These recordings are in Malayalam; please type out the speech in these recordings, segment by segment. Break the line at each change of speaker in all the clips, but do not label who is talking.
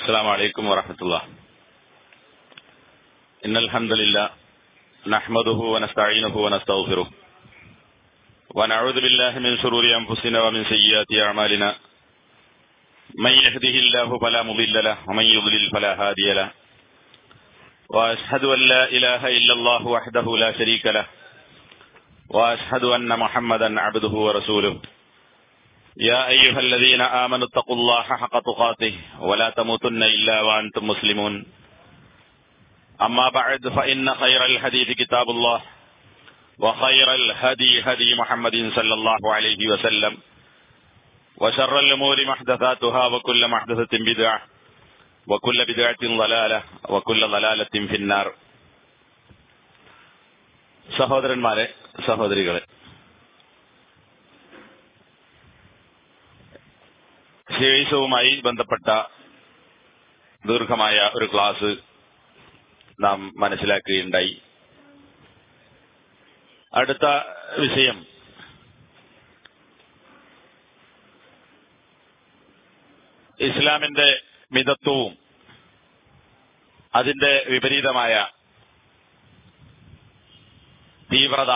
السلام عليكم ورحمة الله إن الحمد لله نحمده ونستعينه ونستغفره ونعوذ بالله من شرور أنفسنا ومن سيئات أعمالنا من يهده الله فلا مضل له ومن يضلل فلا هادي له وأشهد أن لا إله إلا الله وحده لا شريك له وأشهد أن محمدا عبده ورسوله يا أيها الذين آمنوا اتقوا الله حق تقاته ولا تموتن إلا وأنتم مسلمون أما بعد فإن خير الحديث كتاب الله وخير الهدي هدي محمد صلى الله عليه وسلم وشر الأمور محدثاتها وكل محدثة بدعة وكل بدعة ضلالة وكل ضلالة في النار സഹോദരന്മാരെ സഹോദരികളെ ശേഷവുമായി ബന്ധപ്പെട്ട ദീർഘമായ ഒരു ക്ലാസ് നാം മനസ്സിലാക്കുകയുണ്ടായി അടുത്ത വിഷയം ഇസ്ലാമിന്റെ മിതത്വവും അതിന്റെ വിപരീതമായ തീവ്രത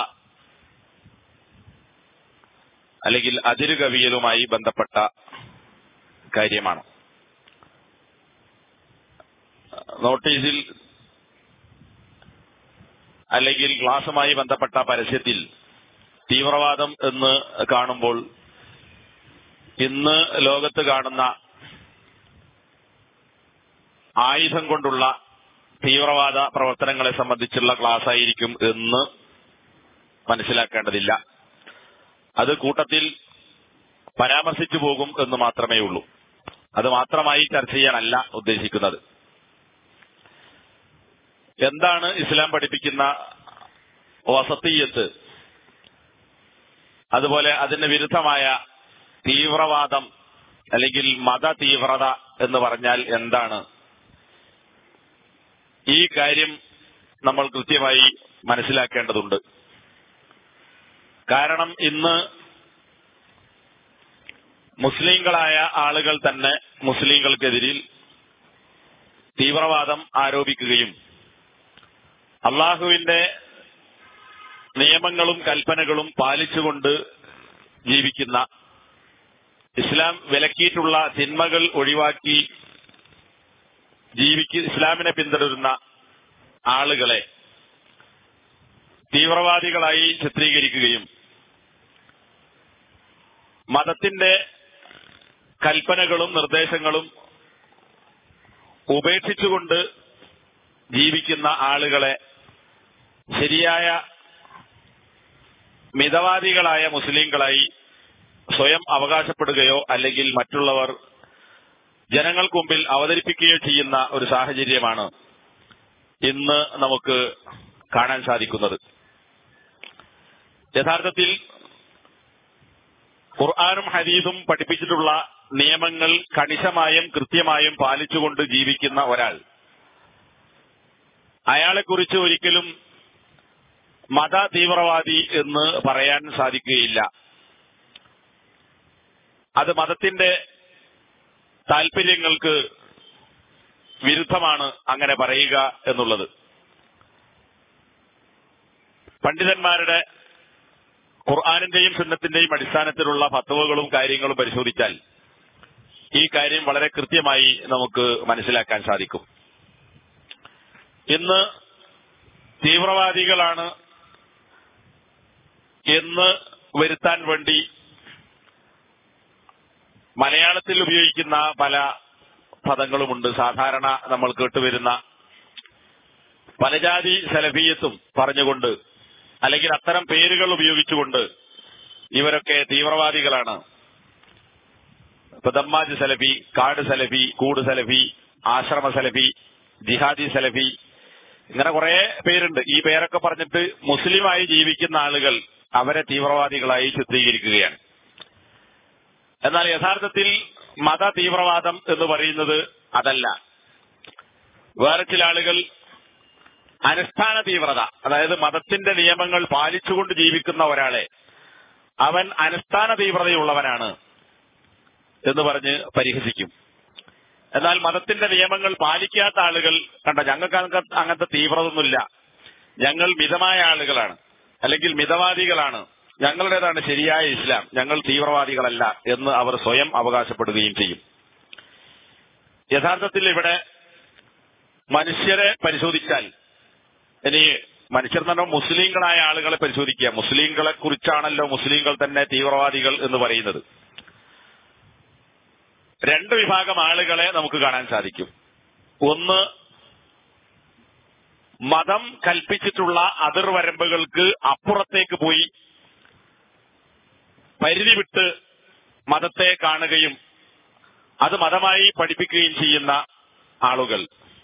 അല്ലെങ്കിൽ അതിരുകവിയലുമായി ബന്ധപ്പെട്ട കാര്യമാണ് നോട്ടീസിൽ അല്ലെങ്കിൽ ക്ലാസുമായി ബന്ധപ്പെട്ട പരസ്യത്തിൽ തീവ്രവാദം എന്ന് കാണുമ്പോൾ ഇന്ന് ലോകത്ത് കാണുന്ന ആയുധം കൊണ്ടുള്ള തീവ്രവാദ പ്രവർത്തനങ്ങളെ സംബന്ധിച്ചുള്ള ക്ലാസ് ആയിരിക്കും എന്ന് മനസ്സിലാക്കേണ്ടതില്ല അത് കൂട്ടത്തിൽ പരാമർശിച്ചു പോകും എന്ന് മാത്രമേ ഉള്ളൂ അത് മാത്രമായി ചർച്ച ചെയ്യാനല്ല ഉദ്ദേശിക്കുന്നത് എന്താണ് ഇസ്ലാം പഠിപ്പിക്കുന്ന വസത്തീയത്ത് അതുപോലെ അതിന് വിരുദ്ധമായ തീവ്രവാദം അല്ലെങ്കിൽ മത തീവ്രത എന്ന് പറഞ്ഞാൽ എന്താണ് ഈ കാര്യം നമ്മൾ കൃത്യമായി മനസ്സിലാക്കേണ്ടതുണ്ട് കാരണം ഇന്ന് മുസ്ലിങ്ങളായ ആളുകൾ തന്നെ മുസ്ലിങ്ങൾക്കെതിരിൽ തീവ്രവാദം ആരോപിക്കുകയും അള്ളാഹുവിന്റെ നിയമങ്ങളും കൽപ്പനകളും പാലിച്ചുകൊണ്ട് ജീവിക്കുന്ന ഇസ്ലാം വിലക്കിയിട്ടുള്ള തിന്മകൾ ഒഴിവാക്കി ജീവിക്ക് ഇസ്ലാമിനെ പിന്തുടരുന്ന ആളുകളെ തീവ്രവാദികളായി ചിത്രീകരിക്കുകയും മതത്തിന്റെ കൽപ്പനകളും നിർദ്ദേശങ്ങളും ഉപേക്ഷിച്ചുകൊണ്ട് ജീവിക്കുന്ന ആളുകളെ ശരിയായ മിതവാദികളായ മുസ്ലിങ്ങളായി സ്വയം അവകാശപ്പെടുകയോ അല്ലെങ്കിൽ മറ്റുള്ളവർ ജനങ്ങൾക്ക് മുമ്പിൽ അവതരിപ്പിക്കുകയോ ചെയ്യുന്ന ഒരു സാഹചര്യമാണ് ഇന്ന് നമുക്ക് കാണാൻ സാധിക്കുന്നത് യഥാർത്ഥത്തിൽ ഖുർആാനും ഹദീസും പഠിപ്പിച്ചിട്ടുള്ള നിയമങ്ങൾ കണിശമായും കൃത്യമായും പാലിച്ചുകൊണ്ട് ജീവിക്കുന്ന ഒരാൾ അയാളെക്കുറിച്ച് ഒരിക്കലും മത തീവ്രവാദി എന്ന് പറയാൻ സാധിക്കുകയില്ല അത് മതത്തിന്റെ താൽപര്യങ്ങൾക്ക് വിരുദ്ധമാണ് അങ്ങനെ പറയുക എന്നുള്ളത് പണ്ഡിതന്മാരുടെ ഖുർആാനിന്റെയും സുന്നത്തിന്റെയും അടിസ്ഥാനത്തിലുള്ള ഫത്തവകളും കാര്യങ്ങളും പരിശോധിച്ചാൽ ഈ കാര്യം വളരെ കൃത്യമായി നമുക്ക് മനസ്സിലാക്കാൻ സാധിക്കും ഇന്ന് തീവ്രവാദികളാണ് എന്ന് വരുത്താൻ വേണ്ടി മലയാളത്തിൽ ഉപയോഗിക്കുന്ന പല പദങ്ങളുമുണ്ട് സാധാരണ നമ്മൾ കേട്ടുവരുന്ന പലജാതി സലഫീയത്തും പറഞ്ഞുകൊണ്ട് അല്ലെങ്കിൽ അത്തരം പേരുകൾ ഉപയോഗിച്ചുകൊണ്ട് ഇവരൊക്കെ തീവ്രവാദികളാണ് ഇപ്പൊ ദമ്മാജ് സലഫി കാട് സലഫി കൂട് സലഫി ആശ്രമ സലഫി ജിഹാദി സലഫി ഇങ്ങനെ കുറെ പേരുണ്ട് ഈ പേരൊക്കെ പറഞ്ഞിട്ട് മുസ്ലിമായി ജീവിക്കുന്ന ആളുകൾ അവരെ തീവ്രവാദികളായി ചിത്രീകരിക്കുകയാണ് എന്നാൽ യഥാർത്ഥത്തിൽ മത തീവ്രവാദം എന്ന് പറയുന്നത് അതല്ല വേറെ ചില ആളുകൾ അനുഷ്ഠാന തീവ്രത അതായത് മതത്തിന്റെ നിയമങ്ങൾ പാലിച്ചുകൊണ്ട് ജീവിക്കുന്ന ഒരാളെ അവൻ അനുഷ്ഠാന തീവ്രതയുള്ളവനാണ് എന്ന് പറഞ്ഞ് പരിഹസിക്കും എന്നാൽ മതത്തിന്റെ നിയമങ്ങൾ പാലിക്കാത്ത ആളുകൾ കണ്ട ഞങ്ങൾക്ക് അങ്ങ- അങ്ങനത്തെ തീവ്രതൊന്നുമില്ല ഞങ്ങൾ മിതമായ ആളുകളാണ് അല്ലെങ്കിൽ മിതവാദികളാണ് ഞങ്ങളുടേതാണ് ശരിയായ ഇസ്ലാം ഞങ്ങൾ തീവ്രവാദികളല്ല എന്ന് അവർ സ്വയം അവകാശപ്പെടുകയും ചെയ്യും യഥാർത്ഥത്തിൽ ഇവിടെ മനുഷ്യരെ പരിശോധിച്ചാൽ ഇനി മനുഷ്യർ എന്ന് പറഞ്ഞാൽ മുസ്ലിങ്ങളായ ആളുകളെ പരിശോധിക്കുക മുസ്ലിങ്ങളെ കുറിച്ചാണല്ലോ മുസ്ലിങ്ങൾ തന്നെ തീവ്രവാദികൾ എന്ന് പറയുന്നത് രണ്ട് വിഭാഗം ആളുകളെ നമുക്ക് കാണാൻ സാധിക്കും ഒന്ന് മതം കൽപ്പിച്ചിട്ടുള്ള അതിർവരമ്പുകൾക്ക് അപ്പുറത്തേക്ക് പോയി പരിധി വിട്ട് മതത്തെ കാണുകയും അത് മതമായി പഠിപ്പിക്കുകയും ചെയ്യുന്ന ആളുകൾ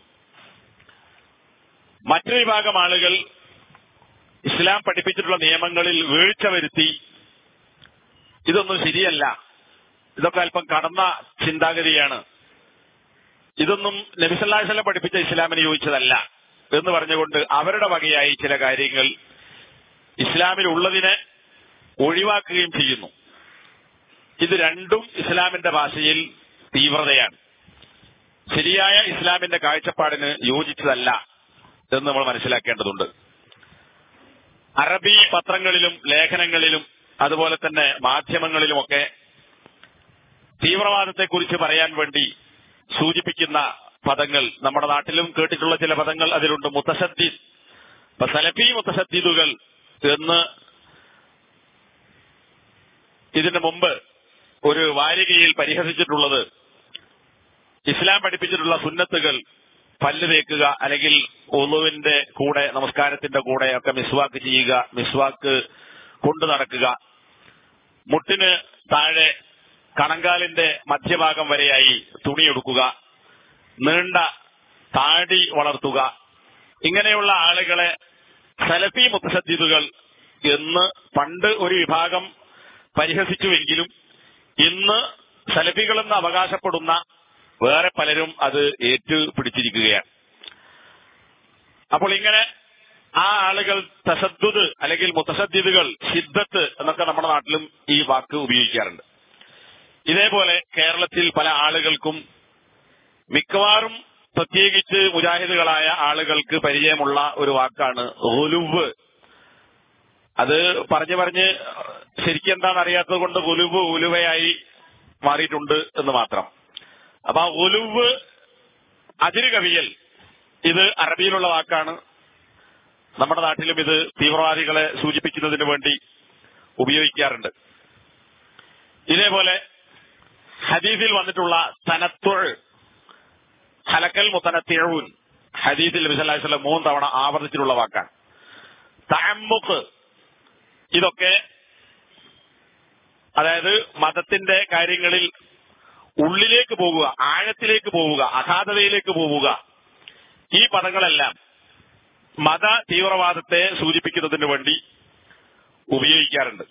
മറ്റൊരു വിഭാഗം ആളുകൾ ഇസ്ലാം പഠിപ്പിച്ചിട്ടുള്ള നിയമങ്ങളിൽ വീഴ്ച വരുത്തി ഇതൊന്നും ശരിയല്ല ഇതൊക്കെ അല്പം കടന്ന ചിന്താഗതിയാണ് ഇതൊന്നും നബിസല്ലാസ്ലം പഠിപ്പിച്ച ഇസ്ലാമിന് യോജിച്ചതല്ല എന്ന് പറഞ്ഞുകൊണ്ട് അവരുടെ വകയായി ചില കാര്യങ്ങൾ ഇസ്ലാമിൽ ഉള്ളതിനെ ഒഴിവാക്കുകയും ചെയ്യുന്നു ഇത് രണ്ടും ഇസ്ലാമിന്റെ ഭാഷയിൽ തീവ്രതയാണ് ശരിയായ ഇസ്ലാമിന്റെ കാഴ്ചപ്പാടിന് യോജിച്ചതല്ല എന്ന് നമ്മൾ മനസ്സിലാക്കേണ്ടതുണ്ട് അറബി പത്രങ്ങളിലും ലേഖനങ്ങളിലും അതുപോലെ തന്നെ മാധ്യമങ്ങളിലുമൊക്കെ തീവ്രവാദത്തെക്കുറിച്ച് പറയാൻ വേണ്ടി സൂചിപ്പിക്കുന്ന പദങ്ങൾ നമ്മുടെ നാട്ടിലും കേട്ടിട്ടുള്ള ചില പദങ്ങൾ അതിലുണ്ട് മുത്തസദ്ദീദ് ഇപ്പൊ സലഫി മുത്തസദ്ദീദുകൾ എന്ന് ഇതിനു മുമ്പ് ഒരു വാരികയിൽ പരിഹസിച്ചിട്ടുള്ളത് ഇസ്ലാം പഠിപ്പിച്ചിട്ടുള്ള സുന്നത്തുകൾ പല്ല് തേക്കുക അല്ലെങ്കിൽ ഒളുവിന്റെ കൂടെ നമസ്കാരത്തിന്റെ കൂടെ ഒക്കെ മിസ്വാക്ക് ചെയ്യുക മിസ്വാക്ക് കൊണ്ടു നടക്കുക മുട്ടിന് താഴെ കണങ്കാലിന്റെ മധ്യഭാഗം വരെയായി തുണിയെടുക്കുക നീണ്ട താടി വളർത്തുക ഇങ്ങനെയുള്ള ആളുകളെ സലഫി മുത്തസദ്ദീദുകൾ എന്ന് പണ്ട് ഒരു വിഭാഗം പരിഹസിച്ചുവെങ്കിലും ഇന്ന് സലഫികളെന്ന് അവകാശപ്പെടുന്ന വേറെ പലരും അത് ഏറ്റുപിടിച്ചിരിക്കുകയാണ് അപ്പോൾ ഇങ്ങനെ ആ ആളുകൾ തസദ്ദുദ് അല്ലെങ്കിൽ മുത്തസദ്ദീദുകൾ സിദ്ധത്ത് എന്നൊക്കെ നമ്മുടെ നാട്ടിലും ഈ വാക്ക് ഉപയോഗിക്കാറുണ്ട് ഇതേപോലെ കേരളത്തിൽ പല ആളുകൾക്കും മിക്കവാറും പ്രത്യേകിച്ച് മുജാഹിദുകളായ ആളുകൾക്ക് പരിചയമുള്ള ഒരു വാക്കാണ് ഒലുവ് അത് പറഞ്ഞു പറഞ്ഞ് ശരിക്കും എന്താണെന്ന് അറിയാത്തത് കൊണ്ട് ഒലുവ് ഉലുവയായി മാറിയിട്ടുണ്ട് എന്ന് മാത്രം അപ്പൊ ആ ഒലുവ് അതിര് കവിയൽ ഇത് അറബിയിലുള്ള വാക്കാണ് നമ്മുടെ നാട്ടിലും ഇത് തീവ്രവാദികളെ സൂചിപ്പിക്കുന്നതിന് വേണ്ടി ഉപയോഗിക്കാറുണ്ട് ഇതേപോലെ ഹദീസിൽ വന്നിട്ടുള്ള തനത്തുഴ് ഹലക്കൽ മുത്തനത്തിഴൂൻ ഹദീസിൽ നബിസല്ലാസ്ലം മൂന്ന് തവണ ആവർത്തിച്ചിട്ടുള്ള വാക്കാണ് തഅമ്മുഖ് ഇതൊക്കെ അതായത് മതത്തിന്റെ കാര്യങ്ങളിൽ ഉള്ളിലേക്ക് പോകുക ആഴത്തിലേക്ക് പോവുക അഗാധതയിലേക്ക് പോവുക ഈ പദങ്ങളെല്ലാം മത തീവ്രവാദത്തെ സൂചിപ്പിക്കുന്നതിന് വേണ്ടി ഉപയോഗിക്കാറുണ്ട്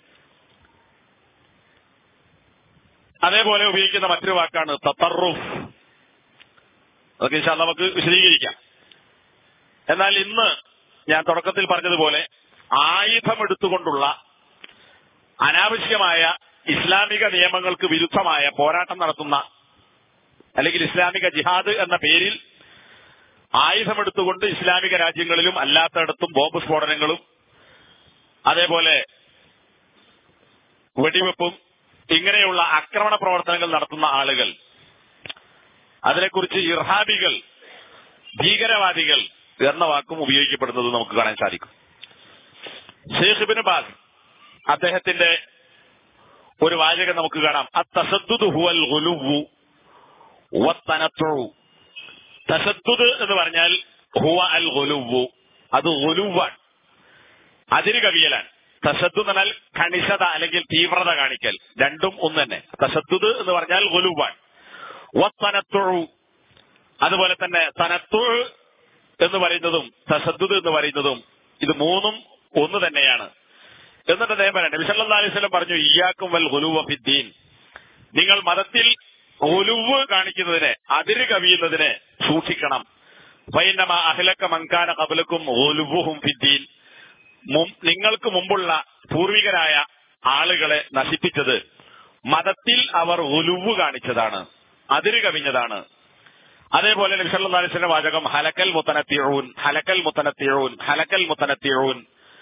അതേപോലെ ഉപയോഗിക്കുന്ന മറ്റൊരു വാക്കാണ് തത്തറുഫ് അതൊക്കെ ഇൻഷാ അല്ലാ നമുക്ക് വിശദീകരിക്കാം എന്നാൽ ഇന്ന് ഞാൻ തുടക്കത്തിൽ പറഞ്ഞതുപോലെ ആയുധമെടുത്തുകൊണ്ടുള്ള അനാവശ്യമായ ഇസ്ലാമിക നിയമങ്ങൾക്ക് വിരുദ്ധമായ പോരാട്ടം നടത്തുന്ന അല്ലെങ്കിൽ ഇസ്ലാമിക ജിഹാദ് എന്ന പേരിൽ ആയുധമെടുത്തുകൊണ്ട് ഇസ്ലാമിക രാജ്യങ്ങളിലും അല്ലാത്തയിടത്തും ബോംബ് സ്ഫോടനങ്ങളും അതേപോലെ വെടിവെപ്പും ഇങ്ങനെയുള്ള ആക്രമണ പ്രവർത്തനങ്ങൾ നടത്തുന്ന ആളുകൾ അതിനെക്കുറിച്ച് ഇർഹാബികൾ ഭീകരവാദികൾ എന്ന വാക്കും ഉപയോഗിക്കപ്പെടുന്നത് നമുക്ക് കാണാൻ സാധിക്കും ഷെയ്ഖ് ഇബിൻ ബാസ് അദ്ദേഹത്തിന്റെ ഒരു വാചകം നമുക്ക് കാണാം അത്തസദ്ദുദ് ഹുവൽ ഗുലുവു വത്തനത്തു തസദ്ദുദ് എന്ന് പറഞ്ഞാൽ ഹുവ അൽ ഗുലുവു അത് ഗുലുവാണ് അതിര് കവിയലാണ് തസദ്ദു എന്ന് പറഞ്ഞാൽ കണിശത അല്ലെങ്കിൽ തീവ്രത കാണിക്കൽ രണ്ടും ഒന്ന് തന്നെ തസദ്ദുദ് എന്ന് പറഞ്ഞാൽ ഗുലുവാൻ വത്തനത്തു അതുപോലെ തന്നെ തനത്തു എന്ന് പറയുന്നതും തസദ്ദുദ് എന്ന് പറയുന്നതും ഇത് മൂന്നും ഒന്ന് തന്നെയാണ് എന്നിട്ട് അദ്ദേഹം പറയാം നബി സല്ലല്ലാഹു അലൈഹി വസല്ലം പറഞ്ഞു ഇയ്യാക്കും വൽ ഗുലുവ ഫിദ്ദീൻ നിങ്ങൾ മതത്തിൽ ഗുലുവ് കാണിക്കുന്നതിനെ അതിര് കവിയുന്നതിനെ സൂക്ഷിക്കണം ഫൈനമ അഹ്ലക മൻകാന ഖബലക്കും ഗുലുവുഹും ഫിദ്ദീൻ മും- നിങ്ങൾക്ക് മുമ്പുള്ള പൂർവികരായ ആളുകളെ നശിപ്പിച്ചത് മതത്തിൽ അവർ ഒലുവ് കാണിച്ചതാണ് അതിര് കവിഞ്ഞതാണ് അതേപോലെ നബി സല്ലല്ലാഹു അലൈഹി വസല്ലം വാചകം ഹലക്കൽ മുത്തനത്തിഊൻ ഹലക്കൽ മുത്തനത്തിഊൻ ഹലക്കൽ മുത്തനത്തിഊൻ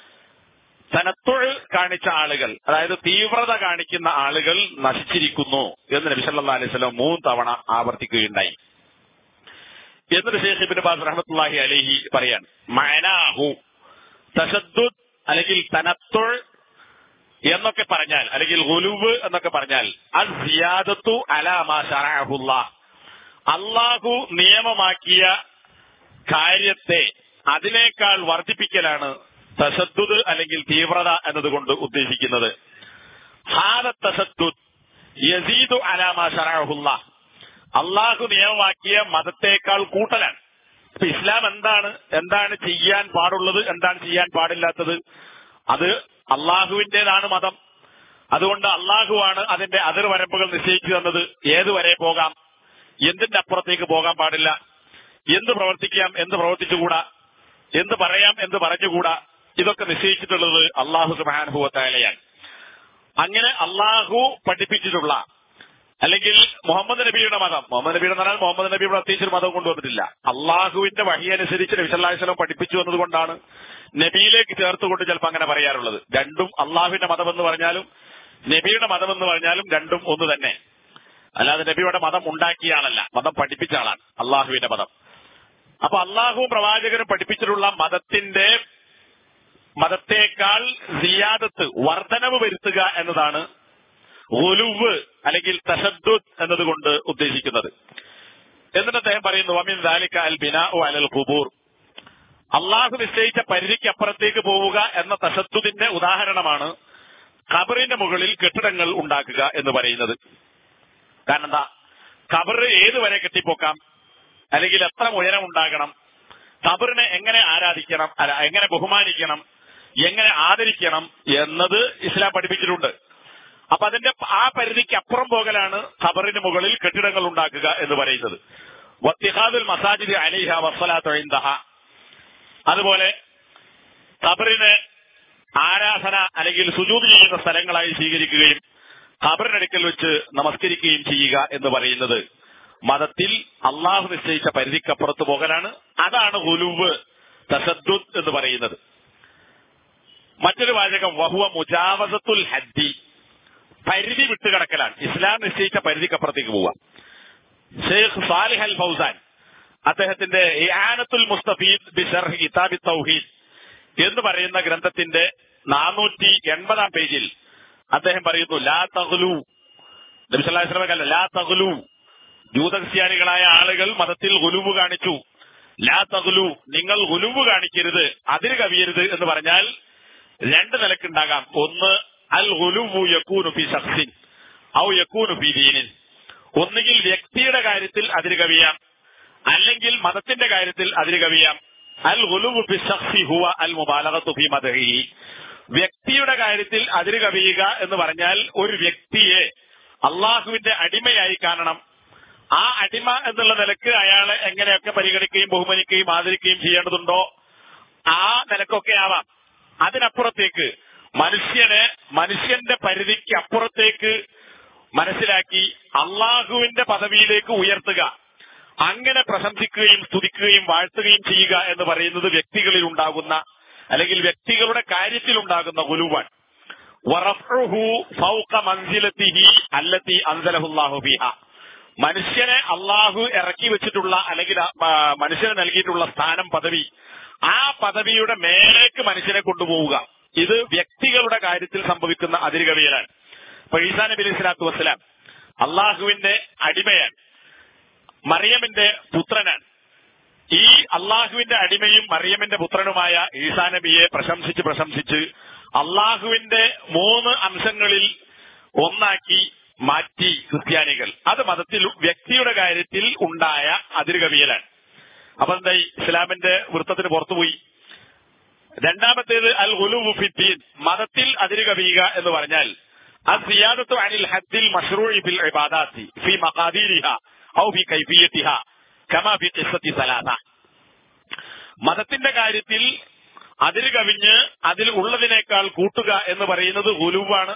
തനത്തുഴ് കാണിച്ച ആളുകൾ അതായത് തീവ്രത കാണിക്കുന്ന ആളുകൾ നശിച്ചിരിക്കുന്നു എന്ന് നബി സല്ലല്ലാഹു അലൈഹി വസല്ലം മൂന്ന് തവണ ആവർത്തിക്കുകയുണ്ടായി എന്നിട്ട് ഷെയ്ഖ് ഇബ്നു ബാസ് റഹ്മത്തുള്ളാഹി അലൈഹി പറയാൻ മഅനാഹു തശദ്ദുദ് അല്ലെങ്കിൽ തനത്തുഴ് എന്നൊക്കെ പറഞ്ഞാൽ അല്ലെങ്കിൽ ഗുലുവ് എന്നൊക്കെ പറഞ്ഞാൽ അസിയാദത്തു അലാമാ ഷറഅഹുല്ലാഹ് അള്ളാഹു നിയമമാക്കിയ കാര്യത്തെ അതിനേക്കാൾ വർദ്ധിപ്പിക്കലാണ് തശദ്ദുദ് അല്ലെങ്കിൽ തീവ്രത എന്നതുകൊണ്ട് ഉദ്ദേശിക്കുന്നത് ഹാദ തശദ്ദുദ് യസീദു അലാമാ ഷറഅഹുല്ലാഹ് അള്ളാഹു നിയമമാക്കിയ മതത്തേക്കാൾ കൂട്ടലാണ് ഇപ്പൊ ഇസ്ലാം എന്താണ് എന്താണ് ചെയ്യാൻ പാടുള്ളത് എന്താണ് ചെയ്യാൻ പാടില്ലാത്തത് അത് അള്ളാഹുവിന്റേതാണ് മതം അതുകൊണ്ട് അള്ളാഹുവാണ് അതിന്റെ അതിർവരമ്പുകൾ നിശ്ചയിച്ചു തന്നത് ഏതുവരെ പോകാം എന്തിന്റെ അപ്പുറത്തേക്ക് പോകാൻ പാടില്ല എന്ത് പ്രവർത്തിക്കാം എന്ത് പ്രവർത്തിച്ചുകൂടാ എന്ത് പറയാം എന്ത് പറഞ്ഞുകൂടാ ഇതൊക്കെ നിശ്ചയിച്ചിട്ടുള്ളത് അള്ളാഹു സുബാനുഭവത്തായാലെയാണ് അങ്ങനെ അള്ളാഹു പഠിപ്പിച്ചിട്ടുള്ള അല്ലെങ്കിൽ മുഹമ്മദ് നബിയുടെ മതം മുഹമ്മദ് നബിയുടെ എന്ന് പറഞ്ഞാൽ മുഹമ്മദ് നബി പ്രത്യേകിച്ച് ഒരു മതം കൊണ്ടുവന്നിട്ടില്ല അള്ളാഹുവിന്റെ വഴി അനുസരിച്ച് നബി സല്ലല്ലാഹു അലൈഹി വസല്ലം പഠിപ്പിച്ചു വന്നതുകൊണ്ടാണ് നബിയിലേക്ക് ചേർത്തുകൊണ്ട് ചിലപ്പോൾ അങ്ങനെ പറയാറുള്ളത് രണ്ടും അള്ളാഹുവിന്റെ മതം എന്ന് പറഞ്ഞാലും നബിയുടെ മതം എന്ന് പറഞ്ഞാലും രണ്ടും ഒന്ന് തന്നെ അല്ലാതെ നബിയുടെ മതം ഉണ്ടാക്കിയ ആളല്ല മതം പഠിപ്പിച്ച ആളാണ് അള്ളാഹുവിന്റെ മതം അപ്പൊ അള്ളാഹുവും പ്രവാചകനും പഠിപ്പിച്ചിട്ടുള്ള മതത്തിന്റെ മതത്തേക്കാൾ സിയാദത്ത് വർധനവ് വരുത്തുക എന്നതാണ് ഒലുവ് അല്ലെങ്കിൽ തശദ്ദുദ് എന്നതുകൊണ്ട് ഉദ്ദേശിക്കുന്നത് എന്നിട്ട് അദ്ദേഹം പറയുന്നു വമിൻ ദാലിക അൽ ബിനാ അലൽ ഖുബൂർ അള്ളാഹു നിശ്ചയിച്ച പരിധിക്ക് അപ്പുറത്തേക്ക് പോവുക എന്ന തശദ്ദുദിന്റെ ഉദാഹരണമാണ് ഖബറിന്റെ മുകളിൽ കെട്ടിടങ്ങൾ ഉണ്ടാക്കുക എന്ന് പറയുന്നത് കാരണം എന്താ ഖബർ ഏതുവരെ കെട്ടിപ്പോക്കാം അല്ലെങ്കിൽ എത്ര ഉയരം ഉണ്ടാകണം ഖബറിനെ എങ്ങനെ ആരാധിക്കണം അല്ല എങ്ങനെ ബഹുമാനിക്കണം എങ്ങനെ ആദരിക്കണം എന്നത് ഇസ്ലാം പഠിപ്പിച്ചിട്ടുണ്ട് അപ്പൊ അതിന്റെ ആ പരിധിക്ക് അപ്പുറം പോകലാണ് ഖബറിന് മുകളിൽ കെട്ടിടങ്ങൾ ഉണ്ടാക്കുക എന്ന് പറയുന്നത് വത്തിഹാദുൽ മസാജിദ് അലിഹ വസ്സലാത്തുഹ അതുപോലെ ഖബറിനെ ആരാധന അല്ലെങ്കിൽ സുജൂത് ചെയ്യുന്ന സ്ഥലങ്ങളായി സ്വീകരിക്കുകയും ഖബറിനടുക്കൽ വെച്ച് നമസ്കരിക്കുകയും ചെയ്യുക എന്ന് പറയുന്നത് മതത്തിൽ അള്ളാഹു നിശ്ചയിച്ച പരിധിക്കപ്പുറത്ത് പോകലാണ് അതാണ് ഉലുവ് തസദ്ദുദ് എന്ന് പറയുന്നത് മറ്റൊരു വാചകം വഹുവ മുജാവസത്തുൽ ഹദ്ദി പരിധി വിട്ടുകിടക്കലാണ് ഇസ്ലാം നിശ്ചയിച്ച പരിധിക്കപ്പുറത്തേക്ക് പോവുക ഷെയ്ഖ് സാലിഹ് അൽ ഫൗസാൻ അദ്ദേഹത്തിന്റെ ഇആനത്തുൽ മുസ്തഫീദ് ബിഷർഹ് കിതാബി തൗഹീദ് എന്ന് പറയുന്ന ഗ്രന്ഥത്തിന്റെ നാനൂറ്റി എൺപതാം പേജിൽ അദ്ദേഹം പറയുന്നു ലാ തഗ്ലു നബി സല്ലല്ലാഹു അലൈഹി വസല്ലം ലാ തഗ്ലു ജൂതക്രിസ്ത്യാനികളായ ആളുകൾ മതത്തിൽ ഗുലുവ് കാണിച്ചു ലാ തഗ്ലു നിങ്ങൾ ഗുലുവ് കാണിക്കരുത് അതിര് കവിയരുത് എന്ന് പറഞ്ഞാൽ രണ്ട് നിലക്കുണ്ടാകാം ഒന്ന് അൽ ഗുലുവു യക്കൂനു ഫി ശഖ്സിൻ ഔ യക്കൂനു ഫി ദീനിൻ ഒന്നുകിൽ വ്യക്തിയുടെ കാര്യത്തിൽ അതിര് കവിയാം അല്ലെങ്കിൽ മതത്തിന്റെ കാര്യത്തിൽ അതിര് കവിയാം അൽ ഗുലുവു ഫി ശഖ്സി ഹുവ അൽ മുബാലഗത്തു ഫി മദ്ഹിഹി വ്യക്തിയുടെ കാര്യത്തിൽ അതിര് കവിയുക എന്ന് പറഞ്ഞാൽ ഒരു വ്യക്തിയെ അള്ളാഹുവിന്റെ അടിമയായി കാണണം ആ അടിമ എന്നുള്ള നിലക്ക് അയാളെ എങ്ങനെയൊക്കെ പരിഗണിക്കുകയും ബഹുമാനിക്കുകയും ആദരിക്കുകയും ചെയ്യേണ്ടതുണ്ടോ ആ നിലക്കൊക്കെ ആവാം അതിനപ്പുറത്തേക്ക് മനുഷ്യനെ മനുഷ്യന്റെ പരിധിക്ക് അപ്പുറത്തേക്ക് മനസ്സിലാക്കി അള്ളാഹുവിന്റെ പദവിയിലേക്ക് ഉയർത്തുക അങ്ങനെ പ്രശംസിക്കുകയും സ്തുതിക്കുകയും വാഴ്ത്തുകയും ചെയ്യുക എന്ന് പറയുന്നത് വ്യക്തികളിൽ ഉണ്ടാകുന്ന അല്ലെങ്കിൽ വ്യക്തികളുടെ കാര്യത്തിൽ ഉണ്ടാകുന്ന ഗുലുവാണ് വറഫ്ഉഹു ഫൗക മൻസിലത്തിഹി അല്ലത്തി അൻസലഹുല്ലാഹു ഫിഹ മനുഷ്യനെ അള്ളാഹു ഇറക്കി വെച്ചിട്ടുള്ള അല്ലെങ്കിൽ ആ, മനുഷ്യന് നൽകിയിട്ടുള്ള സ്ഥാനം പദവി ആ പദവിയുടെ മേലേക്ക് മനുഷ്യനെ കൊണ്ടുപോവുക ഇത് വ്യക്തികളുടെ കാര്യത്തിൽ സംഭവിക്കുന്ന അതിരുകവിയലാണ് ഇപ്പൊ ഈസാ നബി അലൈഹി സ്വലാത്തു വസ്സലാം അള്ളാഹുവിന്റെ അടിമയാണ് മറിയമിന്റെ പുത്രനാണ് ഈ അള്ളാഹുവിന്റെ അടിമയും മറിയമിന്റെ പുത്രനുമായ ഈസാ നബിയെ പ്രശംസിച്ച് പ്രശംസിച്ച് അള്ളാഹുവിന്റെ മൂന്ന് അംശങ്ങളിൽ ഒന്നാക്കി മാറ്റി ക്രിസ്ത്യാനികൾ അത് മതത്തിൽ വ്യക്തിയുടെ കാര്യത്തിൽ ഉണ്ടായ അതിരുകവിയലാണ് അപ്പൊ എന്തായി ഇസ്ലാമിന്റെ വൃത്തത്തിന് പുറത്തുപോയി രണ്ടാമത്തേത് അൽ ഗുലുവു ഫിദ്ദീൻ മതത്തിൽ അതിരുകവിയുക എന്ന് പറഞ്ഞാൽ الزيادة عن الحد المشروع في العبادات في مقاديرها أو في كيفيتها كما في قصة ثلاثة മതത്തിന്റെ കാര്യത്തിൽ അതിര് കവിഞ്ഞ് അതിൽ ഉള്ളതിനേക്കാൾ കൂട്ടുക എന്ന് പറയുന്നത് ഗുലുവാണ്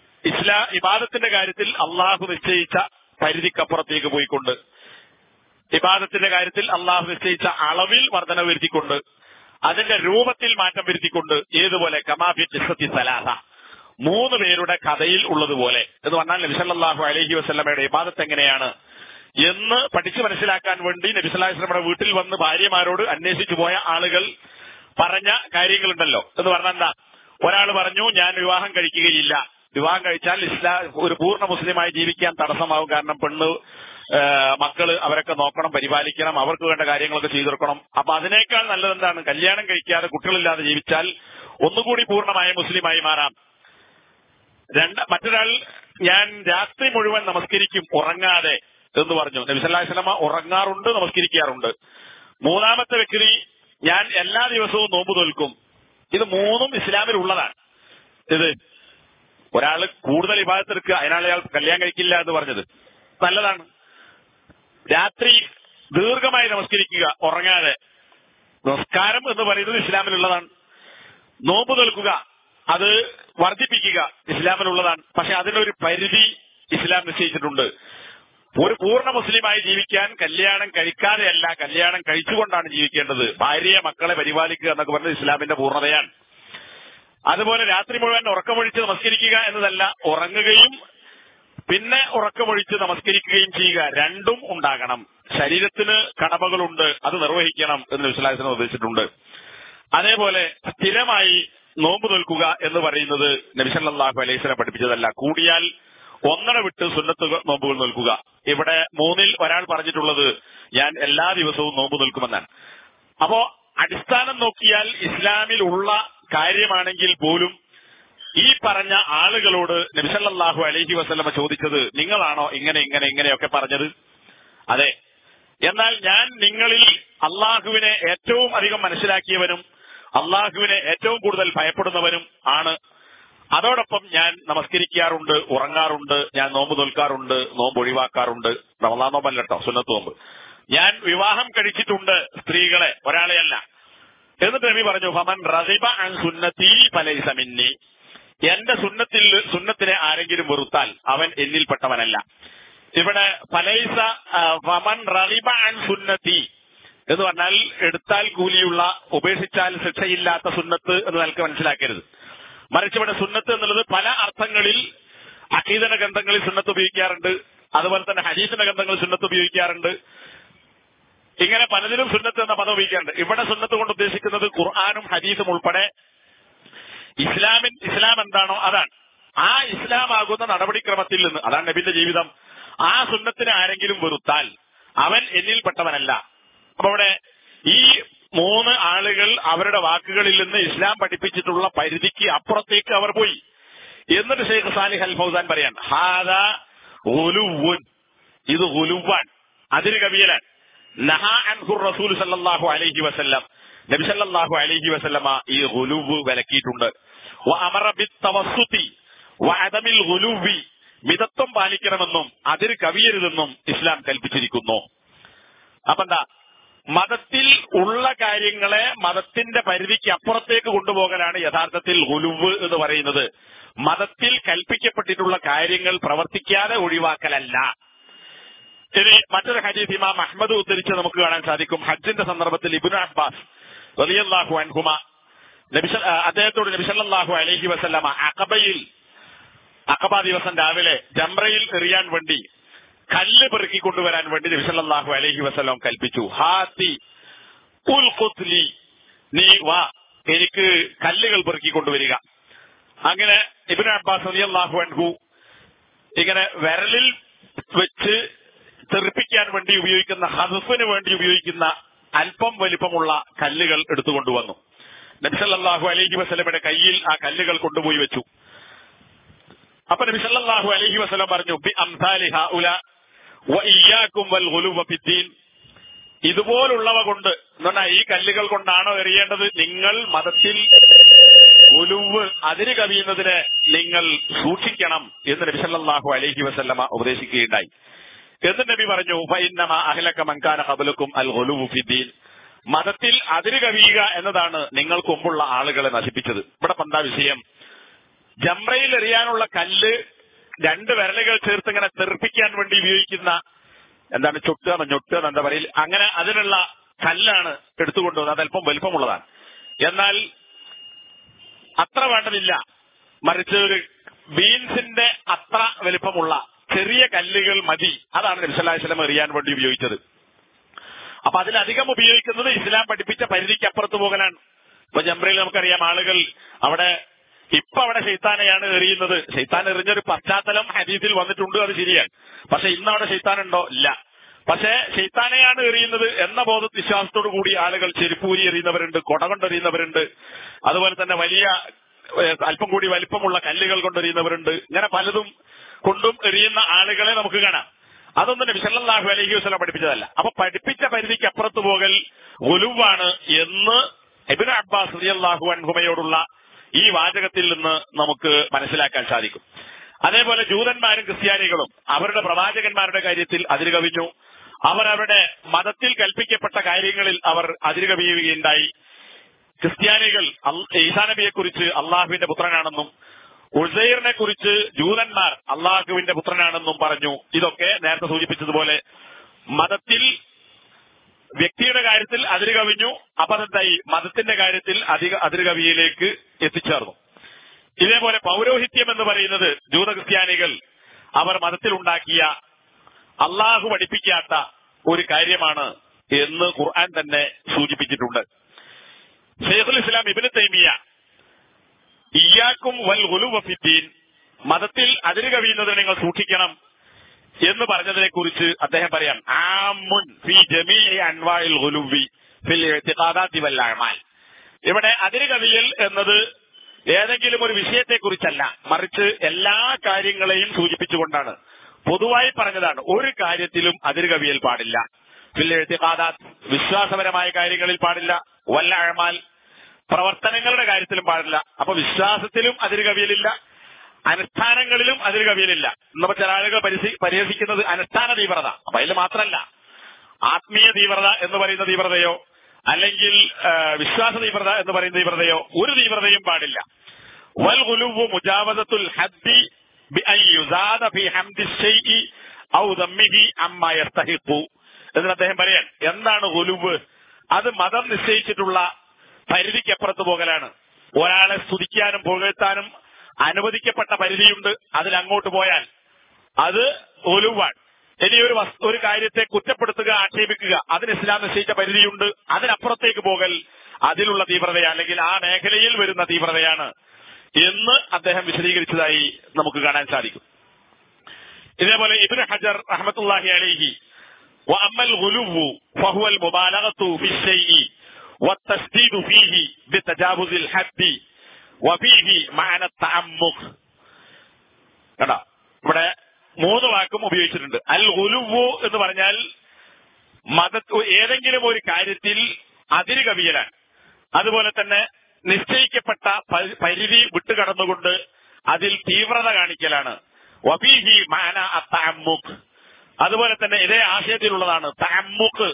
ഇസ്ലാ ഇബാദത്തിന്റെ കാര്യത്തിൽ അള്ളാഹു നിശ്ചയിച്ച പരിധിക്കപ്പുറത്തേക്ക് പോയിക്കൊണ്ട്
ഇബാദത്തിന്റെ കാര്യത്തിൽ അള്ളാഹു നിശ്ചയിച്ച അളവിൽ വർധന വരുത്തിക്കൊണ്ട് അതിന്റെ രൂപത്തിൽ മാറ്റം വരുത്തിക്കൊണ്ട് ഏതുപോലെ കമാഫി ജിസത്തി സലാഹ മൂന്ന് പേരുടെ കഥയിൽ ഉള്ളതുപോലെ എന്ന് പറഞ്ഞാൽ നബിസല്ലാഹു അലഹി വസ്ലമയുടെ ഇബാദത്ത് എങ്ങനെയാണ് എന്ന് പഠിച്ചു മനസ്സിലാക്കാൻ വേണ്ടി നബിസല്ലാസ്ലമയുടെ വീട്ടിൽ വന്ന് ഭാര്യമാരോട് അന്വേഷിച്ചു പോയ ആളുകൾ പറഞ്ഞ കാര്യങ്ങളുണ്ടല്ലോ എന്ന് പറഞ്ഞാൽ എന്താ ഒരാൾ പറഞ്ഞു ഞാൻ വിവാഹം കഴിക്കുകയില്ല വിവാഹം കഴിച്ചാൽ ഇസ്ലാം ഒരു പൂർണ്ണ മുസ്ലിമായി ജീവിക്കാൻ തടസ്സമാവും കാരണം പെണ്ണ് ആ, മക്കള് അവരൊക്കെ നോക്കണം പരിപാലിക്കണം അവർക്ക് വേണ്ട കാര്യങ്ങളൊക്കെ ചെയ്തു കൊടുക്കണം അപ്പൊ അതിനേക്കാൾ നല്ലത് എന്താണ് കല്യാണം കഴിക്കാതെ കുട്ടികളില്ലാതെ ജീവിച്ചാൽ ഒന്നുകൂടി പൂർണ്ണമായ മുസ്ലിമായി മാറാം രണ്ട് മറ്റൊരാൾ ഞാൻ രാത്രി മുഴുവൻ നമസ്കരിക്കും ഉറങ്ങാതെ എന്ന് പറഞ്ഞു നബി സല്ലല്ലാഹു അലൈഹി വസല്ലമ ഉറങ്ങാറുണ്ട് നമസ്കരിക്കാറുണ്ട് മൂന്നാമത്തെ വ്യക്തി ഞാൻ എല്ലാ ദിവസവും നോമ്പ് തോൽക്കും ഇത് മൂന്നും ഇസ്ലാമിൽ ഉള്ളതാണ് ഇത് ഒരാള് കൂടുതൽ വിഭാഗത്തെടുക്കുക അതിനാണ് അയാൾ കല്യാണം കഴിക്കില്ല എന്ന് പറഞ്ഞത് നല്ലതാണ് രാത്രി ദീർഘമായി നമസ്കരിക്കുക ഉറങ്ങാതെ നമസ്കാരം എന്ന് പറയുന്നത് ഇസ്ലാമിലുള്ളതാണ് നോമ്പ് നിൽക്കുക അത് വർദ്ധിപ്പിക്കുക ഇസ്ലാമിലുള്ളതാണ് പക്ഷെ അതിനൊരു പരിധി ഇസ്ലാം നിശ്ചയിച്ചിട്ടുണ്ട് ഒരു പൂർണ്ണ മുസ്ലിമായി ജീവിക്കാൻ കല്യാണം കഴിക്കാതെയല്ല കല്യാണം കഴിച്ചുകൊണ്ടാണ് ജീവിക്കേണ്ടത് ഭാര്യയെ മക്കളെ പരിപാലിക്കുക എന്നൊക്കെ പറഞ്ഞത് ഇസ്ലാമിന്റെ പൂർണ്ണതയാണ് അതുപോലെ രാത്രി മുഴുവൻ ഉറക്കമൊഴിച്ച് നമസ്കരിക്കുക എന്നതല്ല ഉറങ്ങുകയും പിന്നെ ഉറക്കമൊഴിച്ച് നമസ്കരിക്കുകയും ചെയ്യുക രണ്ടും ഉണ്ടാകണം ശരീരത്തിന് കടമകളുണ്ട് അത് നിർവഹിക്കണം എന്ന് വിശ്വാസത്തിന് നിർദ്ദേശിച്ചിട്ടുണ്ട് അതേപോലെ സ്ഥിരമായി നോമ്പ് നിൽക്കുക എന്ന് പറയുന്നത് നബിസല്ലാഹു അലൈഹിസ്ലം പഠിപ്പിച്ചതല്ല കൂടിയാൽ ഒന്നര വിട്ട് സുന്നത്ത് നോമ്പുകൾ നിൽക്കുക ഇവിടെ മൂന്നിൽ ഒരാൾ പറഞ്ഞിട്ടുള്ളത് ഞാൻ എല്ലാ ദിവസവും നോമ്പ് നിൽക്കുമെന്നാണ് അപ്പോ അടിസ്ഥാനം നോക്കിയാൽ ഇസ്ലാമിൽ ഉള്ള കാര്യമാണെങ്കിൽ പോലും ഈ പറഞ്ഞ ആളുകളോട് നബിസല്ലാഹു അലൈഹി വസല്ലമ ചോദിച്ചത് നിങ്ങളാണോ ഇങ്ങനെ ഇങ്ങനെ ഇങ്ങനെയൊക്കെ പറഞ്ഞത് അതെ എന്നാൽ ഞാൻ നിങ്ങളിൽ അള്ളാഹുവിനെ ഏറ്റവും അധികം മനസ്സിലാക്കിയവനും അള്ളാഹുവിനെ ഏറ്റവും കൂടുതൽ ഭയപ്പെടുന്നവനും ആണ് അതോടൊപ്പം ഞാൻ നമസ്കരിക്കാറുണ്ട് ഉറങ്ങാറുണ്ട് ഞാൻ നോമ്പ് നിൽക്കാറുണ്ട് നോമ്പ് ഒഴിവാക്കാറുണ്ട് റമദാൻ നോമ്പല്ല കേട്ടോ സുന്നത്ത് നോമ്പ് ഞാൻ വിവാഹം കഴിച്ചിട്ടുണ്ട് സ്ത്രീകളെ ഒരാളെയല്ല എന്നിട്ട് നബി പറഞ്ഞു ഫമൻ റസിബ അൻ സുന്നത്തി ഫലൈസ മിന്നി എന്റെ സുന്നത്തിൽ സുന്നത്തിനെ ആരെങ്കിലും വെറുത്താൽ അവൻ എന്നിൽപ്പെട്ടവനല്ല ഇവിടെ ഫലൈസ ആ, ഫമൻ റളിബ അൻ സുന്നത്തി എന്ന് പറഞ്ഞാൽ എടുത്താൽ കൂലിയുള്ള ഉപേക്ഷിച്ചാൽ ശിക്ഷയില്ലാത്ത സുന്നത്ത് എന്ന് നിനക്ക് മനസ്സിലാക്കരുത് മറിച്ച് ഇവിടെ സുന്നത്ത് എന്നുള്ളത് പല അർത്ഥങ്ങളിൽ അഖീദന ഗ്രന്ഥങ്ങളിൽ സുന്നത്ത് ഉപയോഗിക്കാറുണ്ട് അതുപോലെ തന്നെ ഹദീസിന്റെ ഗ്രന്ഥങ്ങളിൽ സുന്നത്ത് ഉപയോഗിക്കാറുണ്ട് ഇങ്ങനെ പലതിലും സുന്നത്ത് എന്ന പദം ഉപയോഗിക്കാറുണ്ട് ഇവിടെ സുന്നത്ത് കൊണ്ട് ഉദ്ദേശിക്കുന്നത് ഖുർആാനും ഹദീസും ഉൾപ്പെടെ ഇസ്ലാമിൻ ഇസ്ലാം എന്താണോ അതാണ് ആ ഇസ്ലാം ആകുന്ന നടപടിക്രമത്തിൽ നിന്ന് അതാണ് നബിന്റെ ജീവിതം ആ സുന്നത്തിനെ ആരെങ്കിലും വെറുത്താൽ അവൻ എന്നിൽപ്പെട്ടവനല്ല അപ്പൊ അവിടെ ഈ മൂന്ന് ആളുകൾ അവരുടെ വാക്കുകളിൽ നിന്ന് ഇസ്ലാം പഠിപ്പിച്ചിട്ടുള്ള പരിധിക്ക് അപ്പുറത്തേക്ക് അവർ പോയി എന്നിട്ട് ഷെയ്ഖ് സാലിഹ് അൽ ഫൗസാൻ പറയാൻ ഹാദ ഗുലുവുൻ ഇത് ഗുലുവാൻ അതിന് കവിയലാൻ നഹ അൻഹുർ റസൂൽ സല്ലല്ലാഹു അലൈഹി വസല്ലം നബി സല്ലല്ലാഹു അലൈഹി വസല്ലമ ഈ ഗുലുവ് വിലക്കിയിട്ടുണ്ട് വ അമറ ബിത്തവസ്സുതി വ അദമിൽ ഗുലുവി മിതത്വം പാലിക്കണമെന്നും അതിര് കവിയരുതെന്നും ഇസ്ലാം കൽപ്പിച്ചിരിക്കുന്നു അപ്പൊ എന്താ മതത്തിൽ ഉള്ള കാര്യങ്ങളെ മതത്തിന്റെ പരിധിക്ക് അപ്പുറത്തേക്ക് കൊണ്ടുപോകലാണ് യഥാർത്ഥത്തിൽ ഗുലുവ് എന്ന് പറയുന്നത് മതത്തിൽ കൽപ്പിക്കപ്പെട്ടിട്ടുള്ള കാര്യങ്ങൾ പ്രവർത്തിക്കാതെ ഒഴിവാക്കലല്ല ഇനി മറ്റൊരു ഹദീസ് ഇമാം അഹമ്മദ് ഉദ്ധരിച്ച് നമുക്ക് കാണാൻ സാധിക്കും ഹജ്ജിന്റെ സന്ദർഭത്തിൽ ഇബുൻ അബ്ബാസ് റളിയല്ലാഹു അൻഹുമ നബി സ- ആ, അദ്ദേഹത്തോട് നബി സല്ലല്ലാഹു അലൈഹി വസല്ലമ അഖബയിൽ അഖബ ദിവസം രാവിലെ ജംറയിൽ എറിയാൻ വേണ്ടി കല്ല് പെറുക്കി കൊണ്ടുവരാൻ വേണ്ടി നബി സല്ലല്ലാഹു അലൈഹി വസല്ലം കൽപ്പിച്ചു ഹാത്തി ഉൽ ഖുത്ലി നീ വാ എനിക്ക് കല്ലുകൾ പെറുക്കി കൊണ്ടുവരിക അങ്ങനെ ഇബ്നു അബ്ബാസ് റളിയല്ലാഹു അൻഹു ഇങ്ങനെ വിരലിൽ വെച്ച് തെറിപ്പിക്കാൻ വേണ്ടി ഉപയോഗിക്കുന്ന ഹദഫിന് വേണ്ടി ഉപയോഗിക്കുന്ന അല്പം വലിപ്പമുള്ള കല്ലുകൾ എടുത്തുകൊണ്ടുവന്നു നബിസല്ലാഹു അലൈഹി വസല്ലമയുടെ കയ്യിൽ ആ കല്ലുകൾ കൊണ്ടുപോയി വെച്ചു അപ്പൊ നബിസല്ലാഹു അലൈഹി വസല്ലം പറഞ്ഞു ബി അംസാലി ഹൗല വ ഇയ്യാക്കും വൽ ഗുലുവ ഫിദ്ദീൻ ഇതുപോലുള്ളവ കൊണ്ട് എന്ന് പറഞ്ഞാൽ ഈ കല്ലുകൾ കൊണ്ടാണോ എറിയേണ്ടത് നിങ്ങൾ മതത്തിൽ ഗുലുവ് അതിര് കവിയുന്നതിന് നിങ്ങൾ സൂക്ഷിക്കണം എന്ന് നബി സല്ലല്ലാഹു അലൈഹി വസല്ലമ ഉപദേശിക്കുകയുണ്ടായി എന്ന് നബി പറഞ്ഞു ഫൈന്നമ അഹ്ലക മൻകാന ഖബലക്കും അൽ ഗുലുവു ഫിദ്ദീൻ മതത്തിൽ അതിര് കവിയുക എന്നതാണ് നിങ്ങൾക്ക് മുമ്പുള്ള ആളുകളെ നശിപ്പിച്ചത് ഇവിടെ പന്താ വിഷയം ജംറയിൽ എറിയാനുള്ള കല്ല് രണ്ട് വിരലുകൾ ചേർത്ത് ഇങ്ങനെ തെറിപ്പിക്കാൻ വേണ്ടി ഉപയോഗിക്കുന്ന എന്താണ് ചൊട്ടുക ഞൊട്ടുക എന്താ പറയില്ല അങ്ങനെ അതിനുള്ള കല്ലാണ് എടുത്തുകൊണ്ടുവന്നത് അത് അല്പം വലിപ്പമുള്ളതാണ് എന്നാൽ അത്ര വേണ്ടതില്ല മറിച്ച് ഒരു ബീൻസിന്റെ അത്ര വലിപ്പമുള്ള ചെറിയ കല്ലുകൾ മതി അതാണ് നബിസല്ലാസ്ലം എറിയാൻ വേണ്ടി ഉപയോഗിച്ചത് അപ്പൊ അതിലധികം ഉപയോഗിക്കുന്നത് ഇസ്ലാം പഠിപ്പിച്ച പരിധിക്കപ്പുറത്ത് പോകലാണ് ഇപ്പൊ ജംറയിൽ നമുക്കറിയാം ആളുകൾ അവിടെ ഇപ്പൊ അവിടെ ഷെയ്ത്താനെയാണ് എറിയുന്നത് ഷെയ്ത്താൻ എറിഞ്ഞൊരു പശ്ചാത്തലം ഹദീസിൽ വന്നിട്ടുണ്ട് അത് ശരിയാണ് പക്ഷെ ഇന്ന് അവിടെ ഷെയ്ത്താനുണ്ടോ ഇല്ല പക്ഷെ ഷെയ്ത്താനെയാണ് എറിയുന്നത് എന്ന ബോധ വിശ്വാസത്തോടു കൂടി ആളുകൾ ചെരുപ്പൂരി എറിയുന്നവരുണ്ട് കൊട കൊണ്ടെറിയുന്നവരുണ്ട് അതുപോലെ തന്നെ വലിയ ഏഹ്, അല്പം കൂടി വലിപ്പമുള്ള കല്ലുകൾ കൊണ്ടെറിയുന്നവരുണ്ട് ഇങ്ങനെ പലതും കൊണ്ടും എറിയുന്ന ആളുകളെ നമുക്ക് കാണാം അതൊന്നും നബി സല്ലല്ലാഹു അലൈഹി വസല്ലം പഠിപ്പിച്ചതല്ല അപ്പൊ പഠിപ്പിച്ച പരിധിക്ക് അപ്പുറത്ത് പോകൽ ഒലുവാണ് എന്ന് ഇബ്നു അബ്ബാസ് റളിയല്ലാഹു അൻഹുമയോടുള്ള ഈ വാചകത്തിൽ നിന്ന് നമുക്ക് മനസ്സിലാക്കാൻ സാധിക്കും അതേപോലെ ജൂതന്മാരും ക്രിസ്ത്യാനികളും അവരുടെ പ്രവാചകന്മാരുടെ കാര്യത്തിൽ അതിര് കവിഞ്ഞു അവർ അവരുടെ മതത്തിൽ കൽപ്പിക്കപ്പെട്ട കാര്യങ്ങളിൽ അവർ അതിര് കവിയുകയുണ്ടായി ക്രിസ്ത്യാനികൾ അൽ- ഈസാ നബിയെ കുറിച്ച് അള്ളാഹുവിന്റെ പുത്രനാണെന്നും ഉസൈറിനെ കുറിച്ച് ജൂതന്മാർ അള്ളാഹുവിന്റെ പുത്രനാണെന്നും പറഞ്ഞു ഇതൊക്കെ നേരത്തെ സൂചിപ്പിച്ചതുപോലെ മതത്തിൽ വ്യക്തിയുടെ കാര്യത്തിൽ അതിര് കവിഞ്ഞു അപ്പൊ അതെന്തായി മതത്തിന്റെ കാര്യത്തിൽ അധിക അതിരുകവിയിലേക്ക് എത്തിച്ചേർന്നു ഇതേപോലെ പൗരോഹിത്യം എന്ന് പറയുന്നത് ജൂത ക്രിസ്ത്യാനികൾ അവർ മതത്തിൽ ഉണ്ടാക്കിയ അള്ളാഹു പഠിപ്പിക്കാത്ത ഒരു കാര്യമാണ് എന്ന് ഖുർആൻ തന്നെ സൂചിപ്പിച്ചിട്ടുണ്ട് ഷെയ്ഖുൽ ഇസ്ലാം ഇബിന് തൈമിയ ഇയാക്കും വൽ ഗുലുവ ഫിദ്ദീൻ മതത്തിൽ അതിര് കവിയുന്നതിന് നിങ്ങൾ സൂക്ഷിക്കണം എന്ന് പറഞ്ഞതിനെ കുറിച്ച് അദ്ദേഹം പറയാം ആമുൻ ഫി ജമീഇ അൻവാഇൽ ഗുലുവി ഫിൽ ഇഅ്തിഖാദാത്തി വൽ അഅമാൽ ഇവിടെ അതിര് കവിയൽ എന്നത് ഏതെങ്കിലും ഒരു വിഷയത്തെ കുറിച്ചല്ല മറിച്ച് എല്ലാ കാര്യങ്ങളെയും സൂചിപ്പിച്ചുകൊണ്ടാണ് പൊതുവായി പറഞ്ഞതാണ് ഒരു കാര്യത്തിലും അതിര് കവിയൽ പാടില്ല ഫിൽ ഇഅ്തിഖാദാത്ത് വിശ്വാസപരമായ കാര്യങ്ങളിൽ പാടില്ല വല്ല അഴമാൽ പ്രവർത്തനങ്ങളുടെ കാര്യത്തിലും പാടില്ല അപ്പൊ വിശ്വാസത്തിലും അതിര് കവിയലില്ല അനുഷ്ഠാനങ്ങളിലും അതിര് കവിയലില്ല ഇന്നിപ്പോ ചില ആളുകൾ പരിസി- പരിഹസിക്കുന്നത് അനുഷ്ഠാന തീവ്രത അപ്പൊ അതിൽ മാത്രമല്ല ആത്മീയ തീവ്രത എന്ന് പറയുന്ന തീവ്രതയോ അല്ലെങ്കിൽ ആ, വിശ്വാസ തീവ്രത എന്ന് പറയുന്ന തീവ്രതയോ ഒരു തീവ്രതയും പാടില്ല വൽ ഗുലുവു മുജാവസത്തുൽ ഹദ്ദി ബിഅൻ യുസാദ ഫി ഹംദി ശൈഇ ഔ ദമ്മിഹി അമ്മ യസ്തഹിഖു എന്നിട്ട് അദ്ദേഹം പറയാൻ എന്താണ് ഗുലുവ് അത് മതം നിശ്ചയിച്ചിട്ടുള്ള പരിധിക്കപ്പുറത്ത് പോകലാണ് ഒരാളെ സ്തുതിക്കാനും പുകഴ്ത്താനും അനുവദിക്കപ്പെട്ട പരിധിയുണ്ട് അതിലങ്ങോട്ട് പോയാൽ അത് ഒലുവാണ് ഇനി ഒരു വസ്തു ഒരു കാര്യത്തെ കുറ്റപ്പെടുത്തുക ആക്ഷേപിക്കുക അതിന് ഇസ്ലാം നിശ്ചയിച്ച പരിധിയുണ്ട് അതിനപ്പുറത്തേക്ക് പോകൽ അതിലുള്ള തീവ്രത അല്ലെങ്കിൽ ആ മേഖലയിൽ വരുന്ന തീവ്രതയാണ് എന്ന് അദ്ദേഹം വിശദീകരിച്ചതായി നമുക്ക് കാണാൻ സാധിക്കും ഇതേപോലെ ഇബ്നു ഹജർ റഹ്മത്തുള്ളാഹി അലൈഹി وأما الغلو فهو المبالغة في الشيء والتشديد فيه بتجاوز الحد وفيه معنى التعمق കണ്ടോ ഇവിടെ മൂന്ന് വാക്കും ഉപയോഗിച്ചിട്ടുണ്ട് അൽ ഗുലുവു എന്ന് പറഞ്ഞാൽ മത ഏതെങ്കിലും ഒരു കാര്യത്തിൽ അതിര് കവിയലാണ് അതുപോലെ തന്നെ നിശ്ചയിക്കപ്പെട്ട പരി- പരിധി വിട്ടുകടന്നുകൊണ്ട് അതിൽ തീവ്രത കാണിക്കലാണ് വബീഹി മാന അത്തഅമ്മുഖ് അതുപോലെ തന്നെ ഇതേ ആശയത്തിലുള്ളതാണ് തഅമ്മുഖ്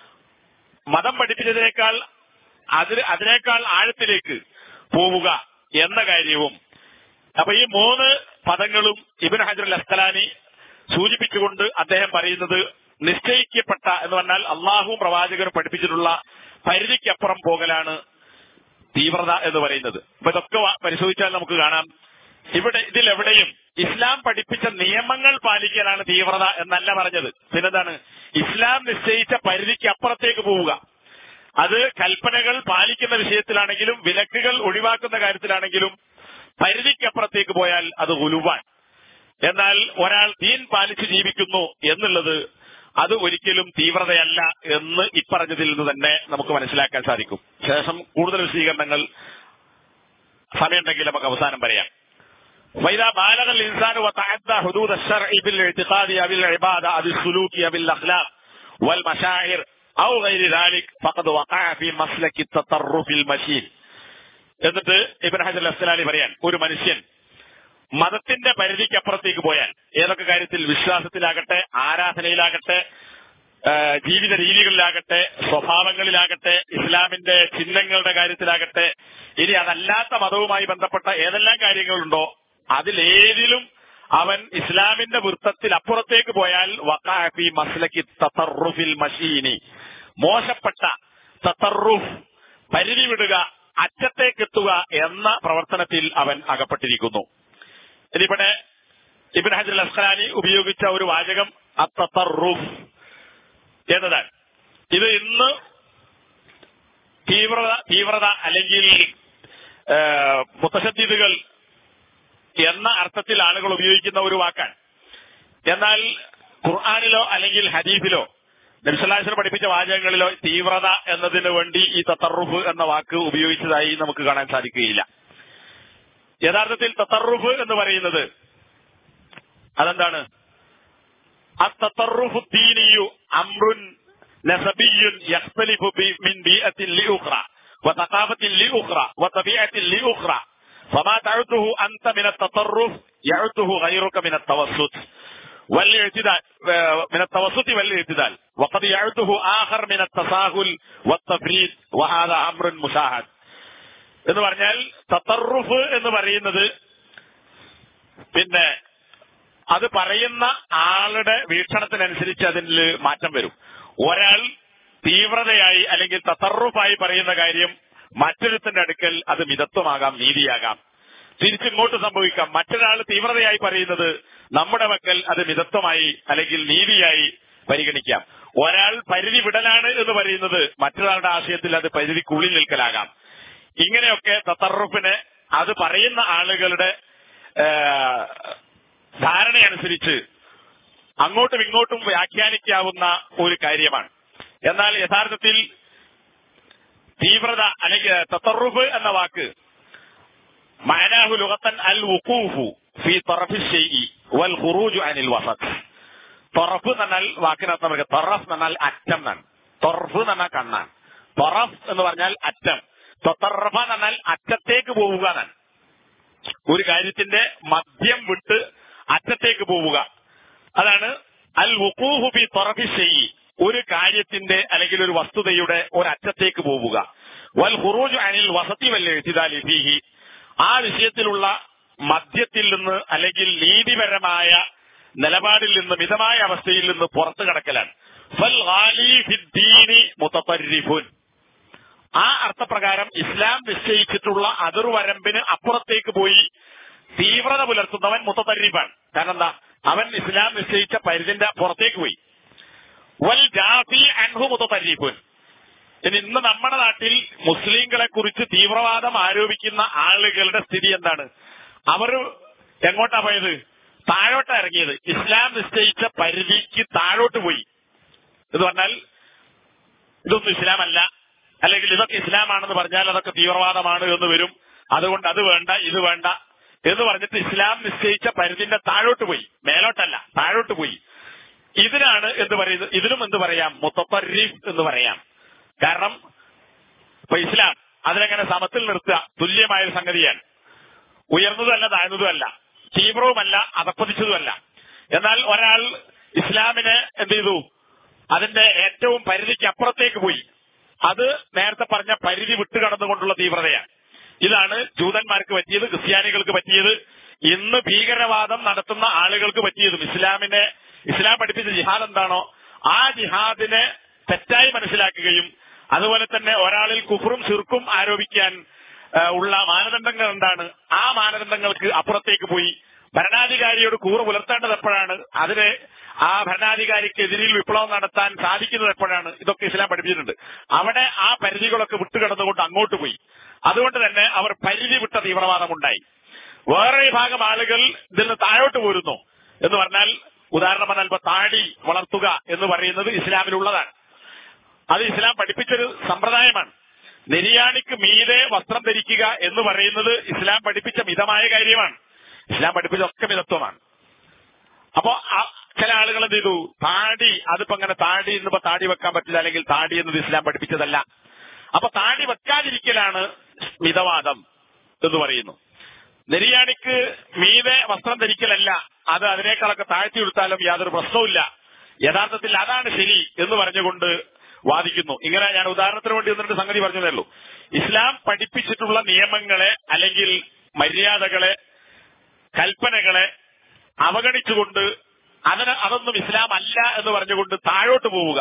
മതം പഠിപ്പിച്ചതിനേക്കാൾ അതിന് അതിനേക്കാൾ ആഴത്തിലേക്ക് പോവുക എന്ന കാര്യവും അപ്പൊ ഈ മൂന്ന് പദങ്ങളും ഇബിൻ ഹജർ അസ്കലാനി സൂചിപ്പിച്ചുകൊണ്ട് അദ്ദേഹം പറയുന്നത് നിശ്ചയിക്കപ്പെട്ട എന്ന് പറഞ്ഞാൽ അള്ളാഹുവും പ്രവാചകരും പഠിപ്പിച്ചിട്ടുള്ള പരിധിക്കപ്പുറം പോകലാണ് തീവ്രത എന്ന് പറയുന്നത് അപ്പൊ ഇതൊക്കെ വ- പരിശോധിച്ചാൽ നമുക്ക് കാണാം ഇവിടെ ഇതിലെവിടെയും ഇസ്ലാം പഠിപ്പിച്ച നിയമങ്ങൾ പാലിക്കലാണ് തീവ്രത എന്നല്ല പറഞ്ഞത് പിന്നെന്താണ് ഇസ്ലാം നിശ്ചയിച്ച പരിധിക്ക് അപ്പുറത്തേക്ക് പോവുക അത് കൽപ്പനകൾ പാലിക്കുന്ന വിഷയത്തിലാണെങ്കിലും വിലക്കുകൾ ഒഴിവാക്കുന്ന കാര്യത്തിലാണെങ്കിലും പരിധിക്കപ്പുറത്തേക്ക് പോയാൽ അത് ഉലുവാൻ എന്നാൽ ഒരാൾ ദീൻ പാലിച്ച് ജീവിക്കുന്നു എന്നുള്ളത് അത് ഒരിക്കലും തീവ്രതയല്ല എന്ന് ഇപ്പറഞ്ഞതിൽ നിന്ന് തന്നെ നമുക്ക് മനസ്സിലാക്കാൻ സാധിക്കും ശേഷം കൂടുതൽ വിശദീകരണങ്ങൾ സമയമുണ്ടെങ്കിൽ നമുക്ക് അവസാനം പറയാം وإذا بالغ الإنسان وتعدى حدود الشرع بالاعتقاد أو العبادة أو السلوك أو الأخلاق والمشاعر أو غير ذلك فقد وقع في مسلك التطرف المشين എന്നിട്ട് ഇബൻ ഹജർ അസ്സലാലി പറയാൻ ഒരു മനുഷ്യൻ മതത്തിന്റെ പരിധിക്ക് അപ്പുറത്തേക്ക് പോയാൽ ഏതൊക്കെ കാര്യത്തിൽ വിശ്വാസത്തിലാകട്ടെ ആരാധനയിലാകട്ടെ ആ, ജീവിത രീതികളിലാകട്ടെ സ്വഭാവങ്ങളിലാകട്ടെ ഇസ്ലാമിന്റെ ചിഹ്നങ്ങളുടെ കാര്യത്തിലാകട്ടെ ഇനി അതല്ലാത്ത മതവുമായി ബന്ധപ്പെട്ട ഏതെല്ലാം കാര്യങ്ങളുണ്ടോ അതിലേതിലും അവൻ ഇസ്ലാമിന്റെ വൃത്തത്തിൽ അപ്പുറത്തേക്ക് പോയാൽ വക്കാഫി മസ്ലക്കി തത്തറുഫിൽ മഷീനി മോശപ്പെട്ട തത്തറുഫ് പരിധി വിടുക അറ്റത്തേക്കെത്തുക എന്ന പ്രവർത്തനത്തിൽ അവൻ അകപ്പെട്ടിരിക്കുന്നു ഇതിവിടെ ഇബിൻ ഹജർ അസ്ഖലാനി ഉപയോഗിച്ച ഒരു വാചകം അത്തറുഫ് എന്നതാണ് ഇത് ഇന്ന് തീവ്രത തീവ്രത അല്ലെങ്കിൽ മുത്തശദ്ദീദുകൾ എന്ന അർത്ഥത്തിൽ ആളുകൾ ഉപയോഗിക്കുന്ന ഒരു വാക്കാണ് എന്നാൽ ഖുർആാനിലോ അല്ലെങ്കിൽ ഹദീഫിലോ നബ്സല്ലാസിനെ പഠിപ്പിച്ച വാചകങ്ങളിലോ തീവ്രത എന്നതിന് വേണ്ടി ഈ തത്തറുഫ് എന്ന വാക്ക് ഉപയോഗിച്ചതായി നമുക്ക് കാണാൻ സാധിക്കുകയില്ല യഥാർത്ഥത്തിൽ തത്തറുഫ് എന്ന് പറയുന്നത് അതെന്താണ് التطرف الديني أمر نسبي يختلف من بيئة لأخرى وثقافة لأخرى وطبيعة لأخرى فما تعده أنت من التطرف يعده غيرك من التوسط والاعتدال من التوسط والاعتدال وقد يعده آخر من التساهل والتفريط وهذا أمر مشاهد എന്ന് പറഞ്ഞാൽ തത്തറുഫ് എന്ന് പറയുന്നത് പിന്നെ അത് പറയുന്ന ആളുടെ വീക്ഷണത്തിനനുസരിച്ച് അതിൽ മാറ്റം വരും ഒരാൾ തീവ്രതയായി അല്ലെങ്കിൽ തത്തറുഫായി പറയുന്ന കാര്യം മറ്റൊരുത്തിന്റെ അടുക്കൽ അത് മിതത്വമാകാം നീതിയാകാം തിരിച്ചിങ്ങോട്ട് സംഭവിക്കാം മറ്റൊരാൾ തീവ്രതയായി പറയുന്നത് നമ്മുടെ മക്കൾ അത് മിതത്വമായി അല്ലെങ്കിൽ നീതിയായി പരിഗണിക്കാം ഒരാൾ പരിധി വിടലാണ് എന്ന് പറയുന്നത് മറ്റൊരാളുടെ ആശയത്തിൽ അത് പരിധിക്കുള്ളിൽ നിൽക്കലാകാം ഇങ്ങനെയൊക്കെ തത്തറുഫിന് അത് പറയുന്ന ആളുകളുടെ ധാരണയനുസരിച്ച് അങ്ങോട്ടും ഇങ്ങോട്ടും വ്യാഖ്യാനിക്കാവുന്ന ഒരു കാര്യമാണ് എന്നാൽ യഥാർത്ഥത്തിൽ തീവ്രത അല്ലെങ്കിൽ തത്തറുഫ് എന്ന വാക്ക് മഅനാഹു ലുഗത്തൻ അൽ വുഖൂഫു ഫി തറഫി ഷൈഇ വൽ ഖുറൂജു അനിൽ വസത്ത് തൊറഫ് എന്ന് പറഞ്ഞാൽ വാക്കിനർത്ഥം നമുക്ക് തൊറഫ് എന്ന് പറഞ്ഞാൽ അറ്റം എന്നാണ് തൊറഫ് എന്ന് പറഞ്ഞാൽ കണ്ണാണ് തൊറഫ് എന്ന് പറഞ്ഞാൽ അറ്റം തൊത്തറഫ എന്ന് പറഞ്ഞാൽ അറ്റത്തേക്ക് പോവുക എന്നാണ് ഒരു കാര്യത്തിന്റെ മദ്യം വിട്ട് അറ്റത്തേക്ക് പോവുക അതാണ് അൽ വുഖൂഹു ബി തൊറഫി ഷെയ്യി ഒരു കാര്യത്തിന്റെ അല്ലെങ്കിൽ ഒരു വസ്തുതയുടെ ഒരറ്റത്തേക്ക് പോവുക വൽ ഹുറൂജ് അനിൽ വസതി വല്ല എഴുതിദാലി ഫീഹി ആ വിഷയത്തിലുള്ള മദ്യത്തിൽ നിന്ന് അല്ലെങ്കിൽ നീതിപരമായ നിലപാടിൽ നിന്ന് മിതമായ അവസ്ഥയിൽ നിന്ന് പുറത്തു കടക്കലാണ് ഫൽ ഗാലി ഫിദ്ദീനി മുതത്തരിഫുൻ ആ അർത്ഥപ്രകാരം ഇസ്ലാം നിശ്ചയിച്ചിട്ടുള്ള അതിർവരമ്പിന് അപ്പുറത്തേക്ക് പോയി തീവ്രത പുലർത്തുന്നവൻ മുത്തത്തരീഫാണ് കാരണം എന്താ അവൻ ഇസ്ലാം നിശ്ചയിച്ച പരിധിന്റെ പുറത്തേക്ക് പോയി വൽ ജാഫി അൻഹു മുത്തത്തരീഫുൻ ഇനി ഇന്ന് നമ്മുടെ നാട്ടിൽ മുസ്ലിങ്ങളെ കുറിച്ച് തീവ്രവാദം ആരോപിക്കുന്ന ആളുകളുടെ സ്ഥിതി എന്താണ് അവർ എങ്ങോട്ടാ പോയത് താഴോട്ടാ ഇറങ്ങിയത് ഇസ്ലാം നിശ്ചയിച്ച പരിധിക്ക് താഴോട്ട് പോയി എന്ന് പറഞ്ഞാൽ ഇതൊന്നും ഇസ്ലാമല്ല അല്ലെങ്കിൽ ഇതൊക്കെ ഇസ്ലാമാണെന്ന് പറഞ്ഞാൽ അതൊക്കെ തീവ്രവാദമാണ് എന്ന് വരും അതുകൊണ്ട് അത് വേണ്ട ഇത് വേണ്ട എന്ന് പറഞ്ഞിട്ട് ഇസ്ലാം നിശ്ചയിച്ച പരിധിന്റെ താഴോട്ട് പോയി മേലോട്ടല്ല താഴോട്ട് പോയി ഇതിനാണ് എന്ന് പറയുന്നത് ഇതിനും എന്ത് പറയാം മുത്തപ്പരീഫ് എന്ന് പറയാം കാരണം ഇപ്പൊ ഇസ്ലാം അതിനെങ്ങനെ സമത്തിൽ നിർത്തുക തുല്യമായ ഒരു സംഗതിയാണ് ഉയർന്നതുമല്ല താഴ്ന്നതുമല്ല തീവ്രവുമല്ല അതപ്പതിച്ചതുമല്ല എന്നാൽ ഒരാൾ ഇസ്ലാമിനെ എന്ത് ചെയ്തു അതിന്റെ ഏറ്റവും പരിധിക്ക് അപ്പുറത്തേക്ക് പോയി അത് നേരത്തെ പറഞ്ഞ പരിധി വിട്ടുകടന്നുകൊണ്ടുള്ള തീവ്രതയാണ് ഇതാണ് ജൂതന്മാർക്ക് പറ്റിയത് ക്രിസ്ത്യാനികൾക്ക് പറ്റിയത് ഇന്ന് ഭീകരവാദം നടത്തുന്ന ആളുകൾക്ക് പറ്റിയതും ഇസ്ലാമിനെ ഇസ്ലാം പഠിപ്പിച്ച ജിഹാദ് എന്താണോ ആ ജിഹാദിനെ തെറ്റായി മനസ്സിലാക്കുകയും അതുപോലെ തന്നെ ഒരാളിൽ കുഫറും സിർക്കും ആരോപിക്കാൻ ഉള്ള മാനദണ്ഡങ്ങൾ എന്താണ് ആ മാനദണ്ഡങ്ങൾക്ക് അപ്പുറത്തേക്ക് പോയി ഭരണാധികാരിയോട് കൂറ് പുലർത്തേണ്ടത് എപ്പോഴാണ് അതിന് ആ ഭരണാധികാരിക്കെതിരിൽ വിപ്ലവം നടത്താൻ സാധിക്കുന്നത് എപ്പോഴാണ് ഇതൊക്കെ ഇസ്ലാം പഠിപ്പിച്ചിട്ടുണ്ട് അവിടെ ആ പരിധികളൊക്കെ വിട്ടുകിടന്നുകൊണ്ട് അങ്ങോട്ട് പോയി അതുകൊണ്ട് തന്നെ അവർ പരിധി വിട്ട തീവ്രവാദം ഉണ്ടായി വേറെ വിഭാഗം ആളുകൾ ഇതിൽ നിന്ന് താഴോട്ട് പോരുന്നു എന്ന് പറഞ്ഞാൽ ഉദാഹരണം പറഞ്ഞാൽ ഇപ്പൊ താടി വളർത്തുക എന്ന് പറയുന്നത് ഇസ്ലാമിലുള്ളതാണ് അത് ഇസ്ലാം പഠിപ്പിച്ചൊരു സമ്പ്രദായമാണ് നെരിയാണിക്ക് മീതെ വസ്ത്രം ധരിക്കുക എന്ന് പറയുന്നത് ഇസ്ലാം പഠിപ്പിച്ച മിതമായ കാര്യമാണ് ഇസ്ലാം പഠിപ്പിച്ച ഒക്കെ മിതത്വമാണ് അപ്പോ ചില ആളുകൾ എന്ത് ചെയ്തു താടി അതിപ്പോ അങ്ങനെ താടി എന്നിപ്പോ താടി വെക്കാൻ പറ്റില്ല അല്ലെങ്കിൽ താടി എന്നത് ഇസ്ലാം പഠിപ്പിച്ചതല്ല അപ്പൊ താടി വെക്കാതിരിക്കലാണ് മിതവാദം എന്ന് പറയുന്നു നെരിയാണിക്ക് മീതെ വസ്ത്രം ധരിക്കലല്ല അത് അതിനേക്കാളൊക്കെ താഴ്ത്തി കൊടുത്താലും യാതൊരു പ്രശ്നവുമില്ല യഥാർത്ഥത്തിൽ അതാണ് ശരി എന്ന് പറഞ്ഞുകൊണ്ട് വാദിക്കുന്നു ഇങ്ങനെ ഞാൻ ഉദാഹരണത്തിന് വേണ്ടി ഒന്നിട്ട് സംഗതി പറഞ്ഞതേ ഉള്ളൂ ഇസ്ലാം പഠിപ്പിച്ചിട്ടുള്ള നിയമങ്ങളെ അല്ലെങ്കിൽ മര്യാദകളെ കൽപ്പനകളെ അവഗണിച്ചുകൊണ്ട് അതിന് അതൊന്നും ഇസ്ലാം അല്ല എന്ന് പറഞ്ഞുകൊണ്ട് താഴോട്ട് പോവുക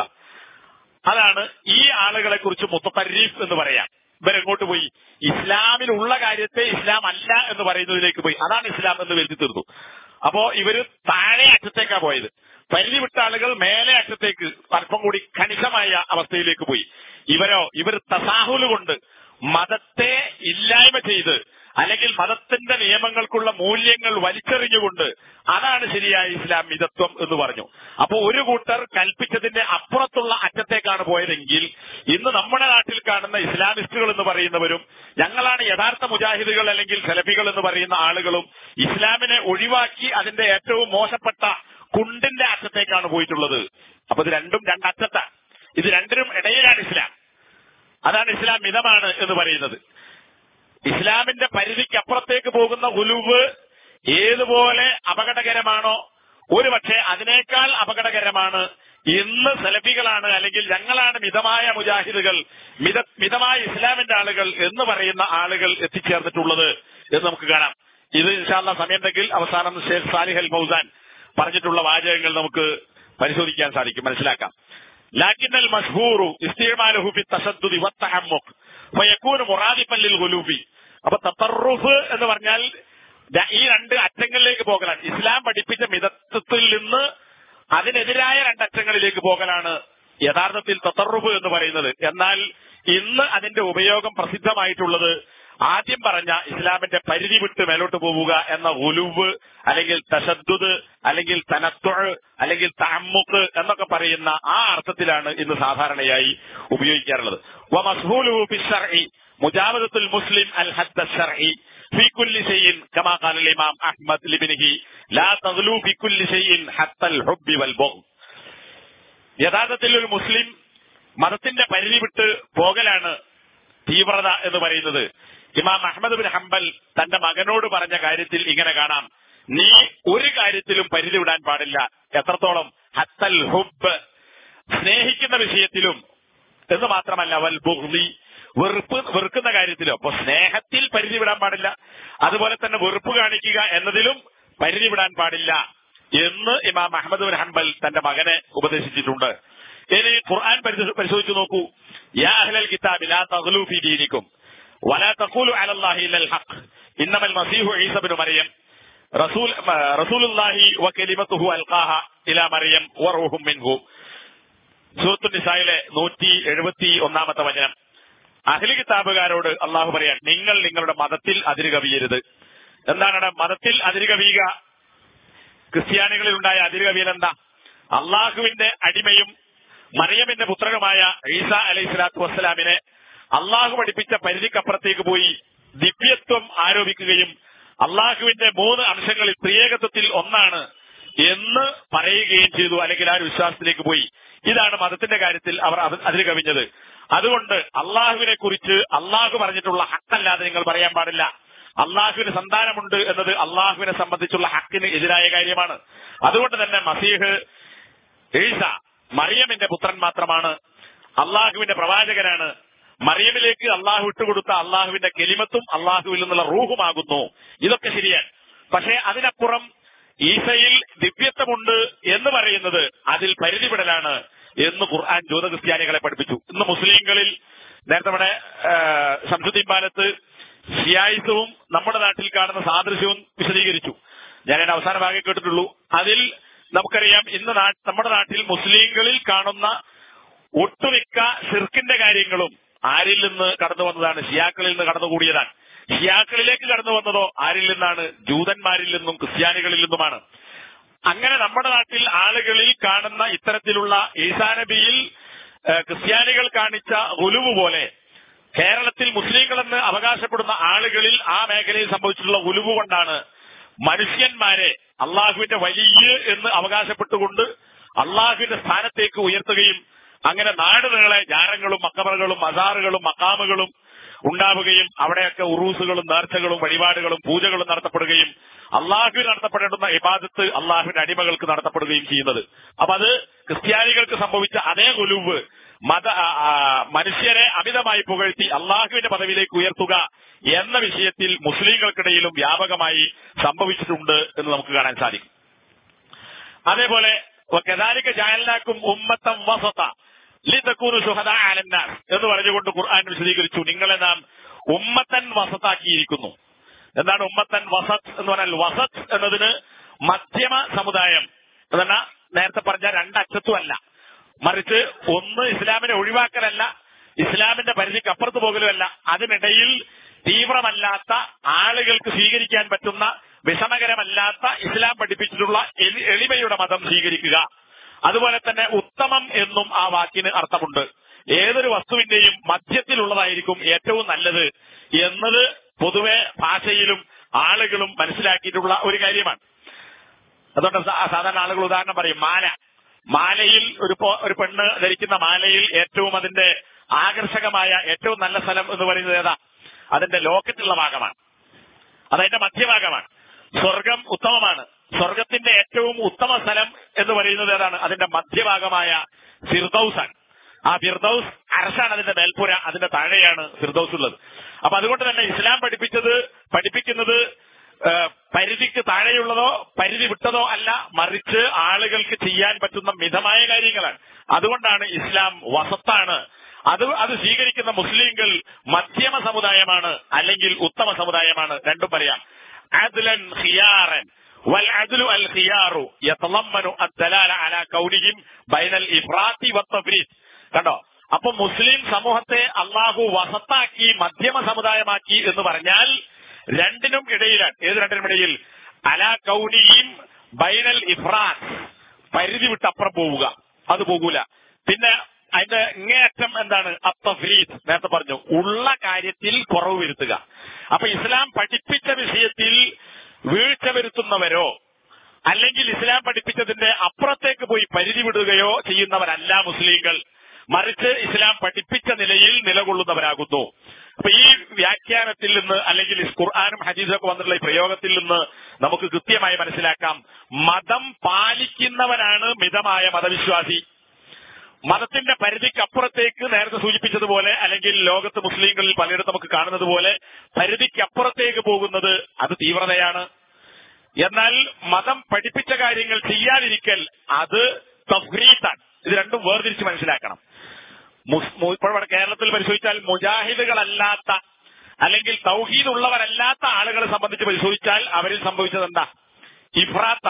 അതാണ് ഈ ആളുകളെ കുറിച്ച് മുത്തരീഫ് എന്ന് പറയാം ഇവരെങ്ങോട്ട് പോയി ഇസ്ലാമിലുള്ള കാര്യത്തെ ഇസ്ലാം അല്ല എന്ന് പറയുന്നതിലേക്ക് പോയി അതാണ് ഇസ്ലാം എന്ന് വരുത്തി തീർന്നു അപ്പോ ഇവര് താഴെ അറ്റത്തേക്കാ പോയത് പരിധി വിട്ട ആളുകൾ മേലെ അറ്റത്തേക്ക് അല്പം കൂടി കണിശമായ അവസ്ഥയിലേക്ക് പോയി ഇവരോ ഇവർ തസാഹുല് കൊണ്ട് മതത്തെ ഇല്ലായ്മ ചെയ്ത് അല്ലെങ്കിൽ മതത്തിന്റെ നിയമങ്ങൾക്കുള്ള മൂല്യങ്ങൾ വലിച്ചെറിഞ്ഞുകൊണ്ട് അതാണ് ശരിയായ ഇസ്ലാം മിതത്വം എന്ന് പറഞ്ഞു അപ്പോ ഒരു കൂട്ടർ കൽപ്പിച്ചതിന്റെ അപ്പുറത്തുള്ള അറ്റത്തേക്കാണ് പോയതെങ്കിൽ ഇന്ന് നമ്മുടെ നാട്ടിൽ കാണുന്ന ഇസ്ലാമിസ്റ്റുകൾ എന്ന് പറയുന്നവരും ഞങ്ങളാണ് യഥാർത്ഥ മുജാഹിദുകൾ അല്ലെങ്കിൽ സെലഫികൾ എന്ന് പറയുന്ന ആളുകളും ഇസ്ലാമിനെ ഒഴിവാക്കി അതിന്റെ ഏറ്റവും മോശപ്പെട്ട കുണ്ടിന്റെ അറ്റത്തേക്കാണ് പോയിട്ടുള്ളത് അപ്പൊ ഇത് രണ്ടും രണ്ടറ്റത്താണ് ഇത് രണ്ടിനും ഇടയിലാണ് ഇസ്ലാം അതാണ് ഇസ്ലാം മിതമാണ് എന്ന് പറയുന്നത് ഇസ്ലാമിന്റെ പരിധിക്കപ്പുറത്തേക്ക് പോകുന്ന ഉലുവ് ഏതുപോലെ അപകടകരമാണോ ഒരുപക്ഷെ അതിനേക്കാൾ അപകടകരമാണ് ഇന്ന് സെലഫികളാണ് അല്ലെങ്കിൽ ഞങ്ങളാണ് മിതമായ മുജാഹിദുകൾ മിത മിതമായ ഇസ്ലാമിന്റെ ആളുകൾ എന്ന് പറയുന്ന ആളുകൾ എത്തിച്ചേർന്നിട്ടുള്ളത് എന്ന് നമുക്ക് കാണാം ഇത് ഇൻഷാല്ല സമയമുണ്ടെങ്കിൽ അവസാനം ഷേഖ് സാലിഹ് അൽ മൗസാൻ പറഞ്ഞിട്ടുള്ള വാചകങ്ങൾ നമുക്ക് പരിശോധിക്കാൻ സാധിക്കും മനസ്സിലാക്കാം ലാക്കിൻ അൽ മഷ്ഹൂറു ഇസ്തിമാലുഹു ഫി തശദ്ദുദി വത്തഹമ്മുഖ് ഫയകൂനു മുറാദിഫൻ ലിൽ ഗുലൂബി അപ്പൊ തത്തറുഫ് എന്ന് പറഞ്ഞാൽ ദ- ഈ രണ്ട് അറ്റങ്ങളിലേക്ക് പോകലാണ് ഇസ്ലാം പഠിപ്പിച്ച മിതത്വത്തിൽ നിന്ന് അതിനെതിരായ രണ്ടറ്റങ്ങളിലേക്ക് പോകലാണ് യഥാർത്ഥത്തിൽ തത്തറുഫ് എന്ന് പറയുന്നത് എന്നാൽ ഇന്ന് അതിന്റെ ഉപയോഗം പ്രസിദ്ധമായിട്ടുള്ളത് ആദ്യം പറഞ്ഞ ഇസ്ലാമിന്റെ പരിധി വിട്ട് മേലോട്ട് പോവുക എന്ന ഉലുവ് അല്ലെങ്കിൽ തശദ്ദുദ് അല്ലെങ്കിൽ തനത്വ അല്ലെങ്കിൽ തമ്മുക്ക് എന്നൊക്കെ പറയുന്ന ആ അർത്ഥത്തിലാണ് ഇന്ന് സാധാരണയായി ഉപയോഗിക്കാറുള്ളത് വമസ്ഹൂലുഹു ഫിശ്ശർഇ മുജാവദത്തുൽ മുസ്ലിം അൽ ഹദ്ദ ശർഇ في كل شيء كما قال الإمام أحمد لابنه لا تغلو في كل شيء حتى الحب والبغض യഥാർത്ഥത്തിൽ ഒരു മുസ്ലിം മതത്തിന്റെ പരിധി വിട്ട് പോകലാണ് തീവ്രത എന്ന് പറയുന്നത് ഇമാം അഹമ്മദ് ബിൻ ഹംബൽ തന്റെ മകനോട് പറഞ്ഞ കാര്യത്തിൽ ഇങ്ങനെ കാണാം നീ ഒരു കാര്യത്തിലും പരിധി വിടാൻ പാടില്ല എത്രത്തോളം ഹത്തൽ ഹുബ് സ്നേഹിക്കുന്ന വിഷയത്തിലും എന്ന് മാത്രമല്ല വൽ ബുഹ്ലി വെറുപ്പ് വെറുക്കുന്ന കാര്യത്തിലും അപ്പൊ സ്നേഹത്തിൽ പരിധി വിടാൻ പാടില്ല അതുപോലെ തന്നെ വെറുപ്പ് കാണിക്കുക എന്നതിലും പരിധി വിടാൻ പാടില്ല എന്ന് ഇമാം അഹമ്മദ് ബിൻ ഹംബൽ തന്റെ മകനെ ഉപദേശിച്ചിട്ടുണ്ട് ഇനി ഖുർആൻ പരിശോ- പരിശോധിച്ചു നോക്കൂ യാ അഹ്ലൽ കിതാബി ലാ തഗ്ലൂ ഫീ ദീനിക്കും വലാ തഖൂലു അലല്ലാഹി ഇല്ലൽ ഹഖ് ഇന്നമൽ മസീഹു ഈസ ഇബ്നു മറിയം റസൂൽ റസൂലുള്ളാഹി വകലിമത്തുഹു അൽഖാഹ ഇലാ മറിയം വറൂഹും മിൻഹു സൂറത്തു നിസായിലെ നൂറ്റി എഴുപത്തി ഒന്നാമത്തെ വചനം അഹ്ലി കിതാബുകാരോട് അള്ളാഹു പറയാൻ നിങ്ങൾ നിങ്ങളുടെ മതത്തിൽ അതിര് കവിയരുത് എന്താണ് അവിടെ മതത്തിൽ അതിര് കവിയുക ക്രിസ്ത്യാനികളിൽ ഉണ്ടായ അതിര് കവിയൽ എന്താ അള്ളാഹുവിന്റെ അടിമയും മറിയമിന്റെ പുത്രനുമായ ഈസ അലൈഹി സ്വലാത്തു വസ്സലാമിനെ അള്ളാഹു പഠിപ്പിച്ച പരിധിക്കപ്പുറത്തേക്ക് പോയി ദിവ്യത്വം ആരോപിക്കുകയും അള്ളാഹുവിന്റെ മൂന്ന് അംശങ്ങളിൽ ത്രിയേകത്വത്തിൽ ഒന്നാണ് എന്ന് പറയുകയും ചെയ്തു അല്ലെങ്കിൽ ആ ഒരു വിശ്വാസത്തിലേക്ക് പോയി ഇതാണ് മതത്തിന്റെ കാര്യത്തിൽ അവർ അത് അതിര് കവിഞ്ഞത് അതുകൊണ്ട് അള്ളാഹുവിനെ കുറിച്ച് അള്ളാഹു പറഞ്ഞിട്ടുള്ള ഹക്കല്ലാതെ നിങ്ങൾ പറയാൻ പാടില്ല അള്ളാഹുവിന് സന്താനമുണ്ട് എന്നത് അള്ളാഹുവിനെ സംബന്ധിച്ചുള്ള ഹക്കിന് എതിരായ കാര്യമാണ് അതുകൊണ്ട് തന്നെ മസീഹ് ഈസ മറിയമിന്റെ പുത്രൻ മാത്രമാണ് അള്ളാഹുവിന്റെ പ്രവാചകനാണ് മറിയമിലേക്ക് അള്ളാഹു ഇട്ടുകൊടുത്ത അള്ളാഹുവിന്റെ കെലിമത്തും അള്ളാഹുവിൽ നിന്നുള്ള റൂഹുമാകുന്നു ഇതൊക്കെ ശരിയാണ് പക്ഷേ അതിനപ്പുറം ഈസയിൽ ദിവ്യത്വമുണ്ട് എന്ന് പറയുന്നത് അതിൽ പരിധിപ്പെടലാണ് എന്ന് ഖുർആൻ ജ്യോത ക്രിസ്ത്യാനികളെ പഠിപ്പിച്ചു ഇന്ന് മുസ്ലിങ്ങളിൽ നേരത്തെ നമ്മുടെ ശംസുദ്ദീൻ പാലത്ത് ഷിയായിസവും നമ്മുടെ നാട്ടിൽ കാണുന്ന സാദൃശ്യവും വിശദീകരിച്ചു ഞാൻ അതിന്റെ അവസാന ഭാഗം കേട്ടിട്ടുള്ളൂ അതിൽ നമുക്കറിയാം ഇന്ന് നാ- നമ്മുടെ നാട്ടിൽ മുസ്ലിങ്ങളിൽ കാണുന്ന ഒട്ടുമിക്ക ഷിർക്കിന്റെ കാര്യങ്ങളും ആരിൽ നിന്ന് കടന്നു വന്നതാണ് ഷിയാക്കളിൽ നിന്ന് കടന്നുകൂടിയതാണ് ഷിയാക്കളിലേക്ക് കടന്നു വന്നതോ ആരിൽ നിന്നാണ് ജൂതന്മാരിൽ നിന്നും ക്രിസ്ത്യാനികളിൽ നിന്നുമാണ് അങ്ങനെ നമ്മുടെ നാട്ടിൽ ആളുകളിൽ കാണുന്ന ഇത്തരത്തിലുള്ള ഈസാനബിയിൽ ഏഹ്, ക്രിസ്ത്യാനികൾ കാണിച്ച ഒലുവ് പോലെ കേരളത്തിൽ മുസ്ലിങ്ങളെന്ന് അവകാശപ്പെടുന്ന ആളുകളിൽ ആ മേഖലയിൽ സംഭവിച്ചിട്ടുള്ള ഉലുവ് കൊണ്ടാണ് മനുഷ്യന്മാരെ അള്ളാഹുവിന്റെ വലിയ എന്ന് അവകാശപ്പെട്ടുകൊണ്ട് അള്ളാഹുവിന്റെ സ്ഥാനത്തേക്ക് ഉയർത്തുകയും അങ്ങനെ നാട് നീളെ ജാരങ്ങളും മക്കബറുകളും മസാറുകളും മക്കാമുകളും ഉണ്ടാവുകയും അവിടെയൊക്കെ ഉറൂസുകളും നേർച്ചകളും വഴിപാടുകളും പൂജകളും നടത്തപ്പെടുകയും അള്ളാഹുവിന് നടത്തപ്പെടേണ്ടുന്ന ഇബാദത്ത് അള്ളാഹുവിന്റെ അടിമകൾക്ക് നടത്തപ്പെടുകയും ചെയ്യുന്നത് അപ്പൊ അത് ക്രിസ്ത്യാനികൾക്ക് സംഭവിച്ച അതേ കുലുവ് മത ആ, ആ, മനുഷ്യരെ അമിതമായി പുകഴ്ത്തി അള്ളാഹുവിന്റെ പദവിയിലേക്ക് ഉയർത്തുക എന്ന വിഷയത്തിൽ മുസ്ലിങ്ങൾക്കിടയിലും വ്യാപകമായി സംഭവിച്ചിട്ടുണ്ട് എന്ന് നമുക്ക് കാണാൻ സാധിക്കും അതേപോലെ കദാലിക ജാലനാക്കും ഉമ്മത്തം വസത ലിതക്കൂനു ശുഹദാ അലന്നാസ് എന്ന് പറഞ്ഞുകൊണ്ട് ഖുർആൻ വിശദീകരിച്ചു നിങ്ങളെ നാം ഉമ്മത്തൻ വസത്താക്കിയിരിക്കുന്നു എന്താണ് ഉമ്മത്തൻ വസത്ത് എന്ന് പറഞ്ഞാൽ വസത്ത് എന്നതിന് മധ്യമ സമുദായം എന്ന് നേരത്തെ പറഞ്ഞ രണ്ടറ്റത്തും അല്ല മറിച്ച് ഒന്ന് ഇസ്ലാമിനെ ഒഴിവാക്കലല്ല ഇസ്ലാമിന്റെ പരിധിക്ക് അപ്പുറത്ത് പോകലുമല്ല അതിനിടയിൽ തീവ്രമല്ലാത്ത ആളുകൾക്ക് സ്വീകരിക്കാൻ പറ്റുന്ന വിഷമകരമല്ലാത്ത ഇസ്ലാം പഠിപ്പിച്ചിട്ടുള്ള എളി- എളിമയുടെ മതം സ്വീകരിക്കുക അതുപോലെ തന്നെ ഉത്തമം എന്നും ആ വാക്കിന് അർത്ഥമുണ്ട് ഏതൊരു വസ്തുവിന്റെയും മധ്യത്തിലുള്ളതായിരിക്കും ഏറ്റവും നല്ലത് എന്നത് പൊതുവെ ഭാഷയിലും ആളുകളും മനസ്സിലാക്കിയിട്ടുള്ള ഒരു കാര്യമാണ് അതുകൊണ്ട് സാ- സാധാരണ ആളുകൾ ഉദാഹരണം പറയും മാല മാലയിൽ ഒരു പോ- ഒരു പെണ്ണ് ധരിക്കുന്ന മാലയിൽ ഏറ്റവും അതിന്റെ ആകർഷകമായ ഏറ്റവും നല്ല സ്ഥലം എന്ന് പറയുന്നത് ഏതാ അതിന്റെ ലോക്കറ്റുള്ള ഭാഗമാണ് അതതിന്റെ മധ്യഭാഗമാണ് സ്വർഗം ഉത്തമമാണ് സ്വർഗത്തിന്റെ ഏറ്റവും ഉത്തമ സ്ഥലം എന്ന് പറയുന്നത് ഏതാണ് അതിന്റെ മധ്യഭാഗമായ ഫിർദൌസാണ് ആ ഫിർദൌസ് അരസാണ് അതിന്റെ മേൽപ്പുര അതിന്റെ താഴെയാണ് ഫിർദൌസ് ഉള്ളത് അപ്പൊ അതുകൊണ്ട് തന്നെ ഇസ്ലാം പഠിപ്പിച്ചത് പഠിപ്പിക്കുന്നത് ആ, പരിധിക്ക് താഴെയുള്ളതോ പരിധി വിട്ടതോ അല്ല മറിച്ച് ആളുകൾക്ക് ചെയ്യാൻ പറ്റുന്ന മിതമായ കാര്യങ്ങളാണ് അതുകൊണ്ടാണ് ഇസ്ലാം വസത്താണ് അത് അത് സ്വീകരിക്കുന്ന മുസ്ലിങ്ങൾ മധ്യമ സമുദായമാണ് അല്ലെങ്കിൽ ഉത്തമ സമുദായമാണ് രണ്ടും പറയാം അദ്ലൻ ഖിയാറൻ والعدل الخيار يتضمن الدلالة على كونهم بين الإفراط والتفريط കണ്ടോ അപ്പൊ മുസ്ലിം സമൂഹത്തെ അള്ളാഹു വസത്താക്കി മധ്യമ സമുദായമാക്കി എന്ന് പറഞ്ഞാൽ രണ്ടിനും ഇടയിലാണ് ഏത് രണ്ടിനും ഇടയിൽ അല കൗനിയും ബൈനൽ ഇഫ്രാത്ത് പരിധി വിട്ട് അപ്പുറം പോവുക അത് പോകൂല പിന്നെ അതിന്റെ ഇങ്ങേയറ്റം എന്താണ് അത്തഫ്രീത്ത് നേരത്തെ പറഞ്ഞു ഉള്ള കാര്യത്തിൽ കുറവ് വരുത്തുക അപ്പൊ ഇസ്ലാം പഠിപ്പിച്ച വിഷയത്തിൽ വീഴ്ച വരുത്തുന്നവരോ അല്ലെങ്കിൽ ഇസ്ലാം പഠിപ്പിച്ചതിന്റെ അപ്പുറത്തേക്ക് പോയി പരിധി വിടുകയോ ചെയ്യുന്നവരല്ല മുസ്ലിങ്ങൾ മറിച്ച് ഇസ്ലാം പഠിപ്പിച്ച നിലയിൽ നിലകൊള്ളുന്നവരാകുന്നു അപ്പൊ ഈ വ്യാഖ്യാനത്തിൽ നിന്ന് അല്ലെങ്കിൽ ഈ ഖുർആാനും ഹദീസൊക്കെ വന്നിട്ടുള്ള ഈ പ്രയോഗത്തിൽ നിന്ന് നമുക്ക് കൃത്യമായി മനസ്സിലാക്കാം മതം പാലിക്കുന്നവനാണ് മിതമായ മതവിശ്വാസി മതത്തിന്റെ പരിധിക്കപ്പുറത്തേക്ക് നേരത്തെ സൂചിപ്പിച്ചതുപോലെ അല്ലെങ്കിൽ ലോകത്ത് മുസ്ലിങ്ങളിൽ പലയിടത്തും നമുക്ക് കാണുന്നത് പോലെ പരിധിക്കപ്പുറത്തേക്ക് പോകുന്നത് അത് തീവ്രതയാണ് എന്നാൽ മതം പഠിപ്പിച്ച കാര്യങ്ങൾ ചെയ്യാതിരിക്കൽ അത് തഫ്രീത്താണ് ഇത് രണ്ടും വേർതിരിച്ച് മനസ്സിലാക്കണം മുസ്- മു- ഇപ്പോൾ ഇവിടെ കേരളത്തിൽ പരിശോധിച്ചാൽ മുജാഹിദുകളല്ലാത്ത അല്ലെങ്കിൽ തൗഹീദ് ഉള്ളവരല്ലാത്ത ആളുകളെ സംബന്ധിച്ച് പരിശോധിച്ചാൽ അവരിൽ സംഭവിച്ചത് എന്താ ഇഫ്രാത്ത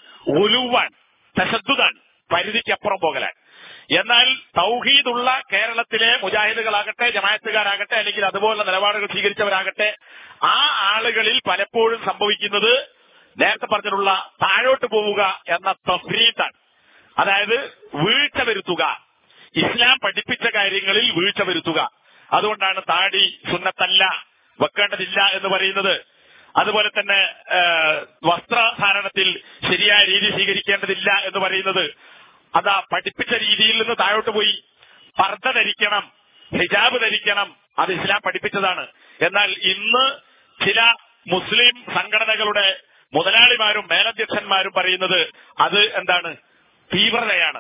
ഉലുവാൻ തശദ്ദുദാൻ പരിധിക്കപ്പുറം പോകലാൻ എന്നാൽ തൗഹീദുള്ള കേരളത്തിലെ മുജാഹിദുകളാകട്ടെ ജമായത്തുകാരാകട്ടെ അല്ലെങ്കിൽ അതുപോലുള്ള നിലപാടുകൾ സ്വീകരിച്ചവരാകട്ടെ ആ ആളുകളിൽ പലപ്പോഴും സംഭവിക്കുന്നത് നേരത്തെ പറഞ്ഞിട്ടുള്ള താഴോട്ട് പോവുക എന്ന തഫ്രീത്താണ് അതായത് വീഴ്ച വരുത്തുക ഇസ്ലാം പഠിപ്പിച്ച കാര്യങ്ങളിൽ വീഴ്ച വരുത്തുക അതുകൊണ്ടാണ് താടി സുന്നത്തല്ല വെക്കേണ്ടതില്ല എന്ന് പറയുന്നത് അതുപോലെ തന്നെ ആ, വസ്ത്രധാരണത്തിൽ ശരിയായ രീതി സ്വീകരിക്കേണ്ടതില്ല എന്ന് പറയുന്നത് അതാ പഠിപ്പിച്ച രീതിയിൽ നിന്ന് താഴോട്ട് പോയി പർദ്ദ ധരിക്കണം ഹിജാബ് ധരിക്കണം അത് ഇസ്ലാം പഠിപ്പിച്ചതാണ് എന്നാൽ ഇന്ന് ചില മുസ്ലിം സംഘടനകളുടെ മുതലാളിമാരും മേലധ്യക്ഷന്മാരും പറയുന്നത് അത് എന്താണ് തീവ്രതയാണ്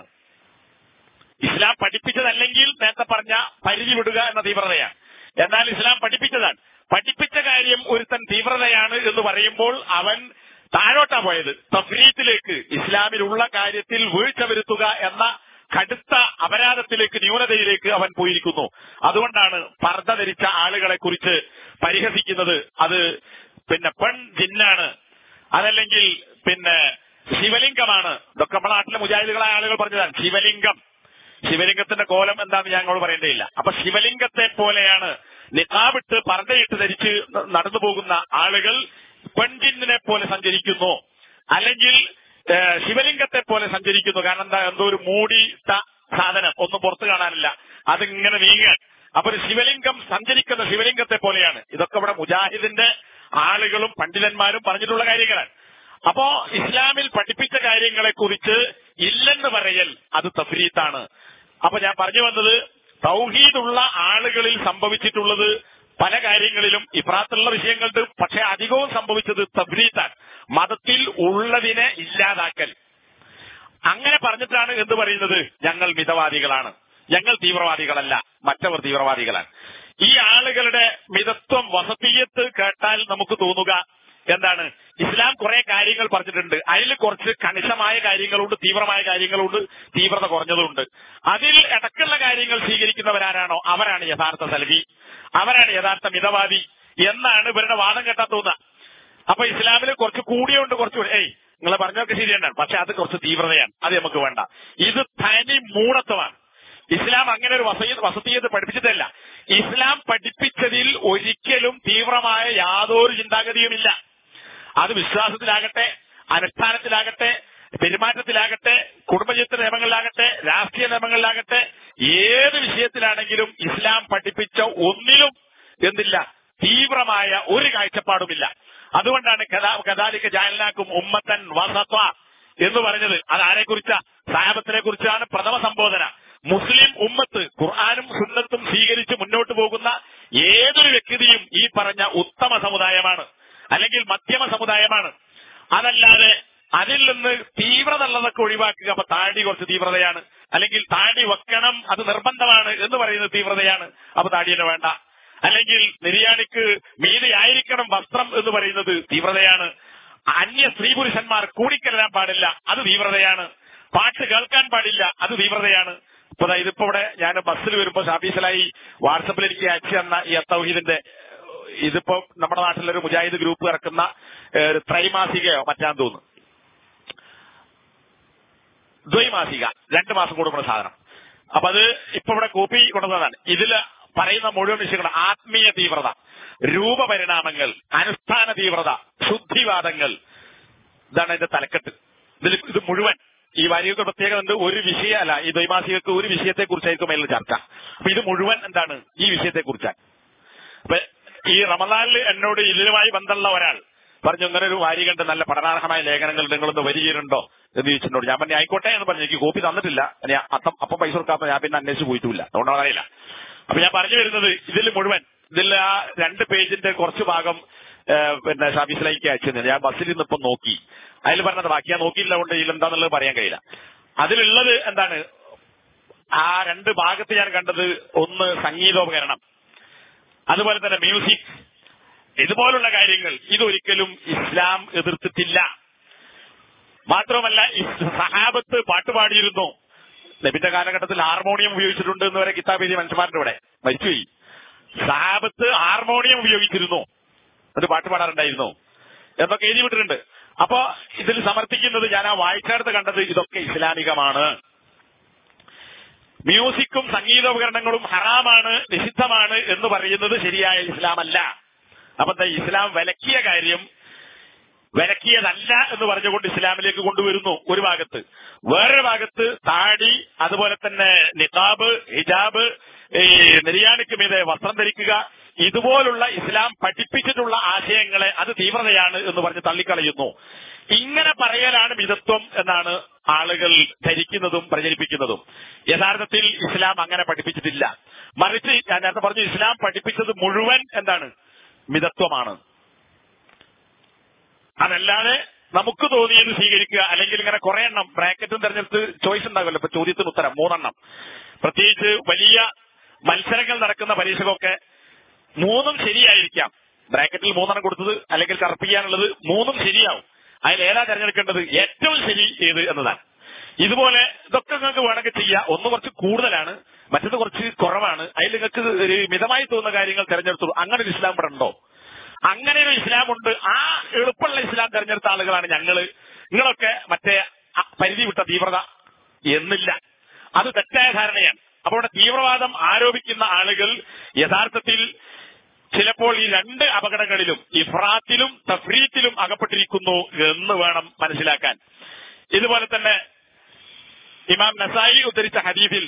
ഇസ്ലാം പഠിപ്പിച്ചതല്ലെങ്കിൽ നേരത്തെ പറഞ്ഞ പരിധി വിടുക എന്ന തീവ്രതയാണ് എന്നാൽ ഇസ്ലാം പഠിപ്പിച്ചതാണ് പഠിപ്പിച്ച കാര്യം ഒരുത്തൻ തീവ്രതയാണ് എന്ന് പറയുമ്പോൾ അവൻ താഴോട്ടാ പോയത് തഫ്രീത്തിലേക്ക് ഇസ്ലാമിലുള്ള കാര്യത്തിൽ വീഴ്ച വരുത്തുക എന്ന കടുത്ത അപരാധത്തിലേക്ക് ന്യൂനതയിലേക്ക് അവൻ പോയിരിക്കുന്നു അതുകൊണ്ടാണ് പർദ്ദ ധരിച്ച ആളുകളെ കുറിച്ച് പരിഹസിക്കുന്നത് അത് പിന്നെ പെൺ ജിന്നാണ് അതല്ലെങ്കിൽ പിന്നെ ശിവലിംഗമാണ് ഇതൊക്കെ നമ്മുടെ നാട്ടിലെ മുജാഹിദുകളായ ആളുകൾ പറഞ്ഞതാണ് ശിവലിംഗം ശിവലിംഗത്തിന്റെ കോലം എന്താണെന്ന് ഞങ്ങൾ പറയേണ്ടതില്ല അപ്പൊ ശിവലിംഗത്തെ പോലെയാണ് നിക്കാവിട്ട് പർദ്ദയിട്ട് ധരിച്ച് ന- നടന്നു പോകുന്ന ആളുകൾ പെൺജിന്നിനെ പോലെ സഞ്ചരിക്കുന്നു അല്ലെങ്കിൽ ഏഹ്, ശിവലിംഗത്തെ പോലെ സഞ്ചരിക്കുന്നു കാരണം എന്താ എന്തോ ഒരു മൂടിയിട്ട സാധനം ഒന്നും പുറത്തു കാണാനില്ല അതിങ്ങനെ നീങ്ങാൻ അപ്പൊ ഒരു ശിവലിംഗം സഞ്ചരിക്കുന്ന ശിവലിംഗത്തെ പോലെയാണ് ഇതൊക്കെ ഇവിടെ മുജാഹിദിന്റെ ആളുകളും പണ്ഡിതന്മാരും പറഞ്ഞിട്ടുള്ള കാര്യങ്ങളാണ് അപ്പോ ഇസ്ലാമിൽ പഠിപ്പിച്ച കാര്യങ്ങളെ കുറിച്ച് ഇല്ലെന്ന് പറയൽ അത് തഫ്രീത്താണ് അപ്പൊ ഞാൻ പറഞ്ഞു വന്നത് തൗഹീദുള്ള ആളുകളിൽ സംഭവിച്ചിട്ടുള്ളത് പല കാര്യങ്ങളിലും ഇപ്രാത്തുള്ള വിഷയങ്ങളുണ്ട് പക്ഷെ അധികവും സംഭവിച്ചത് തഫ്രീത്താണ് മതത്തിൽ ഉള്ളതിനെ ഇല്ലാതാക്കൽ അങ്ങനെ പറഞ്ഞിട്ടാണ് എന്ത് പറയുന്നത് ഞങ്ങൾ മിതവാദികളാണ് ഞങ്ങൾ തീവ്രവാദികളല്ല മറ്റവർ തീവ്രവാദികളാണ് ഈ ആളുകളുടെ മിതത്വം വസതീയത്ത് കേട്ടാൽ നമുക്ക് തോന്നുക എന്താണ് ഇസ്ലാം കുറെ കാര്യങ്ങൾ പറഞ്ഞിട്ടുണ്ട് അതിൽ കുറച്ച് കണിശമായ കാര്യങ്ങളുണ്ട് തീവ്രമായ കാര്യങ്ങളുണ്ട് തീവ്രത കുറഞ്ഞതുണ്ട് അതിൽ ഇടക്കുള്ള കാര്യങ്ങൾ സ്വീകരിക്കുന്നവരാരാണോ അവരാണ് യഥാർത്ഥ സലഫി അവരാണ് യഥാർത്ഥ മിതവാദി എന്നാണ് ഇവരുടെ വാദം കേട്ടാ തോന്നുക അപ്പൊ ഇസ്ലാമിൽ കുറച്ച് കൂടിയുണ്ട് കുറച്ച് കൂടി- ഏയ് നിങ്ങൾ പറഞ്ഞൊക്കെ ശരിയാണ് പക്ഷെ അത് കുറച്ച് തീവ്രതയാണ് അത് നമുക്ക് വേണ്ട ഇത് തനി മൂടത്വമാണ് ഇസ്ലാം അങ്ങനെ ഒരു വസീ- വസതീയത പഠിപ്പിച്ചിട്ടല്ല ഇസ്ലാം പഠിപ്പിച്ചതിൽ ഒരിക്കലും തീവ്രമായ യാതൊരു ചിന്താഗതിയുമില്ല അത് വിശ്വാസത്തിലാകട്ടെ അനുഷ്ഠാനത്തിലാകട്ടെ പെരുമാറ്റത്തിലാകട്ടെ കുടുംബജീവിത നിയമങ്ങളിലാകട്ടെ രാഷ്ട്രീയ നിയമങ്ങളിലാകട്ടെ ഏത് വിഷയത്തിലാണെങ്കിലും ഇസ്ലാം പഠിപ്പിച്ച ഒന്നിലും എന്തില്ല തീവ്രമായ ഒരു കാഴ്ചപ്പാടുമില്ല അതുകൊണ്ടാണ് കഥാലിക്ക ജാലിനാക്കും ഉമ്മത്തൻ വസത്വ എന്ന് പറഞ്ഞത് അത് ആരെ കുറിച്ചാ സാഹബത്തിനെ കുറിച്ചാണ് പ്രഥമ സംബോധന മുസ്ലിം ഉമ്മത്ത് ഖുർആാനും സുന്നത്തും സ്വീകരിച്ച് മുന്നോട്ട് പോകുന്ന ഏതൊരു വ്യക്തിയും ഈ പറഞ്ഞ ഉത്തമ സമുദായമാണ് അല്ലെങ്കിൽ മധ്യമ സമുദായമാണ് അതല്ലാതെ അതിൽ നിന്ന് തീവ്രത ഉള്ളതൊക്കെ ഒഴിവാക്കുക അപ്പൊ താടി കുറച്ച് തീവ്രതയാണ് അല്ലെങ്കിൽ താടി വെക്കണം അത് നിർബന്ധമാണ് എന്ന് പറയുന്നത് തീവ്രതയാണ് അപ്പൊ താടിയെ വേണ്ട അല്ലെങ്കിൽ നിര്യാണിക്ക് മീതിയായിരിക്കണം വസ്ത്രം എന്ന് പറയുന്നത് തീവ്രതയാണ് അന്യ സ്ത്രീ പുരുഷന്മാർ കൂടിക്കലരാൻ പാടില്ല അത് തീവ്രതയാണ് പാട്ട് കേൾക്കാൻ പാടില്ല അത് തീവ്രതയാണ് ഇപ്പൊ ദാ ഇതിപ്പോ ഇവിടെ ഞാൻ ബസ്സിൽ വരുമ്പോ ഷാഫീസലായി വാട്സപ്പിൽ എനിക്ക് അയച്ചു തന്ന ഈ തൗഹീദിന്റെ ഇതിപ്പോ നമ്മുടെ നാട്ടിലൊരു മുജാഹിദ് ഗ്രൂപ്പ് ഇറക്കുന്ന ഏഹ്, ഒരു ത്രൈമാസികയോ മറ്റാന്ന് തോന്നുന്നു ദ്വൈമാസിക രണ്ട് മാസം കൂടുമ്പോൾ സാധനം അപ്പൊ അത് ഇപ്പൊ ഇവിടെ കോപ്പി കൊണ്ടുവന്നതാണ് ഇതില് പറയുന്ന മുഴുവൻ വിഷയങ്ങൾ ആത്മീയ തീവ്രത രൂപപരിണാമങ്ങൾ അനുഷ്ഠാന തീവ്രത ശുദ്ധിവാദങ്ങൾ ഇതാണ് അതിന്റെ തലക്കെട്ട് ഇതിൽ ഇത് മുഴുവൻ ഈ വാരികൾക്ക് പ്രത്യേകത ഉണ്ട് ഒരു വിഷയ അല്ല ഈ ദ്വൈമാസികൾക്ക് ഒരു വിഷയത്തെ കുറിച്ചായിരിക്കും മേലുള്ള ചർച്ച അപ്പൊ ഇത് മുഴുവൻ എന്താണ് ഈ വിഷയത്തെ കുറിച്ചാണ് അപ്പൊ ഈ റമദാനിൽ എന്നോട് ഇതിലുമായി ബന്ധമുള്ള ഒരാൾ പറഞ്ഞു ഇങ്ങനെ ഒരു വാരി കണ്ട് നല്ല പഠനാർഹമായ ലേഖനങ്ങൾ നിങ്ങളൊന്ന് വരികയുണ്ടോ എന്ന് ചോദിച്ചിട്ടുണ്ട് ഞാൻ പറഞ്ഞു ആയിക്കോട്ടെ എന്ന് പറഞ്ഞു എനിക്ക് കോപ്പി തന്നിട്ടില്ല ഞാൻ അപ്പം അപ്പം പൈസ കൊടുക്കാത്ത ഞാൻ പിന്നെ അന്വേഷിച്ച് പോയിട്ടുമില്ല അതുകൊണ്ടാണ് അറിയില്ല അപ്പൊ ഞാൻ പറഞ്ഞു വരുന്നത് ഇതിൽ മുഴുവൻ ഇതിൽ ആ രണ്ട് പേജിന്റെ കുറച്ച് ഭാഗം ഏ, പിന്നെ ഷാഫീസിലേക്ക് അയച്ചു തന്നെ ഞാൻ ബസ്സിൽ നിന്നിപ്പം നോക്കി അതിൽ പറഞ്ഞത് ബാക്കി ഞാൻ നോക്കിയില്ല കൊണ്ട് ഇതിൽ എന്താന്നുള്ളത് പറയാൻ കഴിയില്ല അതിലുള്ളത് എന്താണ് ആ രണ്ട് ഭാഗത്ത് ഞാൻ കണ്ടത് ഒന്ന് സംഗീതോപകരണം അതുപോലെ തന്നെ മ്യൂസിക് ഇതുപോലുള്ള കാര്യങ്ങൾ ഇതൊരിക്കലും ഇസ്ലാം എതിർത്തിട്ടില്ല മാത്രമല്ല ഇസ് സഹാബത്ത് പാട്ടുപാടിയിരുന്നു നബിന്റെ കാലഘട്ടത്തിൽ ഹാർമോണിയം ഉപയോഗിച്ചിട്ടുണ്ട് എന്ന് വരെ കിതാബ് എഴുതിയ മനുഷ്യന്മാരുടെ ഇവിടെ മരിച്ചുപോയി സഹാബത്ത് ഹാർമോണിയം ഉപയോഗിച്ചിരുന്നു അത് പാട്ട് പാടാറുണ്ടായിരുന്നു എന്നൊക്കെ എഴുതി വിട്ടിട്ടുണ്ട് അപ്പോ ഇതിൽ സമർത്ഥിക്കുന്നത് ഞാൻ ആ വായിച്ചെടുത്ത് കണ്ടത് ഇതൊക്കെ ഇസ്ലാമികമാണ് മ്യൂസിക്കും സംഗീതോപകരണങ്ങളും ഹറാമാണ് നിഷിദ്ധമാണ് എന്ന് പറയുന്നത് ശരിയായ ഇസ്ലാമല്ല അപ്പൊ എന്താ ഇസ്ലാം വിലക്കിയ കാര്യം വിലക്കിയതല്ല എന്ന് പറഞ്ഞുകൊണ്ട് ഇസ്ലാമിലേക്ക് കൊണ്ടുവരുന്നു ഒരു ഭാഗത്ത് വേറൊരു ഭാഗത്ത് താടി അതുപോലെ തന്നെ നിതാബ് ഹിജാബ് ഈ നിര്യാണിക്ക് മീതെ വസ്ത്രം ധരിക്കുക ഇതുപോലുള്ള ഇസ്ലാം പഠിപ്പിച്ചിട്ടുള്ള ആശയങ്ങളെ അത് തീവ്രതയാണ് എന്ന് പറഞ്ഞ് തള്ളിക്കളയുന്നു ഇങ്ങനെ പറയലാണ് മിതത്വം എന്നാണ് ആളുകൾ ധരിക്കുന്നതും പ്രചരിപ്പിക്കുന്നതും യഥാർത്ഥത്തിൽ ഇസ്ലാം അങ്ങനെ പഠിപ്പിച്ചിട്ടില്ല മറിച്ച് ഞാൻ നേരത്തെ പറഞ്ഞു ഇസ്ലാം പഠിപ്പിച്ചത് മുഴുവൻ എന്താണ് മിതത്വമാണ് അതല്ലാതെ നമുക്ക് തോന്നിയത് സ്വീകരിക്കുക അല്ലെങ്കിൽ ഇങ്ങനെ കുറെ എണ്ണം ബ്രാക്കറ്റും തെരഞ്ഞെടുത്ത് ചോയ്സ് ഉണ്ടാകുമല്ലോ ഇപ്പൊ ചോദ്യത്തിന് ഉത്തരം മൂന്നെണ്ണം പ്രത്യേകിച്ച് വലിയ മത്സരങ്ങൾ നടക്കുന്ന പരീക്ഷകളൊക്കെ മൂന്നും ശരിയായിരിക്കാം ബ്രാക്കറ്റിൽ മൂന്നെണ്ണം കൊടുത്തത് അല്ലെങ്കിൽ കറുപ്പിക്കാനുള്ളത് മൂന്നും ശരിയാവും അതിൽ ഏതാ തെരഞ്ഞെടുക്കേണ്ടത് ഏറ്റവും ശരി ഏത് എന്നതാണ് ഇതുപോലെ ഇതൊക്കെ നിങ്ങൾക്ക് വേണമെങ്കിൽ ചെയ്യാം ഒന്ന് കുറച്ച് കൂടുതലാണ് മറ്റത് കുറച്ച് കുറവാണ് അതിൽ നിങ്ങൾക്ക് ഒരു മിതമായി തോന്നുന്ന കാര്യങ്ങൾ തെരഞ്ഞെടുത്തു അങ്ങനെ ഒരു ഇസ്ലാം ഇവിടെ ഉണ്ടോ അങ്ങനെ ഒരു ഇസ്ലാം ഉണ്ട് ആ എളുപ്പമുള്ള ഇസ്ലാം തെരഞ്ഞെടുത്ത ആളുകളാണ് ഞങ്ങള് നിങ്ങളൊക്കെ മറ്റേ അ- പരിധി വിട്ട തീവ്രത എന്നില്ല അത് തെറ്റായ ധാരണയാണ് അപ്പോൾ ഇവിടെ തീവ്രവാദം ആരോപിക്കുന്ന ആളുകൾ യഥാർത്ഥത്തിൽ ചിലപ്പോൾ ഈ രണ്ട് അപകടങ്ങളിലും ഇഫ്രാത്തിലും തഫ്രീത്തിലും അകപ്പെട്ടിരിക്കുന്നു എന്ന് വേണം മനസ്സിലാക്കാൻ ഇതുപോലെ തന്നെ ഇമാം നസായി ഉദ്ധരിച്ച ഹദീഫിൽ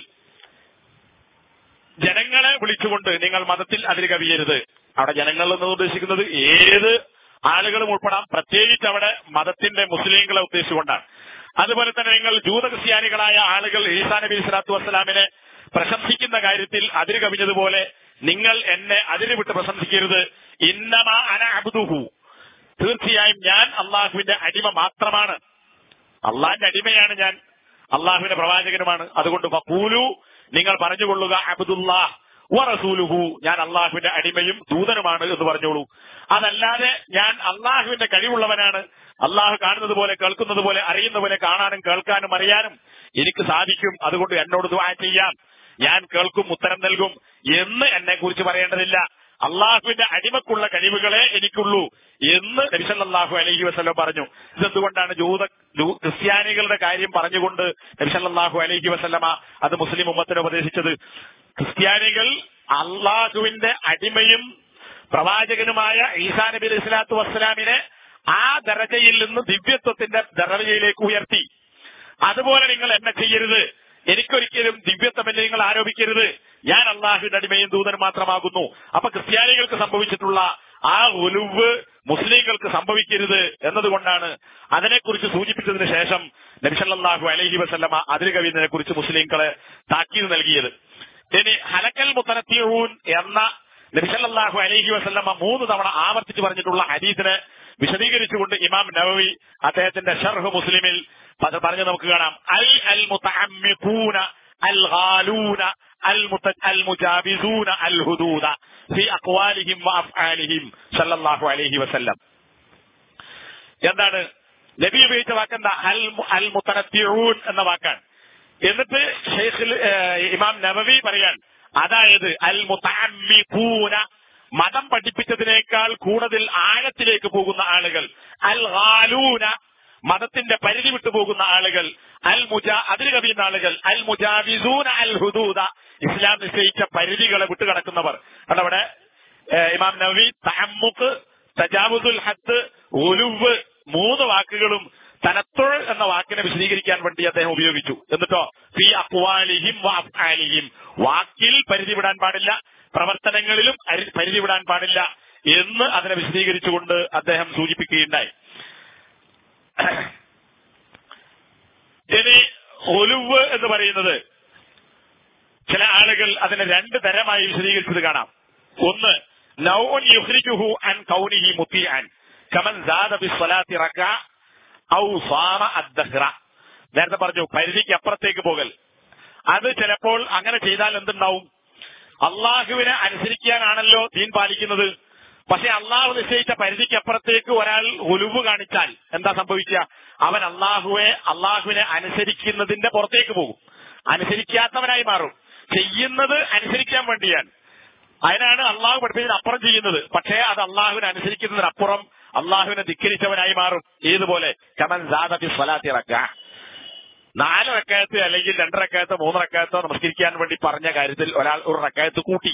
ജനങ്ങളെ വിളിച്ചുകൊണ്ട് നിങ്ങൾ മതത്തിൽ അതിര് കവിയരുത് അവിടെ ജനങ്ങൾ എന്ന് ഉദ്ദേശിക്കുന്നത് ഏത് ആളുകളും ഉൾപ്പെടാം പ്രത്യേകിച്ച് അവിടെ മതത്തിന്റെ മുസ്ലിങ്ങളെ ഉദ്ദേശിച്ചുകൊണ്ടാണ് അതുപോലെ തന്നെ നിങ്ങൾ ജൂത ക്രിസ്ത്യാനികളായ ആളുകൾ ഈസാ നബി സ്വലാത്തു വസ്സലാമിനെ പ്രശംസിക്കുന്ന കാര്യത്തിൽ അതിര് കവിഞ്ഞതുപോലെ നിങ്ങൾ എന്നെ അതിര് വിട്ട് പ്രശംസിക്കരുത് ഇന്നമ അന അബ്ദുഹു തീർച്ചയായും ഞാൻ അള്ളാഹുവിന്റെ അടിമ മാത്രമാണ് അള്ളാഹിന്റെ അടിമയാണ് ഞാൻ അള്ളാഹുവിന്റെ പ്രവാചകനുമാണ് അതുകൊണ്ട് ഫക്കൂലു നിങ്ങൾ പറഞ്ഞുകൊള്ളുക അബ്ദുല്ലാഹ് വറസൂലുഹു ഞാൻ അള്ളാഹുവിന്റെ അടിമയും ദൂതനുമാണ് എന്ന് പറഞ്ഞോളൂ അതല്ലാതെ ഞാൻ അള്ളാഹുവിന്റെ കഴിവുള്ളവനാണ് അള്ളാഹു കാണുന്നത് പോലെ കേൾക്കുന്നത് പോലെ അറിയുന്ന പോലെ കാണാനും കേൾക്കാനും അറിയാനും എനിക്ക് സാധിക്കും അതുകൊണ്ട് എന്നോട് ദുആ ചെയ്യാം ഞാൻ കേൾക്കും ഉത്തരം നൽകും എന്ന് എന്നെ കുറിച്ച് പറയേണ്ടതില്ല അള്ളാഹുവിന്റെ അടിമക്കുള്ള കഴിവുകളെ എനിക്കുള്ളൂ എന്ന് നബിസല്ലാഹു അലഹി വസ്ലം പറഞ്ഞു ഇതെന്തുകൊണ്ടാണ് ജൂത ജൂ- ക്രിസ്ത്യാനികളുടെ കാര്യം പറഞ്ഞുകൊണ്ട് നബിസല്ലാഹു അലഹി വസ്ലമ അത് മുസ്ലിം ഉമ്മത്തിന് ഉപദേശിച്ചത് ക്രിസ്ത്യാനികൾ അള്ളാഹുവിന്റെ അടിമയും പ്രവാചകനുമായ ഈസാ നബി അലൈഹി സ്വലാത്തു വസ്സലാമിനെ ആ ദറജയിൽ നിന്ന് ദിവ്യത്വത്തിന്റെ ദറജയിലേക്ക് ഉയർത്തി അതുപോലെ നിങ്ങൾ എന്നെ ചെയ്യരുത് എനിക്കൊരിക്കലും ദിവ്യത്വമെന്നെ നിങ്ങൾ ആരോപിക്കരുത് ഞാൻ അള്ളാഹുവിന്റെ അടിമയും ദൂതനും മാത്രമാകുന്നു അപ്പൊ ക്രിസ്ത്യാനികൾക്ക് സംഭവിച്ചിട്ടുള്ള ആ ഒലുവ് മുസ്ലിങ്ങൾക്ക് സംഭവിക്കരുത് എന്നതുകൊണ്ടാണ് അതിനെക്കുറിച്ച് സൂചിപ്പിച്ചതിന് ശേഷം നബിസല്ലാഹു അലഹി വസല്ലമ അതിൽ കവിയുന്നതിനെ കുറിച്ച് മുസ്ലിങ്ങളെ താക്കീത് നൽകിയത് ഇനി ഹലക്കൽ മുത്തനത്തിയൂൻ എന്ന നബിസല്ലാഹു അലഹി വസല്ലമ മൂന്ന് തവണ ആവർത്തിച്ച് പറഞ്ഞിട്ടുള്ള ഹദീസിനെ വിശദീകരിച്ചുകൊണ്ട് ഇമാം നവവി അദ്ദേഹത്തിന്റെ ഷർഹ് മുസ്ലിമിൽ അത് പറഞ്ഞ് നമുക്ക് കാണാം അൽ അൽ മുത്തഅമ്മിഖൂന അൽ ഗാലൂന അൽ മുത അൽ മുജാബിസൂന അൽ ഹുദൂദ ഫി അഖ്വാലിഹിം വ അഫ്ആലിഹിം സല്ലല്ലാഹു അലൈഹി വസല്ലം എന്താണ് നബി ഉപയോഗിച്ച വാക്കെന്താ അൽ മു- അൽ മുത്തനത്തിഊൻ എന്ന വാക്കാണ് എന്നിട്ട് ഷെയ്ഖിൽ ഏഹ്, ഇമാം നബവി പറയാൻ അതായത് അൽ മുത്തഅമ്മിഖൂന മതം പഠിപ്പിച്ചതിനേക്കാൾ കൂടുതൽ ആഴത്തിലേക്ക് പോകുന്ന ആളുകൾ അൽ ഗാലൂന മതത്തിന്റെ പരിധി വിട്ടു പോകുന്ന ആളുകൾ അൽ മുജാ അതിന് കവിയുന്ന ആളുകൾ അൽ മുജാവിസൂന അൽ ഹുദൂദ ഇസ്ലാം നിശ്ചയിച്ച പരിധികളെ വിട്ടുകിടക്കുന്നവർ അതവിടെ ഏഹ്, ഇമാം നവി തഹമ്മുക്ക് തജാവുദുൽ ഹത്ത് ഒലുവ് മൂന്ന് വാക്കുകളും തനത്തുൾ എന്ന വാക്കിനെ വിശദീകരിക്കാൻ വേണ്ടി അദ്ദേഹം ഉപയോഗിച്ചു എന്നിട്ടോ ഫി അക്വാലിഹിം വ അഫ്ആലിഹിം വാക്കിൽ പരിധി വിടാൻ പാടില്ല പ്രവർത്തനങ്ങളിലും അരി- പരിധി വിടാൻ പാടില്ല എന്ന് അതിനെ വിശദീകരിച്ചുകൊണ്ട് അദ്ദേഹം സൂചിപ്പിക്കുകയുണ്ടായി ഇനി ഒലുവ് എന്ന് പറയുന്നത് ചില ആളുകൾ അതിനെ രണ്ട് തരമായി വിശദീകരിച്ചത് കാണാം ഒന്ന് നൗൻ യുഹ്രിജുഹു അൻ കൗനിഹി മുത്തിഅൻ കമൻ സാദ ബിസ്സലാത്തി റക്അ ഔ സാമ അദ്ദഹ്റ നേരത്തെ പറഞ്ഞു പരിധിക്ക് അപ്പുറത്തേക്ക് പോകൽ അത് ചിലപ്പോൾ അങ്ങനെ ചെയ്താൽ എന്തുണ്ടാവും അള്ളാഹുവിനെ അനുസരിക്കാനാണല്ലോ ദീൻ പാലിക്കുന്നത് പക്ഷെ അള്ളാഹു നിശ്ചയിച്ച പരിധിക്ക് അപ്പുറത്തേക്ക് ഒരാൾ ഒലുവ് കാണിച്ചാൽ എന്താ സംഭവിക്കുക അവൻ അള്ളാഹുവെ അള്ളാഹുവിനെ അനുസരിക്കുന്നതിന്റെ പുറത്തേക്ക് പോകും അനുസരിക്കാത്തവനായി മാറും ചെയ്യുന്നത് അനുസരിക്കാൻ വേണ്ടിയാണ് അതിനാണ് അള്ളാഹു പഠിപ്പിച്ചതിന് അപ്പുറം ചെയ്യുന്നത് പക്ഷേ അത് അള്ളാഹുവിനെ അനുസരിക്കുന്നതിനപ്പുറം അള്ളാഹുവിനെ ധിക്കരിച്ചവനായി മാറും ഏതുപോലെ കമൻ സാദബി സ്വലാത്തി റക്ക നാല് റക്കായത്ത് അല്ലെങ്കിൽ രണ്ട് റക്കായത്തോ മൂന്ന് റക്കായത്തോ നമസ്കരിക്കാൻ വേണ്ടി പറഞ്ഞ കാര്യത്തിൽ ഒരാൾ ഒരു റക്കായത്ത് കൂട്ടി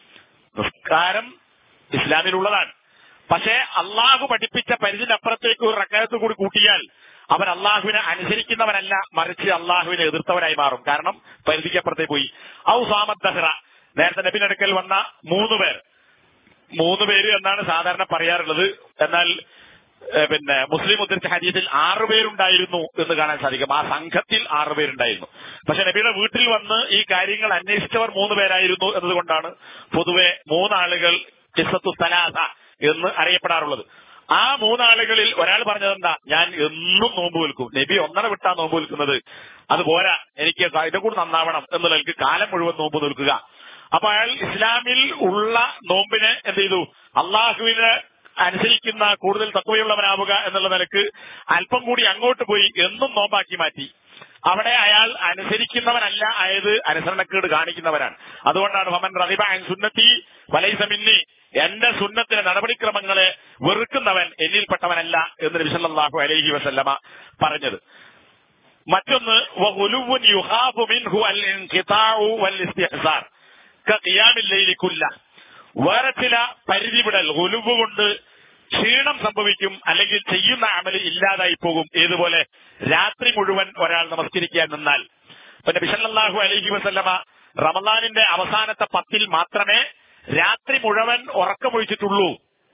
നിസ്കാരം ഇസ്ലാമിലുള്ളതാണ് പക്ഷേ അള്ളാഹു പഠിപ്പിച്ച പരിധിനപ്പുറത്തേക്ക് ഒരു റക്കായത്ത് കൂടി കൂട്ടിയാൽ അവൻ അള്ളാഹുവിനെ അനുസരിക്കുന്നവനല്ല മറിച്ച് അള്ളാഹുവിനെ എതിർത്തവനായി മാറും കാരണം പരിധിക്കപ്പുറത്തേക്ക് പോയി ഔ സാമത് ദഹ്റ നേരത്തെ നബിനടുക്കൽ വന്ന മൂന്ന് പേർ മൂന്ന് പേര് എന്നാണ് സാധാരണ പറയാറുള്ളത് എന്നാൽ ഏഹ്, പിന്നെ മുസ്ലിം ഉദ്ധരിച്ച ഹദീസിൽ ആറു പേരുണ്ടായിരുന്നു എന്ന് കാണാൻ സാധിക്കും ആ സംഘത്തിൽ ആറു പേരുണ്ടായിരുന്നു പക്ഷെ നബിയുടെ വീട്ടിൽ വന്ന് ഈ കാര്യങ്ങൾ അന്വേഷിച്ചവർ മൂന്ന് പേരായിരുന്നു എന്നതുകൊണ്ടാണ് പൊതുവെ മൂന്നാളുകൾ കിസത്തു സലാസ എന്ന് അറിയപ്പെടാറുള്ളത് ആ മൂന്നാളുകളിൽ ഒരാൾ പറഞ്ഞതെന്താ ഞാൻ എന്നും നോമ്പ് വിൽക്കും നബി ഒന്നര വിട്ടാ നോമ്പ് വിൽക്കുന്നത് അത് പോരാ എനിക്ക് ഇത് കൂടി നന്നാവണം എന്നുള്ളവർക്ക് കാലം മുഴുവൻ നോമ്പ് നിൽക്കുക അപ്പൊ അയാൾ ഇസ്ലാമിൽ ഉള്ള നോമ്പിനെ എന്ത് ചെയ്തു അള്ളാഹുവിനെ അനുസരിക്കുന്ന കൂടുതൽ തത്വയുള്ളവനാവുക എന്നുള്ള നിലക്ക് അല്പം കൂടി അങ്ങോട്ട് പോയി എന്നും നോമ്പാക്കി മാറ്റി അവിടെ അയാൾ അനുസരിക്കുന്നവനല്ല ആയത് അനുസരണക്കേട് കാണിക്കുന്നവരാണ് അതുകൊണ്ടാണ് ഹമൻ റഹിബ അൻ സുന്നത്തി വലൈസമിന്നി എന്റെ സുന്നത്തിന്റെ നടപടിക്രമങ്ങളെ വെറുക്കുന്നവൻ എന്നിൽപ്പെട്ടവനല്ല എന്ന് നബി സല്ലല്ലാഹു അലൈഹി വസല്ലമ പറഞ്ഞത് മറ്റൊന്ന് വഹുലുവുൻ യുഹാഫു മിൻഹു അൽ ഇൻഖിതാഉ വൽ ഇസ്തിഹ്സാർ കഖിയാമിൽ ലൈലി കുല്ല വേറെ ചില പരിധി വിടൽ ഒലുവ് കൊണ്ട് ക്ഷീണം സംഭവിക്കും അല്ലെങ്കിൽ ചെയ്യുന്ന അമല് ഇല്ലാതായി പോകും ഏതുപോലെ രാത്രി മുഴുവൻ ഒരാൾ നമസ്കരിക്കാൻ നിന്നാൽ പിന്നെ ബിഷല്ലാഹു അലൈഹി വസല്ലമ റമദാനിന്റെ അവസാനത്തെ പത്തിൽ മാത്രമേ രാത്രി മുഴുവൻ ഉറക്കമൊഴിച്ചിട്ടുള്ളൂ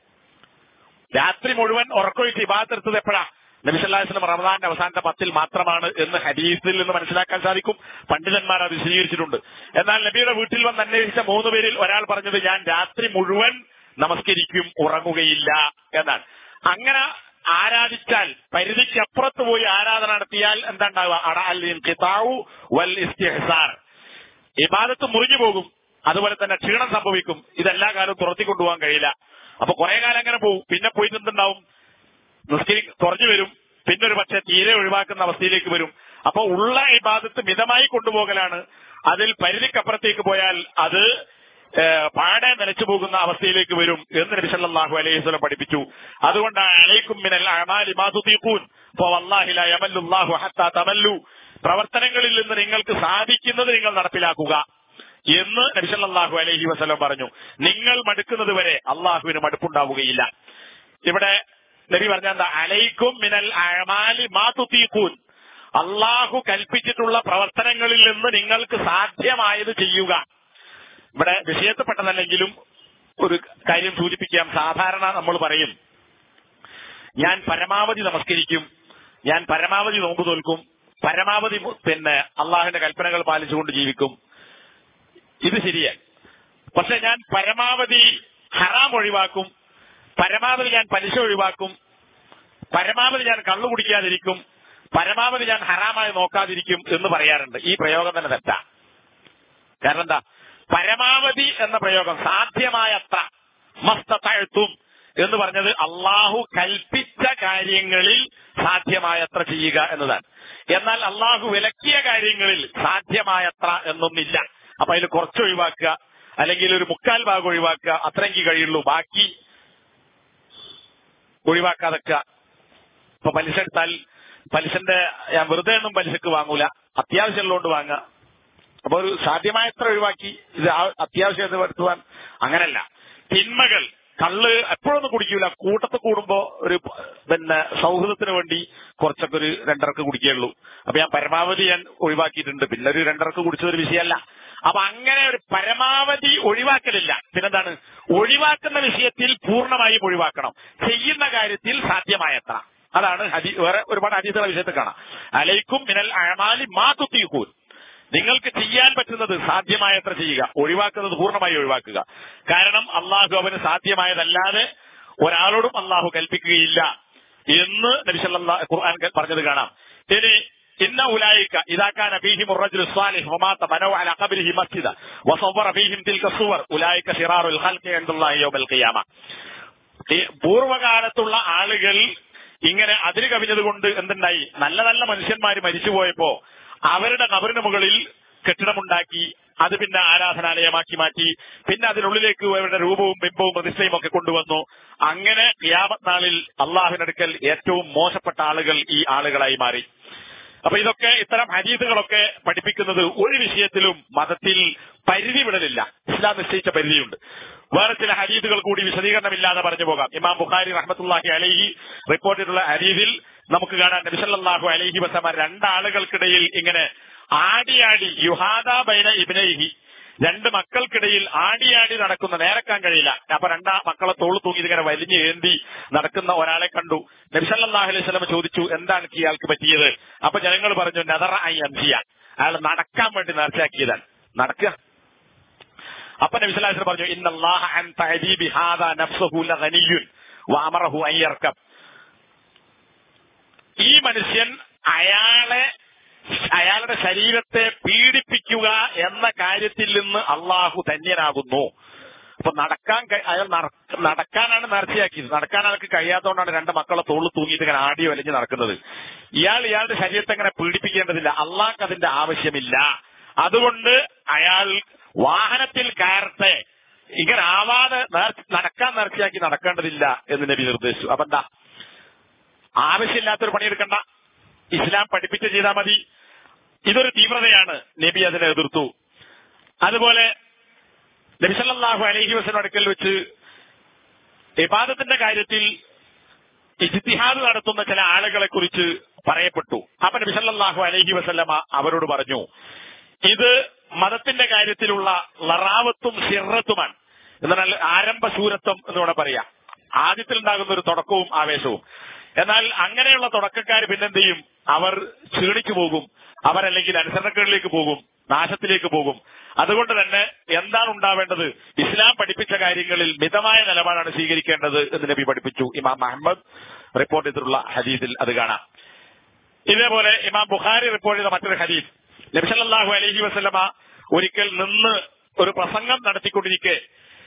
രാത്രി മുഴുവൻ ഉറക്കൊഴിച്ച് ഇബാദത്തെടുത്തത് എപ്പോഴാ നബി സല്ലല്ലാഹു അലൈഹി വസല്ലം റമദാന്റെ അവസാനത്തെ പത്തിൽ മാത്രമാണ് എന്ന് ഹദീസിൽ നിന്ന് മനസ്സിലാക്കാൻ സാധിക്കും പണ്ഡിതന്മാർ അത് വിശദീകരിച്ചിട്ടുണ്ട് എന്നാൽ നബിയുടെ വീട്ടിൽ വന്ന് അന്വേഷിച്ച മൂന്ന് പേരിൽ ഒരാൾ പറഞ്ഞത് ഞാൻ രാത്രി മുഴുവൻ നമസ്കരിക്കും ഉറങ്ങുകയില്ല എന്നാണ് അങ്ങനെ ആരാധിച്ചാൽ പരിധിക്ക് അപ്പുറത്ത് പോയി ആരാധന നടത്തിയാൽ എന്താ ഉണ്ടാവുക അട അൽ ഇൻഖിതാഉ വൽ ഇസ്തിഹ്സാർ ഇബാദത്ത് മുറിഞ്ഞു പോകും അതുപോലെ തന്നെ ക്ഷീണം സംഭവിക്കും ഇതെല്ലാ കാലവും തുറത്തി കൊണ്ടുപോകാൻ കഴിയില്ല അപ്പൊ കുറെ കാലം അങ്ങനെ പോകും പിന്നെ പോയിട്ട് എന്തുണ്ടാവും നിസ്കരി കുറഞ്ഞു വരും പിന്നെ ഒരു പക്ഷെ തീരെ ഒഴിവാക്കുന്ന അവസ്ഥയിലേക്ക് വരും അപ്പൊ ഉള്ള ഇബാദത്ത് മിതമായി കൊണ്ടുപോകലാണ് അതിൽ പരിധിക്കപ്പുറത്തേക്ക് പോയാൽ അത് ഏഹ്, പാടെ നിലച്ചു പോകുന്ന അവസ്ഥയിലേക്ക് വരും എന്ന് നബി സല്ലല്ലാഹു അലൈഹി വസല്ലം പഠിപ്പിച്ചു അതുകൊണ്ടാണ് അലൈക്കും മിനൽ അഅമാലി മാ തുതീഖൂൻ ഫവല്ലാഹി ലാ യമല്ലുല്ലാഹു ഹത്താ തമല്ലു പ്രവർത്തനങ്ങളിൽ നിന്ന് നിങ്ങൾക്ക് സാധിക്കുന്നത് നിങ്ങൾ നടപ്പിലാക്കുക എന്ന് നബി സല്ലല്ലാഹു അലൈഹി വസല്ലം പറഞ്ഞു നിങ്ങൾ മടുക്കുന്നത് വരെ അള്ളാഹുവിന് മടുപ്പുണ്ടാവുകയില്ല ഇവിടെ നബി പറഞ്ഞ എന്താ അലൈക്കും മിനൽ അഴമാലി മാ തുതീഖൂൻ അള്ളാഹു കൽപ്പിച്ചിട്ടുള്ള പ്രവർത്തനങ്ങളിൽ നിന്ന് നിങ്ങൾക്ക് സാധ്യമായത് ചെയ്യുക ഇവിടെ വിഷയത്തിൽപ്പെട്ടതല്ലെങ്കിലും ഒരു കാര്യം സൂചിപ്പിക്കാം സാധാരണ നമ്മൾ പറയും ഞാൻ പരമാവധി നമസ്കരിക്കും ഞാൻ പരമാവധി നോമ്പ് തോൽക്കും പരമാവധി മു- പിന്നെ അള്ളാഹുവിന്റെ കൽപ്പനകൾ പാലിച്ചുകൊണ്ട് ജീവിക്കും ഇത് ശരിയാണ് പക്ഷെ ഞാൻ പരമാവധി ഹറാം ഒഴിവാക്കും പരമാവധി ഞാൻ പലിശ ഒഴിവാക്കും പരമാവധി ഞാൻ കള്ളു കുടിക്കാതിരിക്കും പരമാവധി ഞാൻ ഹറാമായി നോക്കാതിരിക്കും എന്ന് പറയാറുണ്ട് ഈ പ്രയോഗം തന്നെ തെറ്റാ കാരണം എന്താ പരമാവധി എന്ന പ്രയോഗം സാധ്യമായത്ര മസ്തത്തും എന്ന് പറഞ്ഞത് അള്ളാഹു കൽപ്പിച്ച കാര്യങ്ങളിൽ സാധ്യമായത്ര ചെയ്യുക എന്നതാണ് എന്നാൽ അള്ളാഹു വിലക്കിയ കാര്യങ്ങളിൽ സാധ്യമായത്ര എന്നൊന്നില്ല അപ്പൊ അതിൽ കുറച്ച് ഒഴിവാക്കുക അല്ലെങ്കിൽ ഒരു മുക്കാൽ ഭാഗം ഒഴിവാക്കുക അത്രയെങ്കിൽ കഴിയുള്ളൂ ബാക്കി ഒഴിവാക്കാതൊക്കെ ഇപ്പൊ പലിശ എടുത്താൽ പലിശന്റെ ഞാൻ വെറുതെ ഒന്നും പലിശക്ക് വാങ്ങൂല അത്യാവശ്യമുള്ളതുകൊണ്ട് വാങ്ങുക അപ്പൊ ഒരു സാധ്യമായത്ര ഒഴിവാക്കി ഇത് ആ- അത്യാവശ്യം വരുത്തുവാൻ അങ്ങനല്ല തിന്മകൾ കള്ള് എപ്പോഴൊന്നും കുടിക്കൂല കൂട്ടത്ത് കൂടുമ്പോ ഒരു പ- പിന്നെ സൗഹൃദത്തിന് വേണ്ടി കുറച്ചൊക്കെ ഒരു രണ്ടരക്ക് കുടിക്കുകയുള്ളൂ അപ്പൊ ഞാൻ പരമാവധി ഞാൻ ഒഴിവാക്കിയിട്ടുണ്ട് പിന്നെ ഒരു രണ്ടരക്ക് കുടിച്ച ഒരു വിഷയമല്ല അപ്പൊ അങ്ങനെ ഒരു പരമാവധി ഒഴിവാക്കലില്ല പിന്നെന്താണ് ഒഴിവാക്കുന്ന വിഷയത്തിൽ പൂർണ്ണമായും ഒഴിവാക്കണം ചെയ്യുന്ന കാര്യത്തിൽ സാധ്യമായത്ര അതാണ് ഹദി വേറെ ഒരുപാട് ഹദീസുകളുടെ വിഷയത്തിൽ കാണാം അലൈക്കും മിനൽ അഴമാലി മാ തുത്തിയൂക്കൂൻ നിങ്ങൾക്ക് ചെയ്യാൻ പറ്റുന്നത് സാധ്യമായത്ര ചെയ്യുക ഒഴിവാക്കുന്നത് പൂർണ്ണമായി ഒഴിവാക്കുക കാരണം അള്ളാഹു അവന് സാധ്യമായതല്ലാതെ ഒരാളോടും അള്ളാഹു കൽപ്പിക്കുകയില്ല എന്ന് നബി സല്ലല്ലാഹു ഖുർആൻ പറഞ്ഞത് കാണാം ഇനി ഇന്ന ഉലായിക്ക ഇതാക്കാൻ ഫീഹിം الرجل الصالح ومات بنوا على قبره مسجدا وصور فيهم تلك الصور اولئك شرار الخلق عند الله يوم القيامه ഈ പൂർവ്വകാലത്തുള്ള ആളുകൾ ഇങ്ങനെ അതിര് കവിഞ്ഞതുകൊണ്ട് എന്തുണ്ടായി നല്ല നല്ല മനുഷ്യന്മാർ മരിച്ചുപോയപ്പോ അവരുടെ കബറിന് മുകളിൽ കെട്ടിടമുണ്ടാക്കി അത് പിന്നെ ആരാധനാലയമാക്കി മാറ്റി പിന്നെ അതിനുള്ളിലേക്ക് അവരുടെ രൂപവും ബിംബവും പ്രതിഷ്ഠയും ഒക്കെ കൊണ്ടുവന്നു അങ്ങനെ ഖിയാമത്ത് നാളിൽ അള്ളാഹുവിനടുക്കൽ ഏറ്റവും മോശപ്പെട്ട ആളുകൾ ഈ ആളുകളായി മാറി അപ്പൊ ഇതൊക്കെ ഇത്തരം ഹദീസുകളൊക്കെ പഠിപ്പിക്കുന്നത് ഒരു വിഷയത്തിലും മതത്തിൽ പരിധി വിടലില്ല ഇസ്ലാം നിശ്ചയിച്ച പരിധിയുണ്ട് വേറെ ചില ഹദീസുകൾ കൂടി വിശദീകരണമില്ലാതെ പറഞ്ഞു പോകാം ഇമാം ബുഖാരി റഹ്മത്തുല്ലാഹി അലൈഹി റിപ്പോർട്ട് ചെയ്തിട്ടുള്ള ഹദീസിൽ നമുക്ക് കാണാം നബിസല്ലാഹു അലൈഹി വസമ രണ്ടാളുകൾക്കിടയിൽ ഇങ്ങനെ ആടിയാടി യുഹാദ ബൈന ഇബ്നൈഹി രണ്ട് മക്കൾക്കിടയിൽ ആടിയാടി നടക്കുന്ന നേരക്കാൻ കഴിയില്ല അപ്പൊ രണ്ടാ മക്കളെ തോളു തൂങ്ങി ഇതിങ്ങനെ വലിഞ്ഞ് ഏന്തി നടക്കുന്ന ഒരാളെ കണ്ടു നബിസല്ലാഹു അലൈഹി സ്വലമ ചോദിച്ചു എന്താണ് ഇയാൾക്ക് പറ്റിയത് അപ്പൊ ജനങ്ങൾ പറഞ്ഞു നെതറ ഐ അൻസിയ അയാൾ നടക്കാൻ വേണ്ടി നേർച്ചയാക്കിയതാണ് നടക്കുക അപ്പൊ നബി സ്വല്ലല്ലാഹു അലൈഹി വസല്ലം പറഞ്ഞു ഇന്നല്ലാഹ അൻ തഅദീബി ഹാദാ നഫ്സുഹു ലഗനിയ്യുൻ വഅമറഹു അൻ യർകബ് ഈ മനുഷ്യൻ അയാളെ അയാളുടെ ശരീരത്തെ പീഡിപ്പിക്കുക എന്ന കാര്യത്തിൽ നിന്ന് അള്ളാഹു ധന്യനാകുന്നു അപ്പൊ നടക്കാൻ കഴി- അയാൾ നട- നടക്കാനാണ് നേർച്ചയാക്കിയത് നടക്കാൻ അയാൾക്ക് കഴിയാത്തതുകൊണ്ടാണ് രണ്ട് മക്കളെ തോളിൽ തൂങ്ങിയിട്ട് ഇങ്ങനെ ആടി വലിഞ്ഞ് നടക്കുന്നത് ഇയാൾ ഇയാളുടെ ശരീരത്തെ അങ്ങനെ പീഡിപ്പിക്കേണ്ടതില്ല അള്ളാഹ്ക്ക് അതിന്റെ ആവശ്യമില്ല അതുകൊണ്ട് അയാൾ വാഹനത്തിൽ കയറട്ടെ ഇങ്ങനെ ആവാതെ നേർ- നടക്കാൻ നേർച്ചയാക്കി നടക്കേണ്ടതില്ല എന്ന് നബി നിർദ്ദേശിച്ചു അപ്പൊ എന്താ ആവശ്യമില്ലാത്തൊരു പണിയെടുക്കണ്ട ഇസ്ലാം പഠിപ്പിച്ച് ചെയ്താൽ മതി ഇതൊരു തീവ്രതയാണ് നബി അതിനെ എതിർത്തു അതുപോലെ നബിസല്ലാഹു അലൈഹി വസല്ലം അടുക്കൽ വെച്ച് ഇബാദത്തിന്റെ കാര്യത്തിൽ ഇജ്തിഹാദ് നടത്തുന്ന ചില ആളുകളെ കുറിച്ച് പറയപ്പെട്ടു അപ്പൊ നബിസല്ലാഹു അലൈഹി വസല്ലമ അവരോട് പറഞ്ഞു ഇത് മതത്തിന്റെ കാര്യത്തിലുള്ള ലറാവത്തും സിറത്തുമാണ് എന്നാൽ ആരംഭ ശൂരത്വം എന്ന് വേണം പറയാം ആദ്യത്തിൽ ഉണ്ടാകുന്ന ഒരു തുടക്കവും ആവേശവും എന്നാൽ അങ്ങനെയുള്ള തുടക്കക്കാർ പിന്നെന്ത് ചെയ്യും അവർ ക്ഷീണിച്ചു പോകും അവരല്ലെങ്കിൽ അനുസരണക്കേടിലേക്ക് പോകും നാശത്തിലേക്ക് പോകും അതുകൊണ്ട് തന്നെ എന്താണ് ഉണ്ടാവേണ്ടത് ഇസ്ലാം പഠിപ്പിച്ച കാര്യങ്ങളിൽ മിതമായ നിലപാടാണ് സ്വീകരിക്കേണ്ടത് എന്ന് നബി പഠിപ്പിച്ചു ഇമാം അഹമ്മദ് റിപ്പോർട്ട് ചെയ്തിട്ടുള്ള ഹദീസിൽ അത് കാണാം ഇതേപോലെ ഇമാം ബുഖാരി റിപ്പോർട്ട് ചെയ്ത മറ്റൊരു ഹദീസ് നബിസല്ലാഹു അലൈഹി വസല്ലമ ഒരിക്കൽ നിന്ന് ഒരു പ്രസംഗം നടത്തിക്കൊണ്ടിരിക്കെ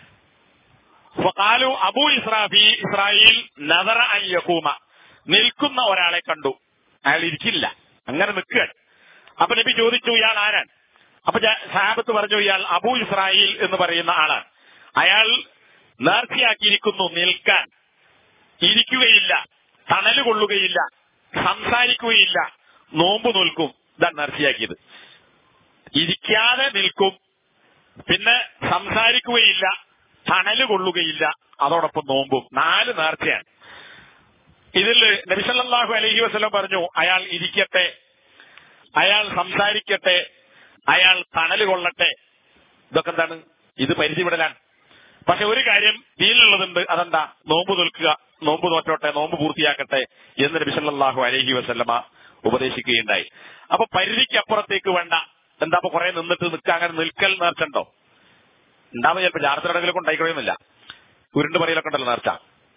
ഫഖാലു അബൂ ഇസ്രാഫി ഇസ്രായേൽ നദറ അൻ യഖൂമ നിൽക്കുന്ന ഒരാളെ കണ്ടു അയാൾ ഇരിക്കില്ല അങ്ങനെ നിൽക്കുകയാണ് അപ്പൊ നബി ചോദിച്ചു ഇയാൾ ആരാണ് അപ്പൊ ജ- സഹാബത്ത് പറഞ്ഞു ഇയാൾ അബൂ ഇസ്രായേൽ എന്ന് പറയുന്ന ആളാണ് അയാൾ നേർച്ചയാക്കിയിരിക്കുന്നു നിൽക്കാൻ ഇരിക്കുകയില്ല തണല് കൊള്ളുകയില്ല സംസാരിക്കുകയില്ല നോമ്പ് നിൽക്കും ഇതാണ് നേർച്ചയാക്കിയത് ഇരിക്കാതെ നിൽക്കും പിന്നെ സംസാരിക്കുകയില്ല തണല് കൊള്ളുകയില്ല അതോടൊപ്പം നോമ്പും നാല് നേർച്ചയാണ് ഇതിൽ നബിസല്ലാഹു അലഹി വസ്ലം പറഞ്ഞു അയാൾ ഇരിക്കട്ടെ അയാൾ സംസാരിക്കട്ടെ അയാൾ തണല് കൊള്ളട്ടെ ഇതൊക്കെ എന്താണ് ഇത് പരിധിവിടലാണ് പക്ഷെ ഒരു കാര്യം ദീനിലുള്ളതുണ്ട് അതെന്താ നോമ്പ് നിൽക്കുക നോമ്പ് നോറ്റോട്ടെ നോമ്പ് പൂർത്തിയാക്കട്ടെ എന്ന് നബി സല്ലല്ലാഹു അലൈഹി വസല്ലമ ഉപദേശിക്കുകയുണ്ടായി അപ്പൊ പരിധിക്ക് അപ്പുറത്തേക്ക് വേണ്ട എന്താ ഇപ്പൊ കുറെ നിന്നിട്ട് നിൽക്കുക അങ്ങനെ നിൽക്കൽ നേർച്ചുണ്ടോ ഉണ്ടാവുക ചിലപ്പോ ജാർത്തടകളൊക്കെ ഉണ്ടായിക്കൊള്ളുന്നില്ല ഉരുണ്ട് പറയലൊക്കെ ഉണ്ടല്ലോ നേർച്ച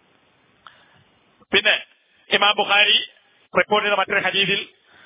പിന്നെ ഇമാം ബുഖാരി റിപ്പോർട്ട് ചെയ്ത മറ്റൊരു ഹദീസിൽ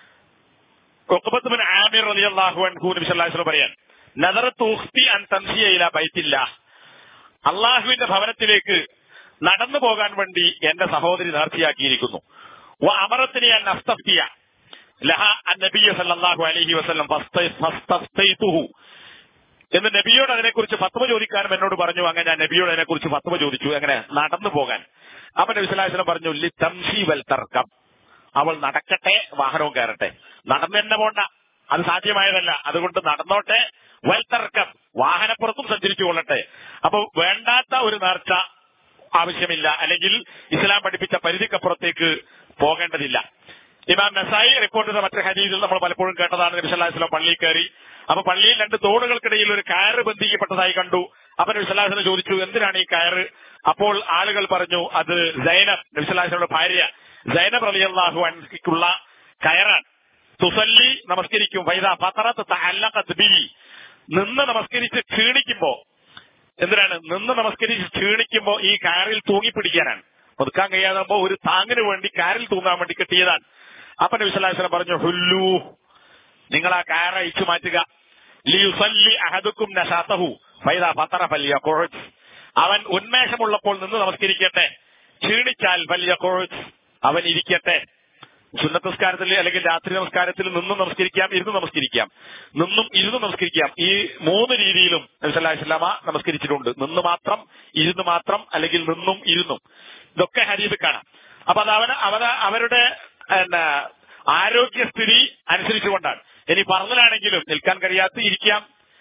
ഉഖബത്ത് ബിൻ ആമിർ റളിയല്ലാഹു അൻഹു നബി സല്ലല്ലാഹു അലൈഹി വസല്ലം പറയാൻ നദറത്തു ഉഖ്തി അൻ തംശിയ ഇലാ ബൈത്തില്ലാഹ് അള്ളാഹുവിന്റെ ഭവനത്തിലേക്ക് നടന്നു പോകാൻ വേണ്ടി എന്റെ സഹോദരി നേർച്ചയാക്കിയിരിക്കുന്നു വ അമറത്തിനെ അൻ അസ്തഫ്തിയ ലഹ അൻ നബിയ സല്ലല്ലാഹു അലൈഹി വസല്ലം ഫസ്ത- ഫസ്തഫ്തൈതുഹു എന്ന് നബിയോട് അതിനെക്കുറിച്ച് ഫത്വ ചോദിക്കാനും എന്നോട് പറഞ്ഞു അങ്ങനെ ഞാൻ നബിയോട് അതിനെക്കുറിച്ച് ഫത്വ ചോദിച്ചു എങ്ങനെ നടന്നു പോകാൻ അപ്പൊ നബി സല്ലല്ലാഹു അലൈഹി വസല്ലം പറഞ്ഞു ലി തംശി വൽ തർക്കം അവൾ നടക്കട്ടെ വാഹനവും കയറട്ടെ നടന്നു തന്നെ പോണ്ട അത് സാധ്യമായതല്ല അതുകൊണ്ട് നടന്നോട്ടെ വൽത്തർക്കം വാഹനപ്പുറത്തും സഞ്ചരിച്ചു കൊള്ളട്ടെ അപ്പൊ വേണ്ടാത്ത ഒരു നേർച്ച ആവശ്യമില്ല അല്ലെങ്കിൽ ഇസ്ലാം പഠിപ്പിച്ച പരിധിക്കപ്പുറത്തേക്ക് പോകേണ്ടതില്ല ഇമാം നസായി റിപ്പോർട്ട് ചെയ്ത മറ്റൊരു ഹദീസിൽ നമ്മൾ പലപ്പോഴും കേട്ടതാണ് നബി സല്ലല്ലാഹു അലൈഹി വസല്ലം പള്ളിയിൽ കയറി അപ്പൊ പള്ളിയിൽ രണ്ട് തോടുകൾക്കിടയിൽ ഒരു കയറ് ബന്ധിക്കപ്പെട്ടതായി കണ്ടു അപ്പൊ നബി സല്ലല്ലാഹു അലൈഹി വസല്ലം ചോദിച്ചു എന്തിനാണ് ഈ കയറ് അപ്പോൾ ആളുകൾ പറഞ്ഞു അത് സൈനബ് നബി സല്ലല്ലാഹു അലൈഹി വസല്ലമയുടെ ഭാര്യ സൈനബ് റളിയല്ലാഹു അൻഹയ്ക്കുള്ള കയറാണ് തുസല്ലി നമസ്കരിക്കും വൈദ ഫത്തറത്ത് തഅല്ലഖത് ബിഹി നിന്ന് നമസ്കരിച്ച് ക്ഷീണിക്കുമ്പോ എന്തിനാണ് നിന്ന് നമസ്കരിച്ച് ക്ഷീണിക്കുമ്പോ ഈ കാറിൽ തൂങ്ങിപ്പിടിക്കാനാണ് ഒതുക്കാൻ കഴിയാതാകുമ്പോ ഒരു താങ്ങിന് വേണ്ടി കാറിൽ തൂങ്ങാൻ വേണ്ടി കെട്ടിയതാണ് അപ്പൊ നബി സല്ലല്ലാഹു അലൈഹി വസല്ലം പറഞ്ഞു ഹുല്ലു നിങ്ങൾ ആ കയറ അയച്ചു മാറ്റുക ലിയുസല്ലി അഹദുക്കും നശാത്തഹു ഫൈദ ഫത്തറ ഫല്യഖുഉദ് അവൻ ഉന്മേഷമുള്ളപ്പോൾ നിന്ന് നമസ്കരിക്കട്ടെ ക്ഷീണിച്ചാൽ ഫല്യഖുഉദ് അവൻ ഇരിക്കട്ടെ സുന്നത്ത് നമസ്കാരത്തിൽ അല്ലെങ്കിൽ രാത്രി നമസ്കാരത്തിൽ നിന്നും നമസ്കരിക്കാം ഇരുന്ന് നമസ്കരിക്കാം നിന്നും ഇരുന്ന് നമസ്കരിക്കാം ഈ മൂന്ന് രീതിയിലും നബിസല്ലാസ്ലാമ നമസ്കരിച്ചിട്ടുണ്ട് നിന്ന് മാത്രം ഇരുന്ന് മാത്രം അല്ലെങ്കിൽ നിന്നും ഇരുന്നും ഇതൊക്കെ ഹരീത് കാണാം അപ്പൊ അത് അവന് അവന അവരുടെ എന്നാ, ആരോഗ്യസ്ഥിതി അനുസരിച്ചുകൊണ്ടാണ് ഇനി പറഞ്ഞലാണെങ്കിലും നിൽക്കാൻ കഴിയാത്ത ഇരിക്കാം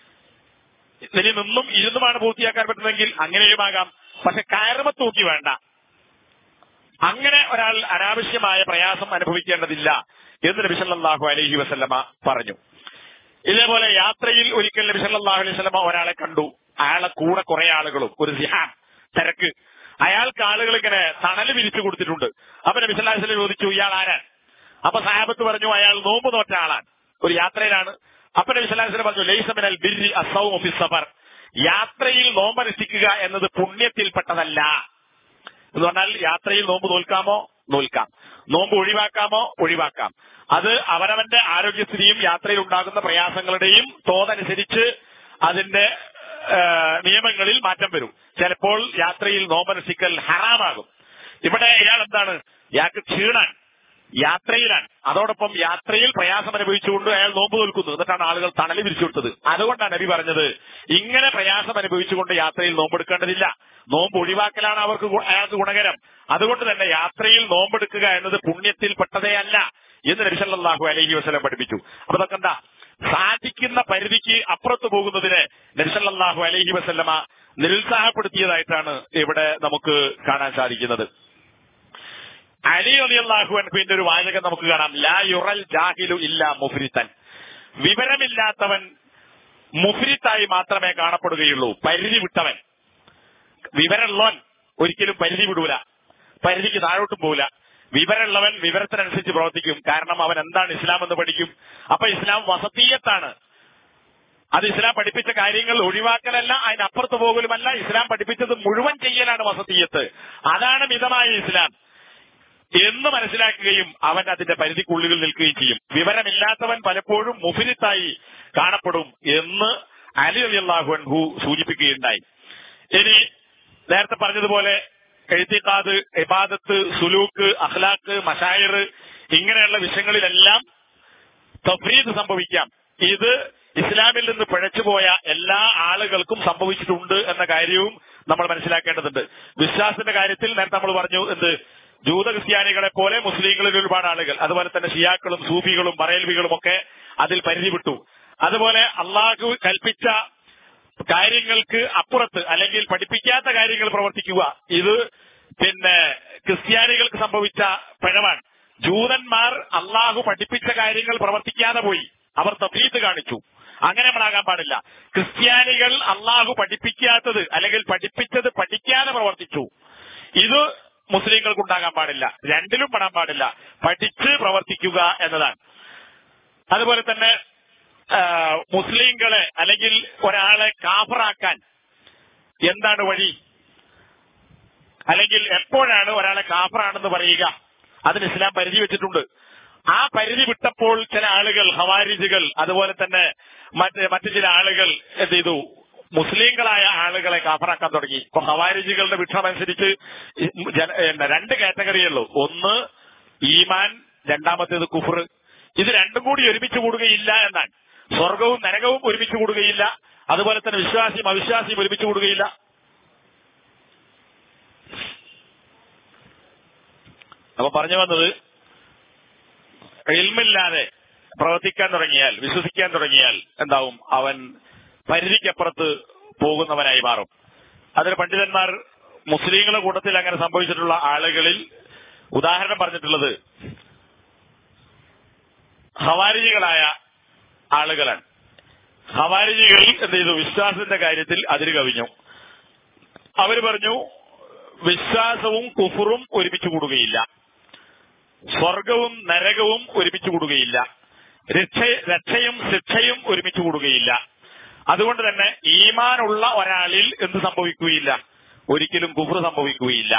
ഇനി നിന്നും ഇരുന്നുമാണ് പൂർത്തിയാക്കാൻ പറ്റുന്നതെങ്കിൽ അങ്ങനെയുമാകാം പക്ഷെ കയറുമ തൂക്കി വേണ്ട അങ്ങനെ ഒരാൾ അനാവശ്യമായ പ്രയാസം അനുഭവിക്കേണ്ടതില്ല എന്ന് നബി സല്ലല്ലാഹു അലൈഹി വസല്ലമ പറഞ്ഞു ഇതേപോലെ യാത്രയിൽ ഒരിക്കൽ നബി സല്ലല്ലാഹു അലൈഹി വസല്ലമ ഒരാളെ കണ്ടു അയാളെ കൂടെ കുറെ ആളുകളും ഒരു സിഹാൻ തിരക്ക് അയാൾക്ക് ആളുകൾ ഇങ്ങനെ തണല് വിരിച്ചു കൊടുത്തിട്ടുണ്ട് അപ്പൊ നബി സല്ലല്ലാഹു അലൈഹി വസല്ലം ചോദിച്ചു ഇയാൾ ആരാണ് അപ്പൊ സാഹബത്ത് പറഞ്ഞു അയാൾ നോമ്പ് നോറ്റ ആളാണ് ഒരു യാത്രയിലാണ് അപ്പൊ നബി സല്ലല്ലാഹു അലൈഹി വസല്ലം പറഞ്ഞു ലൈസ മിനൽ ബിർരി അസ്സൗമു ഫി സഫർ യാത്രയിൽ നോമ്പനുഷ്ഠിക്കുക എന്നത് പുണ്യത്തിൽപ്പെട്ടതല്ല എന്ന് പറഞ്ഞാൽ യാത്രയിൽ നോമ്പ് നോൽക്കാമോ നോൽക്കാം നോമ്പ് ഒഴിവാക്കാമോ ഒഴിവാക്കാം അത് അവനവന്റെ ആരോഗ്യസ്ഥിതിയും യാത്രയിൽ ഉണ്ടാകുന്ന പ്രയാസങ്ങളുടെയും തോതനുസരിച്ച് അതിന്റെ ആ, നിയമങ്ങളിൽ മാറ്റം വരും ചിലപ്പോൾ യാത്രയിൽ നോമ്പനുഷ്ഠിക്കൽ ഹറാമാകും ഇവിടെ ഇയാൾ എന്താണ് ഇയാൾക്ക് ക്ഷീണാൻ യാത്രയിലാണ് അതോടൊപ്പം യാത്രയിൽ പ്രയാസം അനുഭവിച്ചുകൊണ്ട് അയാൾ നോമ്പ് നിൽക്കുന്നു എന്നിട്ടാണ് ആളുകൾ തണല് വിരിച്ചു കൊടുത്തത് അതുകൊണ്ടാണ് നബി പറഞ്ഞത് ഇങ്ങനെ പ്രയാസം അനുഭവിച്ചുകൊണ്ട് യാത്രയിൽ നോമ്പെടുക്കേണ്ടതില്ല നോമ്പ് ഒഴിവാക്കലാണ് അവർക്ക് ഗു- അയാൾക്ക് ഗുണകരം അതുകൊണ്ട് തന്നെ യാത്രയിൽ നോമ്പെടുക്കുക എന്നത് പുണ്യത്തിൽപ്പെട്ടതേ അല്ല എന്ന് നബി സല്ലല്ലാഹു അലൈഹി വസല്ലം പഠിപ്പിച്ചു അപ്പൊ അതൊക്കെ എന്താ സാധിക്കുന്ന പരിധിക്ക് അപ്പുറത്ത് പോകുന്നതിനെ നബി സല്ലല്ലാഹു അലൈഹി വസല്ലമ നിരുത്സാഹപ്പെടുത്തിയതായിട്ടാണ് ഇവിടെ നമുക്ക് കാണാൻ സാധിക്കുന്നത് അലി അലിയല്ലാഹു അൻഹുവിന്റെ ഒരു വാചകം നമുക്ക് കാണാം ലാ യുറൽ ജാഹിലു ഇല്ല മുഫ്രിത്തൻ വിവരമില്ലാത്തവൻ മുഫ്രിത്തായി മാത്രമേ കാണപ്പെടുകയുള്ളൂ പരിധി വിട്ടവൻ വിവരമുള്ളവൻ ഒരിക്കലും പരിധി വിടൂല പരിധിക്ക് താഴോട്ടും പോവില്ല വിവരമുള്ളവൻ വിവരത്തിനനുസരിച്ച് പ്രവർത്തിക്കും കാരണം അവൻ എന്താണ് ഇസ്ലാം എന്ന് പഠിക്കും അപ്പൊ ഇസ്ലാം വസതീയത്താണ് അത് ഇസ്ലാം പഠിപ്പിച്ച കാര്യങ്ങൾ ഒഴിവാക്കലല്ല അതിനപ്പുറത്ത് പോകലുമല്ല ഇസ്ലാം പഠിപ്പിച്ചത് മുഴുവൻ ചെയ്യലാണ് വസതീയത്ത് അതാണ് മിതമായ ഇസ്ലാം എന്ന് മനസ്സിലാക്കുകയും അവൻ അതിന്റെ പരിധിക്കുള്ളിൽ നിൽക്കുകയും ചെയ്യും വിവരമില്ലാത്തവൻ പലപ്പോഴും മുഫിരിത്തായി കാണപ്പെടും എന്ന് അലി അലി അള്ളാഹു സൂചിപ്പിക്കുകയുണ്ടായി ഇനി നേരത്തെ പറഞ്ഞതുപോലെ എഴുത്തിക്കാത് ഇബാദത്ത് സുലൂക്ക് അഖ്ലാഖ് മഷായർ ഇങ്ങനെയുള്ള വിഷയങ്ങളിലെല്ലാം തഫ്രീദ് സംഭവിക്കാം ഇത് ഇസ്ലാമിൽ നിന്ന് പിഴച്ചുപോയ എല്ലാ ആളുകൾക്കും സംഭവിച്ചിട്ടുണ്ട് എന്ന കാര്യവും നമ്മൾ മനസ്സിലാക്കേണ്ടതുണ്ട് വിശ്വാസത്തിന്റെ കാര്യത്തിൽ നേരത്തെ നമ്മൾ പറഞ്ഞു എന്ത് ജൂത ക്രിസ്ത്യാനികളെ പോലെ മുസ്ലിങ്ങളിൽ ഒരുപാട് ആളുകൾ അതുപോലെ തന്നെ ഷിയാക്കളും സൂഫികളും ബറേൽവികളും ഒക്കെ അതിൽ പരിധി വിട്ടു അതുപോലെ അള്ളാഹു കൽപ്പിച്ച കാര്യങ്ങൾക്ക് അപ്പുറത്ത് അല്ലെങ്കിൽ പഠിപ്പിക്കാത്ത കാര്യങ്ങൾ പ്രവർത്തിക്കുക ഇത് പിന്നെ ക്രിസ്ത്യാനികൾക്ക് സംഭവിച്ച പിഴവാണ് ജൂതന്മാർ അള്ളാഹു പഠിപ്പിച്ച കാര്യങ്ങൾ പ്രവർത്തിക്കാതെ പോയി അവർ തഫീത്ത് കാണിച്ചു അങ്ങനെ നമ്മളാകാൻ പാടില്ല ക്രിസ്ത്യാനികൾ അള്ളാഹു പഠിപ്പിക്കാത്തത് അല്ലെങ്കിൽ പഠിപ്പിച്ചത് പഠിക്കാതെ പ്രവർത്തിച്ചു ഇത് മുസ്ലിങ്ങൾക്ക് ഉണ്ടാകാൻ പാടില്ല രണ്ടിലും പെടാൻ പാടില്ല പഠിച്ച് പ്രവർത്തിക്കുക എന്നതാണ് അതുപോലെ തന്നെ ആ, മുസ്ലിങ്ങളെ അല്ലെങ്കിൽ ഒരാളെ കാഫറാക്കാൻ എന്താണ് വഴി അല്ലെങ്കിൽ എപ്പോഴാണ് ഒരാളെ കാഫറാണെന്ന് പറയുക അതിന് ഇസ്ലാം പരിധി വെച്ചിട്ടുണ്ട് ആ പരിധി വിട്ടപ്പോൾ ചില ആളുകൾ ഹവാരിജുകൾ അതുപോലെ തന്നെ മറ്റ് മറ്റു ചില ആളുകൾ എന്ത് ചെയ്തു മുസ്ലിങ്ങളായ ആളുകളെ കാഫറാക്കാൻ തുടങ്ങി ഇപ്പൊ ഹവാരിജുകളുടെ വീക്ഷണം അനുസരിച്ച് ഈ ജന- പിന്നെ രണ്ട് കാറ്റഗറിയേ ഉള്ളൂ ഒന്ന് ഈമാൻ രണ്ടാമത്തേത് കുഫർ ഇത് രണ്ടും കൂടി ഒരുമിച്ച് കൂടുകയില്ല എന്നാണ് സ്വർഗവും നരകവും ഒരുമിച്ച് കൂടുകയില്ല അതുപോലെ തന്നെ വിശ്വാസിയും അവിശ്വാസിയും ഒരുമിച്ച് കൂടുകയില്ല അപ്പൊ പറഞ്ഞു വന്നത് ഇൽമില്ലാതെ പ്രവർത്തിക്കാൻ തുടങ്ങിയാൽ വിശ്വസിക്കാൻ തുടങ്ങിയാൽ എന്താവും അവൻ പരിധിക്കപ്പുറത്ത് പോകുന്നവനായി മാറും അതിന് പണ്ഡിതന്മാർ മുസ്ലിങ്ങളുടെ കൂട്ടത്തിൽ അങ്ങനെ സംഭവിച്ചിട്ടുള്ള ആളുകളിൽ ഉദാഹരണം പറഞ്ഞിട്ടുള്ളത് ഹവാരിജികളായ ആളുകളാണ് ഹവാരിജികൾ എന്ത് ചെയ്തു വിശ്വാസത്തിന്റെ കാര്യത്തിൽ അതിര് കവിഞ്ഞു അവർ പറഞ്ഞു വിശ്വാസവും കുഫറും ഒരുമിച്ച് കൂടുകയില്ല സ്വർഗവും നരകവും ഒരുമിച്ച് കൂടുകയില്ല രക്ഷ രക്ഷയും ശിക്ഷയും ഒരുമിച്ച് കൂടുകയില്ല അതുകൊണ്ട് തന്നെ ഈമാനുള്ള ഒരാളിൽ എന്ത് സംഭവിക്കുകയില്ല ഒരിക്കലും കുഫർ സംഭവിക്കുകയില്ല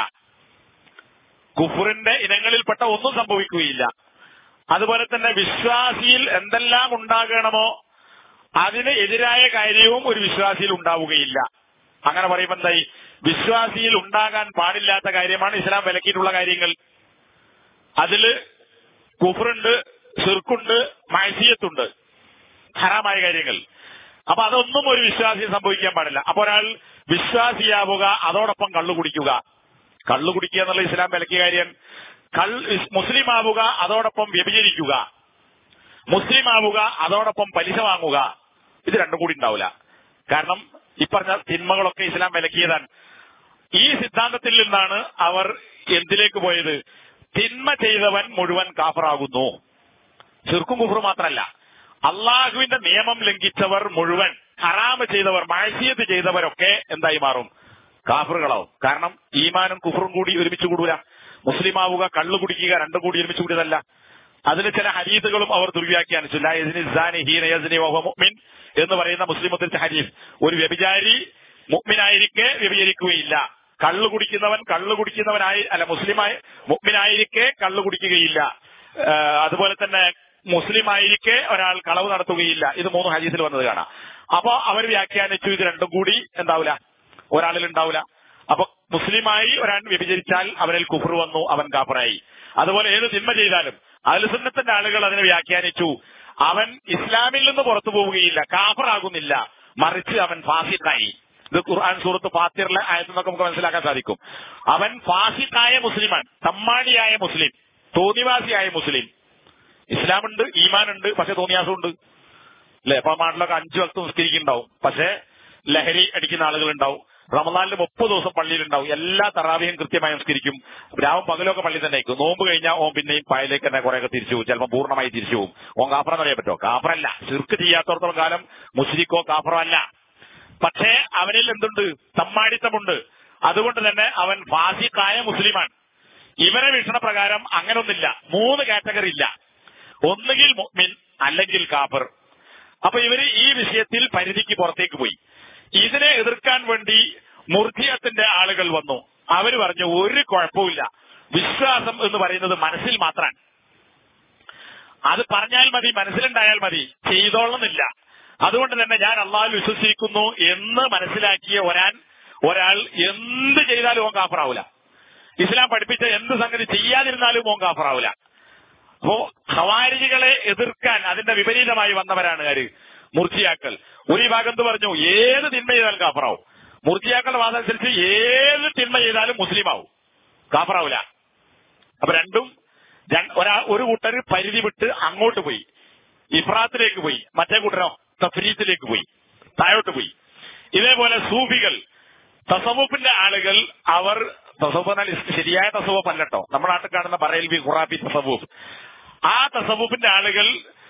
കുഫറിന്റെ ഇനങ്ങളിൽപ്പെട്ട ഒന്നും സംഭവിക്കുകയില്ല അതുപോലെ തന്നെ വിശ്വാസിയിൽ എന്തെല്ലാം ഉണ്ടാകണമോ അതിന് എതിരായ കാര്യവും ഒരു വിശ്വാസിയിൽ ഉണ്ടാവുകയില്ല അങ്ങനെ പറയുമ്പോൾ എന്തായി വിശ്വാസിയിൽ ഉണ്ടാകാൻ പാടില്ലാത്ത കാര്യമാണ് ഇസ്ലാം വിലക്കിയിട്ടുള്ള കാര്യങ്ങൾ അതില് കുഫറുണ്ട് സിർക്കുണ്ട് മൈസിയത്തുണ്ട് ഹറാമായ കാര്യങ്ങൾ അപ്പൊ അതൊന്നും ഒരു വിശ്വാസിയെ സംഭവിക്കാൻ പാടില്ല അപ്പൊ ഒരാൾ വിശ്വാസിയാവുക അതോടൊപ്പം കള്ളു കുടിക്കുക കള്ളു കുടിക്കുക എന്നുള്ള ഇസ്ലാം വിലക്കിയ കാര്യം കൾ മുസ്ലിം ആവുക അതോടൊപ്പം വ്യഭിചരിക്കുക മുസ്ലിം ആവുക അതോടൊപ്പം പലിശ വാങ്ങുക ഇത് രണ്ടും കൂടി ഉണ്ടാവില്ല കാരണം ഈ പറഞ്ഞ തിന്മകളൊക്കെ ഇസ്ലാം വിലക്കിയതാണ് ഈ സിദ്ധാന്തത്തിൽ നിന്നാണ് അവർ എന്തിലേക്ക് പോയത് തിന്മ ചെയ്തവൻ മുഴുവൻ കാഫറാകുന്നു ചെറുക്കും കുഫർ മാത്രമല്ല അള്ളാഹുവിന്റെ നിയമം ലംഘിച്ചവർ മുഴുവൻ ഹറാമ് ചെയ്തവർ മാഴ്സിയത്ത് ചെയ്തവരൊക്കെ എന്തായി മാറും കാഫറുകളാവും കാരണം ഈമാനും കുഫറും കൂടി ഒരുമിച്ച് കൂടൂല മുസ്ലിം ആവുക കള്ളു കുടിക്കുക രണ്ടും കൂടി ഒരുമിച്ച് കൂടിയതല്ല അതിന് ചില ഹരീതുകളും അവർ ദുർവ്യാഖ്യാനിച്ചു ലാ യസ്നി സാനി ഹീന യസ്നി വഹുവ മുഅ്മിൻ എന്ന് പറയുന്ന മുസ്ലിം ഉദ്ധരിച്ച ഹരീഫ് ഒരു വ്യഭിചാരി മുഅ്മിനായിരിക്കെ വ്യഭിചരിക്കുകയില്ല കള്ളു കുടിക്കുന്നവൻ കള്ളു കുടിക്കുന്നവനായി അല്ല മുസ്ലിമായി മുഅ്മിനായിരിക്കെ കള്ളു കുടിക്കുകയില്ല ആ, അതുപോലെ തന്നെ മുസ്ലിം ആയിരിക്കെ ഒരാൾ കളവ് നടത്തുകയില്ല ഇത് മൂന്ന് ഹദീസിൽ വന്നത് കാണാം അപ്പൊ അവർ വ്യാഖ്യാനിച്ചു ഇത് രണ്ടും കൂടി എന്താവില്ല ഒരാളിൽ ഉണ്ടാവില്ല അപ്പൊ മുസ്ലിമായി ഒരാൾ വ്യഭിചരിച്ചാൽ അവനിൽ കുഫർ വന്നു അവൻ കാഫറായി അതുപോലെ ഏത് തിന്മ ചെയ്താലും അലുസുന്നത്തിന്റെ ആളുകൾ അതിനെ വ്യാഖ്യാനിച്ചു അവൻ ഇസ്ലാമിൽ നിന്ന് പുറത്തു പോവുകയില്ല കാഫറാകുന്നില്ല മറിച്ച് അവൻ ഫാസിഖായി ഇത് ഖുർആൻ സൂറത്ത് ഫാത്തിറിലെ ആയതെന്നൊക്കെ നമുക്ക് മനസ്സിലാക്കാൻ സാധിക്കും അവൻ ഫാസിഖായ മുസ്ലിമാണ് തമ്മാടിയായ മുസ്ലിം തോന്നിവാസിയായ മുസ്ലിം ഇസ്ലാമുണ്ട് ഈമാനുണ്ട് പക്ഷെ തോന്നിയാസമുണ്ട് അല്ലെ അപ്പൊ നാട്ടിലൊക്കെ അഞ്ചു വക്ത് നിസ്കരിക്കുന്നുണ്ടാവും പക്ഷെ ലഹരി അടിക്കുന്ന ആളുകൾ ഉണ്ടാവും റമദാനിൽ മുപ്പത് ദിവസം പള്ളിയിലുണ്ടാവും എല്ലാ തറാവിയും കൃത്യമായി നിസ്കരിക്കും രാവും പകലൊക്കെ പള്ളി തന്നെ ആയിരിക്കും നോമ്പ് കഴിഞ്ഞാൽ ഓൻ പിന്നെയും പായലേക്ക് തന്നെ കുറെയൊക്കെ തിരിച്ചു പോകും ചിലപ്പോൾ പൂർണ്ണമായി തിരിച്ചു പോകും ഓൻ കാഫറെന്ന് അറിയാൻ പറ്റുമോ കാഫറല്ല ശിർക്ക് ചെയ്യാത്തടത്തോളം കാലം മുസ്ലിക്കോ കാഫറോ അല്ല പക്ഷേ അവനിൽ എന്തുണ്ട് തമ്മാടിത്തമുണ്ട് അതുകൊണ്ട് തന്നെ അവൻ ഫാസിഖായ മുസ്ലിമാണ് ഇവരെ വീക്ഷണപ്രകാരം അങ്ങനൊന്നില്ല മൂന്ന് കാറ്റഗറി ഇല്ല ഒന്നുകിൽ മുഅ്മിൻ അല്ലെങ്കിൽ കാഫർ അപ്പൊ ഇവര് ഈ വിഷയത്തിൽ പരിധിക്ക് പുറത്തേക്ക് പോയി ഇതിനെ എതിർക്കാൻ വേണ്ടി മുർജിയത്തിന്റെ ആളുകൾ വന്നു അവര് പറഞ്ഞു ഒരു കുഴപ്പമില്ല വിശ്വാസം എന്ന് പറയുന്നത് മനസ്സിൽ മാത്രമാണ് അത് പറഞ്ഞാൽ മതി മനസ്സിലുണ്ടായാൽ മതി ചെയ്തോളണമെന്നില്ല അതുകൊണ്ട് തന്നെ ഞാൻ അള്ളാഹുൽ വിശ്വസിക്കുന്നു എന്ന് മനസ്സിലാക്കിയ ഒരാൻ ഒരാൾ എന്ത് ചെയ്താലും ഓൻ കാഫറാവൂല ഇസ്ലാം പഠിപ്പിച്ച എന്ത് സംഗതി ചെയ്യാതിരുന്നാലും ഓൻ കാഫറാവൂല അപ്പോ ഖവാരിജികളെ എതിർക്കാൻ അതിന്റെ വിപരീതമായി വന്നവരാണ് ആര് മുർച്ചിയാക്കൾ ഒരു ഭാഗം എന്ത് പറഞ്ഞു ഏത് തിന്മ ചെയ്താലും കാഫറാവും മുർച്ചിയാക്കളുടെ വാദം അനുസരിച്ച് ഏത് തിന്മ ചെയ്താലും മുസ്ലിം ആവും കാഫറാവൂല അപ്പൊ രണ്ടും ര- ഒരാ ഒരു കൂട്ടർ പരിധി വിട്ട് അങ്ങോട്ട് പോയി ഇഫ്രാത്തിലേക്ക് പോയി മറ്റേ കൂട്ടരോ തഫരീത്തിലേക്ക് പോയി താഴോട്ട് പോയി ഇതേപോലെ സൂഫികൾ തസവുപ്പിന്റെ ആളുകൾ അവർ തസവുപ്പ് എന്നാൽ ഇസ് ശരിയായ തസവുപ്പ് അല്ലട്ടോ നമ്മുടെ നാട്ടിൽ കാണുന്ന ബറേൽവി ഖുറാബി തസവുപ്പ് ആ തസവുപ്പിന്റെ ആളുകൾ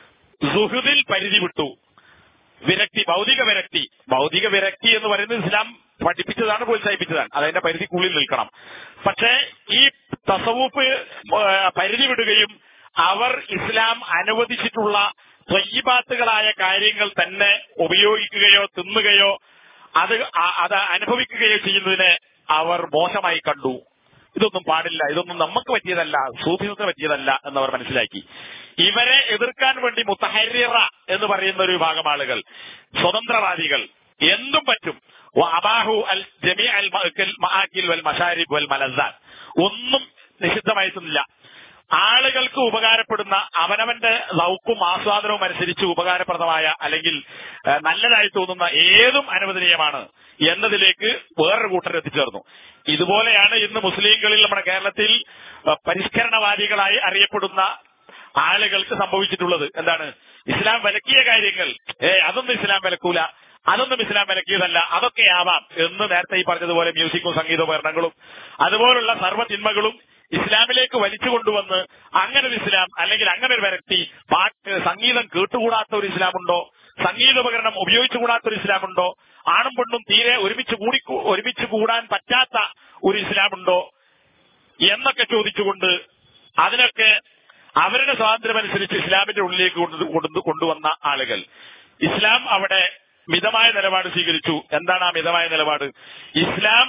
സുഹൃദിൽ പരിധി വിട്ടു വിരക്തി ഭൗതിക വിരക്തി ഭൗതിക വിരക്തി എന്ന് പറയുന്നത് ഇസ്ലാം പഠിപ്പിച്ചതാണ് പ്രോത്സാഹിപ്പിച്ചതാണ് അതതിന്റെ പരിധിക്കുള്ളിൽ നിൽക്കണം പക്ഷേ ഈ തസവൂപ്പ് ഏഹ്, പരിധി വിടുകയും അവർ ഇസ്ലാം അനുവദിച്ചിട്ടുള്ള ത്വയ്യബാത്തുകളായ കാര്യങ്ങൾ തന്നെ ഉപയോഗിക്കുകയോ തിന്നുകയോ അത് ആ- അത് അനുഭവിക്കുകയോ ചെയ്യുന്നതിനെ അവർ മോശമായി കണ്ടു ഇതൊന്നും പാടില്ല ഇതൊന്നും നമുക്ക് പറ്റിയതല്ല സൂഫിസത്തിന് പറ്റിയതല്ല എന്നവർ മനസ്സിലാക്കി ഇവരെ എതിർക്കാൻ വേണ്ടി മുത്തഹരിറ എന്ന് പറയുന്ന ഒരു വിഭാഗം ആളുകൾ സ്വതന്ത്രവാദികൾ എന്തും പറ്റും അബാഹു അൽ ജമീ അൽ മഅക്കൽ മആക്കിൽ വൽ മഷാരിബ് വൽ മലസാൻ ഒന്നും നിഷിദ്ധമായിട്ടില്ല ആളുകൾക്ക് ഉപകാരപ്പെടുന്ന അവനവന്റെ ലൗക്കും ആസ്വാദനവും അനുസരിച്ച് ഉപകാരപ്രദമായ അല്ലെങ്കിൽ ഏഹ്, നല്ലതായി തോന്നുന്ന ഏതും അനുവദനീയമാണ് എന്നതിലേക്ക് വേറൊരു കൂട്ടർ എത്തിച്ചേർന്നു ഇതുപോലെയാണ് ഇന്ന് മുസ്ലിങ്ങളിൽ നമ്മുടെ കേരളത്തിൽ ഏഹ്, പരിഷ്കരണവാദികളായി അറിയപ്പെടുന്ന ആളുകൾക്ക് സംഭവിച്ചിട്ടുള്ളത് എന്താണ് ഇസ്ലാം വിലക്കിയ കാര്യങ്ങൾ ഏ അതൊന്നും ഇസ്ലാം വിലക്കൂല അതൊന്നും ഇസ്ലാം വിലക്കിയതല്ല അതൊക്കെ ആവാം എന്ന് നേരത്തെ ഈ പറഞ്ഞതുപോലെ മ്യൂസിക്കും സംഗീതോപകരണങ്ങളും അതുപോലുള്ള സർവ്വ തിന്മകളും ഇസ്ലാമിലേക്ക് വലിച്ചു കൊണ്ടുവന്ന് അങ്ങനെ ഒരു ഇസ്ലാം അല്ലെങ്കിൽ അങ്ങനെ ഒരു വ്യക്തി പാട്ട് സംഗീതം കേട്ടുകൂടാത്ത ഒരു ഇസ്ലാമുണ്ടോ സംഗീതോപകരണം ഉപയോഗിച്ചുകൂടാത്ത ഒരു ഇസ്ലാമുണ്ടോ ആണും പെണ്ണും തീരെ ഒരുമിച്ച് കൂടി ഒരുമിച്ച് കൂടാൻ പറ്റാത്ത ഒരു ഇസ്ലാമുണ്ടോ എന്നൊക്കെ ചോദിച്ചുകൊണ്ട് അതിനൊക്കെ അവരുടെ സ്വാതന്ത്ര്യമനുസരിച്ച് ഇസ്ലാമിന്റെ ഉള്ളിലേക്ക് കൊണ്ടു- കൊണ്ടു- കൊണ്ടുവന്ന ആളുകൾ ഇസ്ലാം അവിടെ മിതമായ നിലപാട് സ്വീകരിച്ചു എന്താണ് ആ മിതമായ നിലപാട് ഇസ്ലാം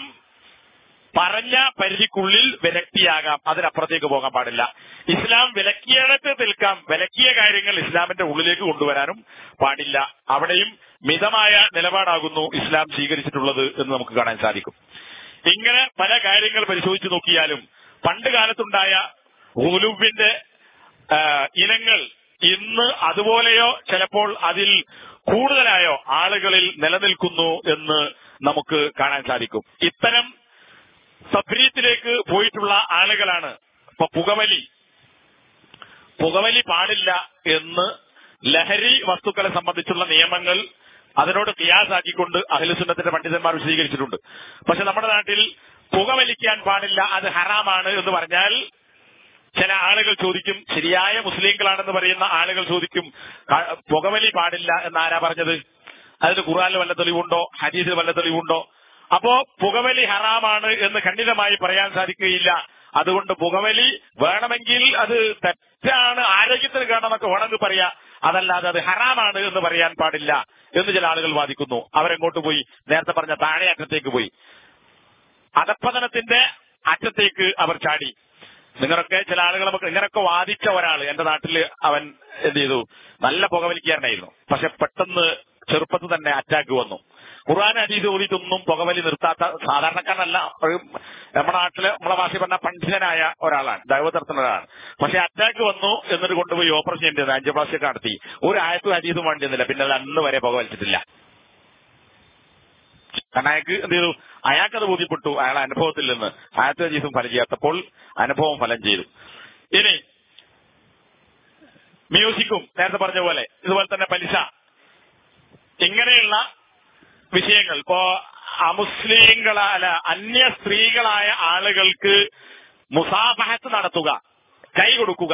പറഞ്ഞ പരിധിക്കുള്ളിൽ വിലക്തിയാകാം അതിനപ്പുറത്തേക്ക് പോകാൻ പാടില്ല ഇസ്ലാം വിലക്കിയിടത്ത് നിൽക്കാം വിലക്കിയ കാര്യങ്ങൾ ഇസ്ലാമിന്റെ ഉള്ളിലേക്ക് കൊണ്ടുവരാനും പാടില്ല അവിടെയും മിതമായ നിലപാടാകുന്നു ഇസ്ലാം സ്വീകരിച്ചിട്ടുള്ളത് എന്ന് നമുക്ക് കാണാൻ സാധിക്കും ഇങ്ങനെ പല കാര്യങ്ങൾ പരിശോധിച്ചു നോക്കിയാലും പണ്ട് കാലത്തുണ്ടായ ഹുലുവിന്റെ ആ, ഇനങ്ങൾ ഇന്ന് അതുപോലെയോ ചിലപ്പോൾ അതിൽ കൂടുതലായോ ആളുകളിൽ നിലനിൽക്കുന്നു എന്ന് നമുക്ക് കാണാൻ സാധിക്കും ഇത്തരം സബ്രീത്തിലേക്ക് പോയിട്ടുള്ള ആളുകളാണ് ഇപ്പൊ പുകവലി പുകവലി പാടില്ല എന്ന് ലഹരി വസ്തുക്കളെ സംബന്ധിച്ചുള്ള നിയമങ്ങൾ അതിനോട് കിയാസാക്കിക്കൊണ്ട് അഖിലസുന്നത്തിന്റെ പണ്ഡിതന്മാർ വിശദീകരിച്ചിട്ടുണ്ട് പക്ഷെ നമ്മുടെ നാട്ടിൽ പുകവലിക്കാൻ പാടില്ല അത് ഹറാമാണ് എന്ന് പറഞ്ഞാൽ ചില ആളുകൾ ചോദിക്കും ശരിയായ മുസ്ലിങ്ങളാണെന്ന് പറയുന്ന ആളുകൾ ചോദിക്കും ക- പുകവലി പാടില്ല എന്ന് ആരാ പറഞ്ഞത് അതിന് ഖുറാനിൽ വല്ല തെളിവുണ്ടോ ഹദീസിൽ വല്ല തെളിവുണ്ടോ അപ്പോ പുകവലി ഹറാമാണ് എന്ന് ഖണ്ഡിതമായി പറയാൻ സാധിക്കുകയില്ല അതുകൊണ്ട് പുകവലി വേണമെങ്കിൽ അത് തെറ്റാണ് ആരോഗ്യത്തിന് കേണമെന്നൊക്കെ വേണമെങ്കിൽ പറയാ അതല്ലാതെ അത് ഹറാമാണ് എന്ന് പറയാൻ പാടില്ല എന്ന് ചില ആളുകൾ വാദിക്കുന്നു അവരെങ്ങോട്ട് പോയി നേരത്തെ പറഞ്ഞ താഴെ അറ്റത്തേക്ക് പോയി അധപ്പതനത്തിന്റെ അറ്റത്തേക്ക് അവർ ചാടി നിങ്ങളൊക്കെ ചില ആളുകൾ നമുക്ക് ഇങ്ങനൊക്കെ വാദിച്ച ഒരാൾ എന്റെ നാട്ടിൽ അവൻ എന്ത് ചെയ്തു നല്ല പുകവലിക്കാരനായിരുന്നു പക്ഷെ പെട്ടെന്ന് ചെറുപ്പത്തിൽ തന്നെ അറ്റാക്ക് വന്നു ഖുർആൻ അരീത് ഓതിയിട്ടൊന്നും പുകവലി നിർത്താത്ത സാധാരണക്കാരനല്ല ഒരു നമ്മുടെ നാട്ടില് നമ്മളെ ഭാഷ പറഞ്ഞ പണ്ഡിതനായ ഒരാളാണ് ദൈവതരത്തിലുള്ള ഒരാളാണ് പക്ഷെ അറ്റാക്ക് വന്നു എന്നിട്ട് കൊണ്ടുപോയി ഓപ്പറേഷൻ ചെയ്യേണ്ടത് ആൻജിയോപ്ലാസ്റ്റി ഒക്കെ നടത്തി ഒരു ആയത്തും അരീതും വേണ്ടിയിരുന്നില്ല പിന്നെ അത് അന്ന് വരെ പുകവലിച്ചിട്ടില്ല കാരണം അയാൾക്ക് എന്ത് ചെയ്തു അയാൾക്കത് ബോധ്യപ്പെട്ടു അയാളെ അനുഭവത്തിൽ നിന്ന് ആയത്തെ അജീസും ഫലം ചെയ്യാത്തപ്പോൾ അനുഭവം ഫലം ചെയ്തു ഇനി മ്യൂസിക്കും നേരത്തെ പറഞ്ഞ പോലെ ഇതുപോലെ തന്നെ പലിശ ഇങ്ങനെയുള്ള വിഷയങ്ങൾ ഇപ്പോ അമുസ്ലിങ്ങള അല്ല അന്യ സ്ത്രീകളായ ആളുകൾക്ക് മുസാഫഹത്ത് നടത്തുക കൈ കൊടുക്കുക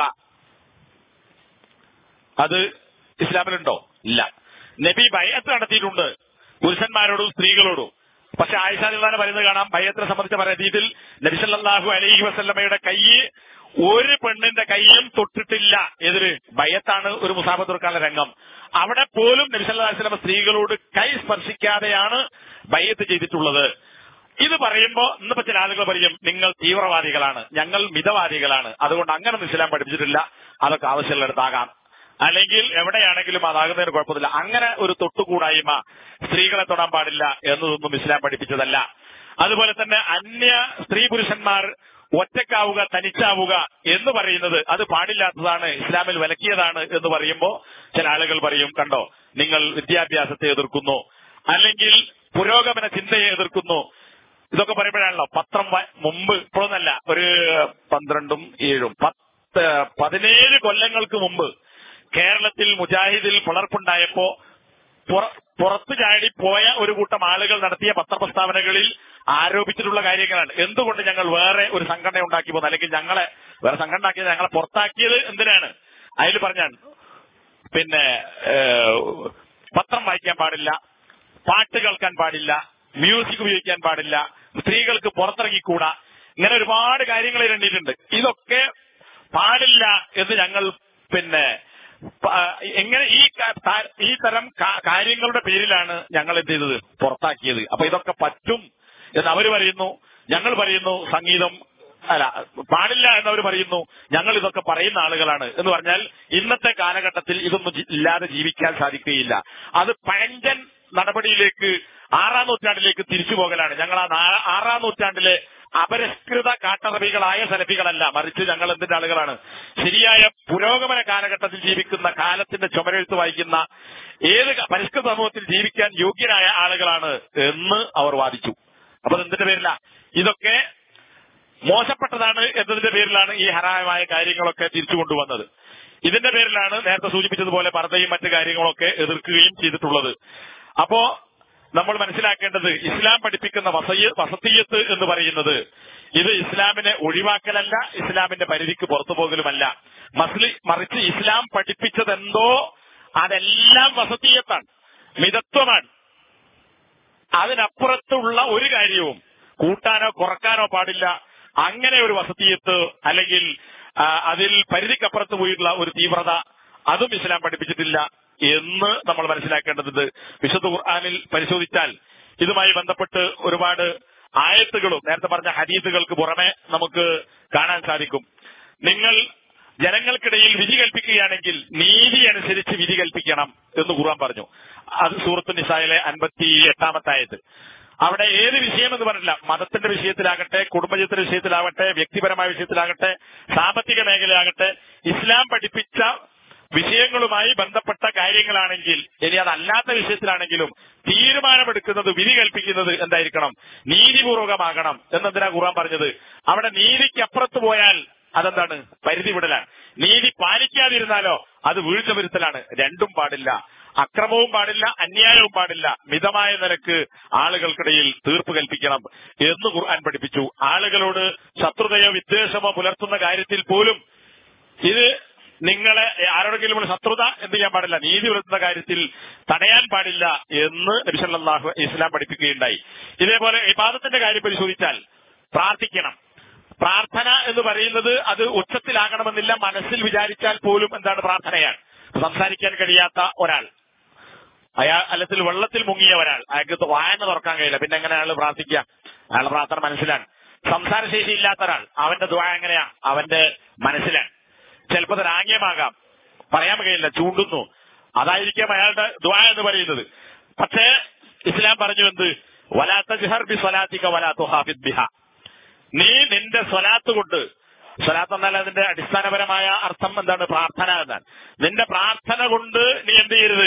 അത് ഇസ്ലാമിലുണ്ടോ ഇല്ല നബി ബയത്ത് നടത്തിയിട്ടുണ്ട് പുരുഷന്മാരോടും സ്ത്രീകളോടും പക്ഷെ ആയിഷ നിന്നാണ് പറയുന്നത് കാണാം ബയ്യത്തിനെ സംബന്ധിച്ച പറയുന്നതിൽ നബി സല്ലല്ലാഹു അലൈഹി വസല്ലമയുടെ കൈ ഒരു പെണ്ണിന്റെ കൈയും തൊട്ടിട്ടില്ല എതിര് ബയ്യത്താണ് ഒരു മുസാഫത്ത് തുറക്കാനുള്ള രംഗം അവിടെ പോലും നബി സല്ലല്ലാഹു അലൈഹി വസല്ലമ സ്ത്രീകളോട് കൈ സ്പർശിക്കാതെയാണ് ബയ്യത്ത് ചെയ്തിട്ടുള്ളത് ഇത് പറയുമ്പോ ഇന്നിപ്പോ ചില ആളുകൾ പറയും നിങ്ങൾ തീവ്രവാദികളാണ് ഞങ്ങൾ മിതവാദികളാണ് അതുകൊണ്ട് അങ്ങനെ ഒന്നും ഇസ്ലാം പഠിപ്പിച്ചിട്ടില്ല അതൊക്കെ ആവശ്യമുള്ളിടത്താകാം അല്ലെങ്കിൽ എവിടെയാണെങ്കിലും അതാകുന്നതിന് കുഴപ്പമില്ല അങ്ങനെ ഒരു തൊട്ടുകൂടായ്മ സ്ത്രീകളെ തൊടാൻ പാടില്ല എന്നതൊന്നും ഇസ്ലാം പഠിപ്പിച്ചതല്ല അതുപോലെ തന്നെ അന്യ സ്ത്രീ പുരുഷന്മാർ ഒറ്റക്കാവുക തനിച്ചാവുക എന്ന് പറയുന്നത് അത് പാടില്ലാത്തതാണ് ഇസ്ലാമിൽ വിലക്കിയതാണ് എന്ന് പറയുമ്പോൾ ചില ആളുകൾ പറയും കണ്ടോ നിങ്ങൾ വിദ്യാഭ്യാസത്തെ എതിർക്കുന്നു അല്ലെങ്കിൽ പുരോഗമന ചിന്തയെ എതിർക്കുന്നു ഇതൊക്കെ പറയുമ്പോഴാണല്ലോ പത്രം വ- മുമ്പ് ഇപ്പോഴൊന്നല്ല ഒരു പന്ത്രണ്ടും ഏഴും പത്ത് പതിനേഴ് കൊല്ലങ്ങൾക്ക് മുമ്പ് കേരളത്തിൽ മുജാഹിദിൽ പുലർപ്പുണ്ടായപ്പോ പുറ- പുറത്തു ചാടി പോയ ഒരു കൂട്ടം ആളുകൾ നടത്തിയ പത്രപ്രസ്താവനകളിൽ ആരോപിച്ചിട്ടുള്ള കാര്യങ്ങളാണ് എന്തുകൊണ്ട് ഞങ്ങൾ വേറെ ഒരു സംഘടന ഉണ്ടാക്കി പോകുന്നത് അല്ലെങ്കിൽ ഞങ്ങളെ വേറെ സംഘടന ഉണ്ടാക്കിയത് ഞങ്ങളെ പുറത്താക്കിയത് എന്തിനാണ് അതിൽ പറഞ്ഞാണ് പിന്നെ ഏഹ്, പത്രം വായിക്കാൻ പാടില്ല പാട്ട് കേൾക്കാൻ പാടില്ല മ്യൂസിക് ഉപയോഗിക്കാൻ പാടില്ല സ്ത്രീകൾക്ക് പുറത്തിറങ്ങിക്കൂടാ ഇങ്ങനെ ഒരുപാട് കാര്യങ്ങൾ എണ്ണിയിട്ടുണ്ട് ഇതൊക്കെ പാടില്ല എന്ന് ഞങ്ങൾ പിന്നെ പ- എങ്ങനെ ഈ ക- ത- ഈ തരം കാ- കാര്യങ്ങളുടെ പേരിലാണ് ഞങ്ങൾ എന്ത് ചെയ്തത് പുറത്താക്കിയത് അപ്പൊ ഇതൊക്കെ പറ്റും എന്ന് അവർ പറയുന്നു ഞങ്ങൾ പറയുന്നു സംഗീതം അല്ല പാടില്ല എന്നവർ പറയുന്നു ഞങ്ങൾ ഇതൊക്കെ പറയുന്ന ആളുകളാണ് എന്ന് പറഞ്ഞാൽ ഇന്നത്തെ കാലഘട്ടത്തിൽ ഇതൊന്നും ജി- ഇല്ലാതെ ജീവിക്കാൻ സാധിക്കുകയില്ല അത് പഴഞ്ചൻ നടപടിയിലേക്ക് ആറാം നൂറ്റാണ്ടിലേക്ക് തിരിച്ചു പോകലാണ് ഞങ്ങൾ ആ നാ- ആറാം നൂറ്റാണ്ടിലെ അപരിഷ്കൃത കാട്ടറബികളായ സെലഫികളല്ല മറിച്ച് ഞങ്ങൾ എന്തിന്റെ ആളുകളാണ് ശരിയായ പുരോഗമന കാലഘട്ടത്തിൽ ജീവിക്കുന്ന കാലത്തിന്റെ ചുമരെഴുത്ത് വായിക്കുന്ന ഏത് ക- പരിഷ്കൃത സമൂഹത്തിൽ ജീവിക്കാൻ യോഗ്യരായ ആളുകളാണ് എന്ന് അവർ വാദിച്ചു അപ്പൊ എന്തിന്റെ പേരില ഇതൊക്കെ മോശപ്പെട്ടതാണ് എന്നതിന്റെ പേരിലാണ് ഈ ഹറാമായ കാര്യങ്ങളൊക്കെ തിരിച്ചു കൊണ്ടുവന്നത് ഇതിന്റെ പേരിലാണ് നേരത്തെ സൂചിപ്പിച്ചതുപോലെ പർദ്ദയും മറ്റു കാര്യങ്ങളൊക്കെ എതിർക്കുകയും ചെയ്തിട്ടുള്ളത് അപ്പോ നമ്മൾ മനസ്സിലാക്കേണ്ടത് ഇസ്ലാം പഠിപ്പിക്കുന്ന വസയ്യ- വസത്തീയത്ത് എന്ന് പറയുന്നത് ഇത് ഇസ്ലാമിനെ ഒഴിവാക്കലല്ല ഇസ്ലാമിന്റെ പരിധിക്ക് പുറത്തു പോകലുമല്ല മസ്ലി മറിച്ച് ഇസ്ലാം പഠിപ്പിച്ചതെന്തോ അതെല്ലാം വസത്തീയത്താണ് മിതത്വമാണ് അതിനപ്പുറത്തുള്ള ഒരു കാര്യവും കൂട്ടാനോ കുറക്കാനോ പാടില്ല അങ്ങനെ ഒരു വസതിയത്ത് അല്ലെങ്കിൽ ആ, അതിൽ പരിധിക്കപ്പുറത്ത് പോയിട്ടുള്ള ഒരു തീവ്രത അതും ഇസ്ലാം പഠിപ്പിച്ചിട്ടില്ല എന്ന് നമ്മൾ മനസ്സിലാക്കേണ്ടതുണ്ട് വിശുദ്ധ ഖുർആാനിൽ പരിശോധിച്ചാൽ ഇതുമായി ബന്ധപ്പെട്ട് ഒരുപാട് ആയത്തുകളും നേരത്തെ പറഞ്ഞ ഹദീസുകൾക്ക് പുറമെ നമുക്ക് കാണാൻ സാധിക്കും നിങ്ങൾ ജനങ്ങൾക്കിടയിൽ വിധി കൽപ്പിക്കുകയാണെങ്കിൽ നീതി അനുസരിച്ച് വിധി കൽപ്പിക്കണം എന്ന് ഖുർആൻ പറഞ്ഞു അത് സൂറത്ത് നിസായിലെ അൻപത്തി എട്ടാമത്തെ ആയത് അവിടെ ഏത് വിഷയം എന്ന് പറഞ്ഞില്ല മതത്തിന്റെ വിഷയത്തിലാകട്ടെ കുടുംബജീവിതത്തിന്റെ വിഷയത്തിലാകട്ടെ വ്യക്തിപരമായ വിഷയത്തിലാകട്ടെ സാമ്പത്തിക മേഖലയാകട്ടെ ഇസ്ലാം പഠിപ്പിച്ച വിഷയങ്ങളുമായി ബന്ധപ്പെട്ട കാര്യങ്ങളാണെങ്കിൽ ഇനി അതല്ലാത്ത വിഷയത്തിലാണെങ്കിലും തീരുമാനമെടുക്കുന്നത് വിധി കൽപ്പിക്കുന്നത് എന്തായിരിക്കണം നീതിപൂർവകമാകണം എന്നെന്തിനാ ഖുർആൻ പറഞ്ഞത് അവിടെ നീതിക്കപ്പുറത്ത് പോയാൽ അതെന്താണ് പരിധി വിടലാണ് നീതി പാലിക്കാതിരുന്നാലോ അത് വീഴ്ച വരുത്തലാണ് രണ്ടും പാടില്ല അക്രമവും പാടില്ല അന്യായവും പാടില്ല മിതമായ നിലക്ക് ആളുകൾക്കിടയിൽ തീർപ്പ് കൽപ്പിക്കണം എന്ന് ഖുർആൻ പഠിപ്പിച്ചു ആളുകളോട് ശത്രുതയോ വിദ്വേഷമോ പുലർത്തുന്ന കാര്യത്തിൽ പോലും ഇത് നിങ്ങളെ ആരോടെങ്കിലും ഒരു ശത്രുത എന്ത് ചെയ്യാൻ പാടില്ല നീതി പുലർത്തുന്ന കാര്യത്തിൽ തടയാൻ പാടില്ല എന്ന് നബിസല്ലാഹു ഇസ്ലാം പഠിപ്പിക്കുകയുണ്ടായി ഇതേപോലെ ഇബാദത്തിന്റെ കാര്യം പരിശോധിച്ചാൽ പ്രാർത്ഥിക്കണം പ്രാർത്ഥന എന്ന് പറയുന്നത് അത് ഉച്ചത്തിലാകണമെന്നില്ല മനസ്സിൽ വിചാരിച്ചാൽ പോലും എന്താണ് പ്രാർത്ഥനയാണ് സംസാരിക്കാൻ കഴിയാത്ത ഒരാൾ അയാൾ അല്ലെങ്കിൽ വെള്ളത്തിൽ മുങ്ങിയ ഒരാൾ അയാൾക്ക് വായന തുറക്കാൻ കഴിയില്ല പിന്നെ എങ്ങനെ അയാൾ പ്രാർത്ഥിക്കുക അയാളുടെ പ്രാർത്ഥന മനസ്സിലാണ് സംസാരശേഷി ഇല്ലാത്ത ഒരാൾ അവന്റെ ദ്വാ എങ്ങനെയാ അവന്റെ മനസ്സിലാണ് ചിലപ്പോൾ അത് രാഗ്യമാകാം പറയാൻ കഴിയില്ല ചൂണ്ടുന്നു അതായിരിക്കാം അയാളുടെ ദ്വാ എന്ന് പറയുന്നത് പക്ഷേ ഇസ്ലാം പറഞ്ഞു എന്ത് വലാത്ത ജിഹർ ബി സ്വലാത്തിക വലാത്തു ഹാഫിദ് ബിഹ നീ നിന്റെ സ്വലാത്ത് കൊണ്ട് സ്വലാത്ത് എന്നാൽ അതിന്റെ അടിസ്ഥാനപരമായ അർത്ഥം എന്താണ് പ്രാർത്ഥന എന്നാണ് നിന്റെ പ്രാർത്ഥന കൊണ്ട് നീ എന്ത് ചെയ്യരുത്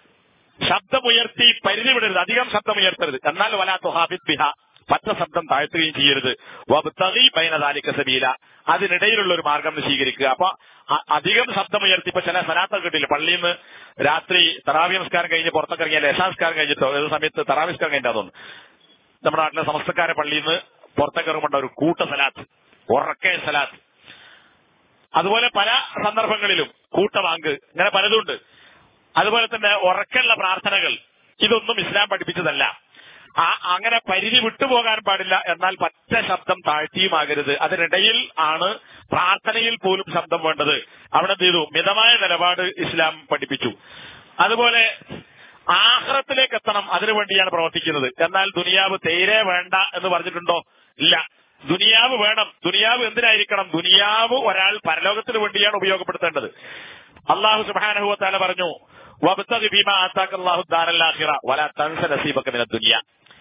ശബ്ദമുയർത്തി പരിധി വിടരുത് അധികം ശബ്ദമുയർത്തരുത് എന്നാൽ വലാത്തു ഹാഫിദ് ബിഹ പച്ച ശബ്ദം താഴ്ത്തുകയും ചെയ്യരുത് വബ്തഗി ബൈനദാലിക സബീല അതിനിടയിലുള്ള ഒരു മാർഗം സ്വീകരിക്കുക അപ്പൊ അ- അധികം ശബ്ദമുയർത്തി ഇപ്പൊ ചില സലാത്തൊക്കെ കിട്ടില്ല പള്ളിയിൽ നിന്ന് രാത്രി തറാവി നമസ്കാരം കഴിഞ്ഞ് പുറത്തൊക്കെ ഇറങ്ങിയാൽ യശാസ്കാരം കഴിഞ്ഞിട്ടോ ഏത് സമയത്ത് തറാവി നമസ്കാരം കഴിഞ്ഞാൽ തോന്നുന്നു നമ്മുടെ നാട്ടിലെ സമസ്തക്കാരെ പള്ളിയിൽ നിന്ന് പുറത്തേക്ക് ഇറങ്ങുമ്പോൾ ഒരു കൂട്ട സലാത്ത് ഉറക്കെ സലാത്ത് അതുപോലെ പല സന്ദർഭങ്ങളിലും കൂട്ടവാങ്ക് ഇങ്ങനെ പലതുണ്ട് അതുപോലെ തന്നെ ഉറക്കുള്ള പ്രാർത്ഥനകൾ ഇതൊന്നും ഇസ്ലാം പഠിപ്പിച്ചതല്ല ആ അങ്ങനെ പരിധി വിട്ടുപോകാൻ പാടില്ല എന്നാൽ പറ്റ ശബ്ദം താഴ്ത്തിയുമാകരുത് അതിനിടയിൽ ആണ് പ്രാർത്ഥനയിൽ പോലും ശബ്ദം വേണ്ടത് അവിടെ എന്ത് ചെയ്തു മിതമായ നിലപാട് ഇസ്ലാം പഠിപ്പിച്ചു അതുപോലെ ആഹ്റത്തിലേക്ക് എത്തണം അതിനുവേണ്ടിയാണ് പ്രവർത്തിക്കുന്നത് എന്നാൽ ദുനിയാവ് തീരെ വേണ്ട എന്ന് പറഞ്ഞിട്ടുണ്ടോ ഇല്ല ദുനിയാവ് വേണം ദുനിയാവ് എന്തിനായിരിക്കണം ദുനിയാവ് ഒരാൾ പരലോകത്തിന് വേണ്ടിയാണ് ഉപയോഗപ്പെടുത്തേണ്ടത് അള്ളാഹു സുബാനഹുവത്താല പറഞ്ഞു വബ്തഗി ബിമാ ആതാക അല്ലാഹു ദാരൽ ആഖിറ വലാ തൻസ നസീബക മിനദ് ദുനിയ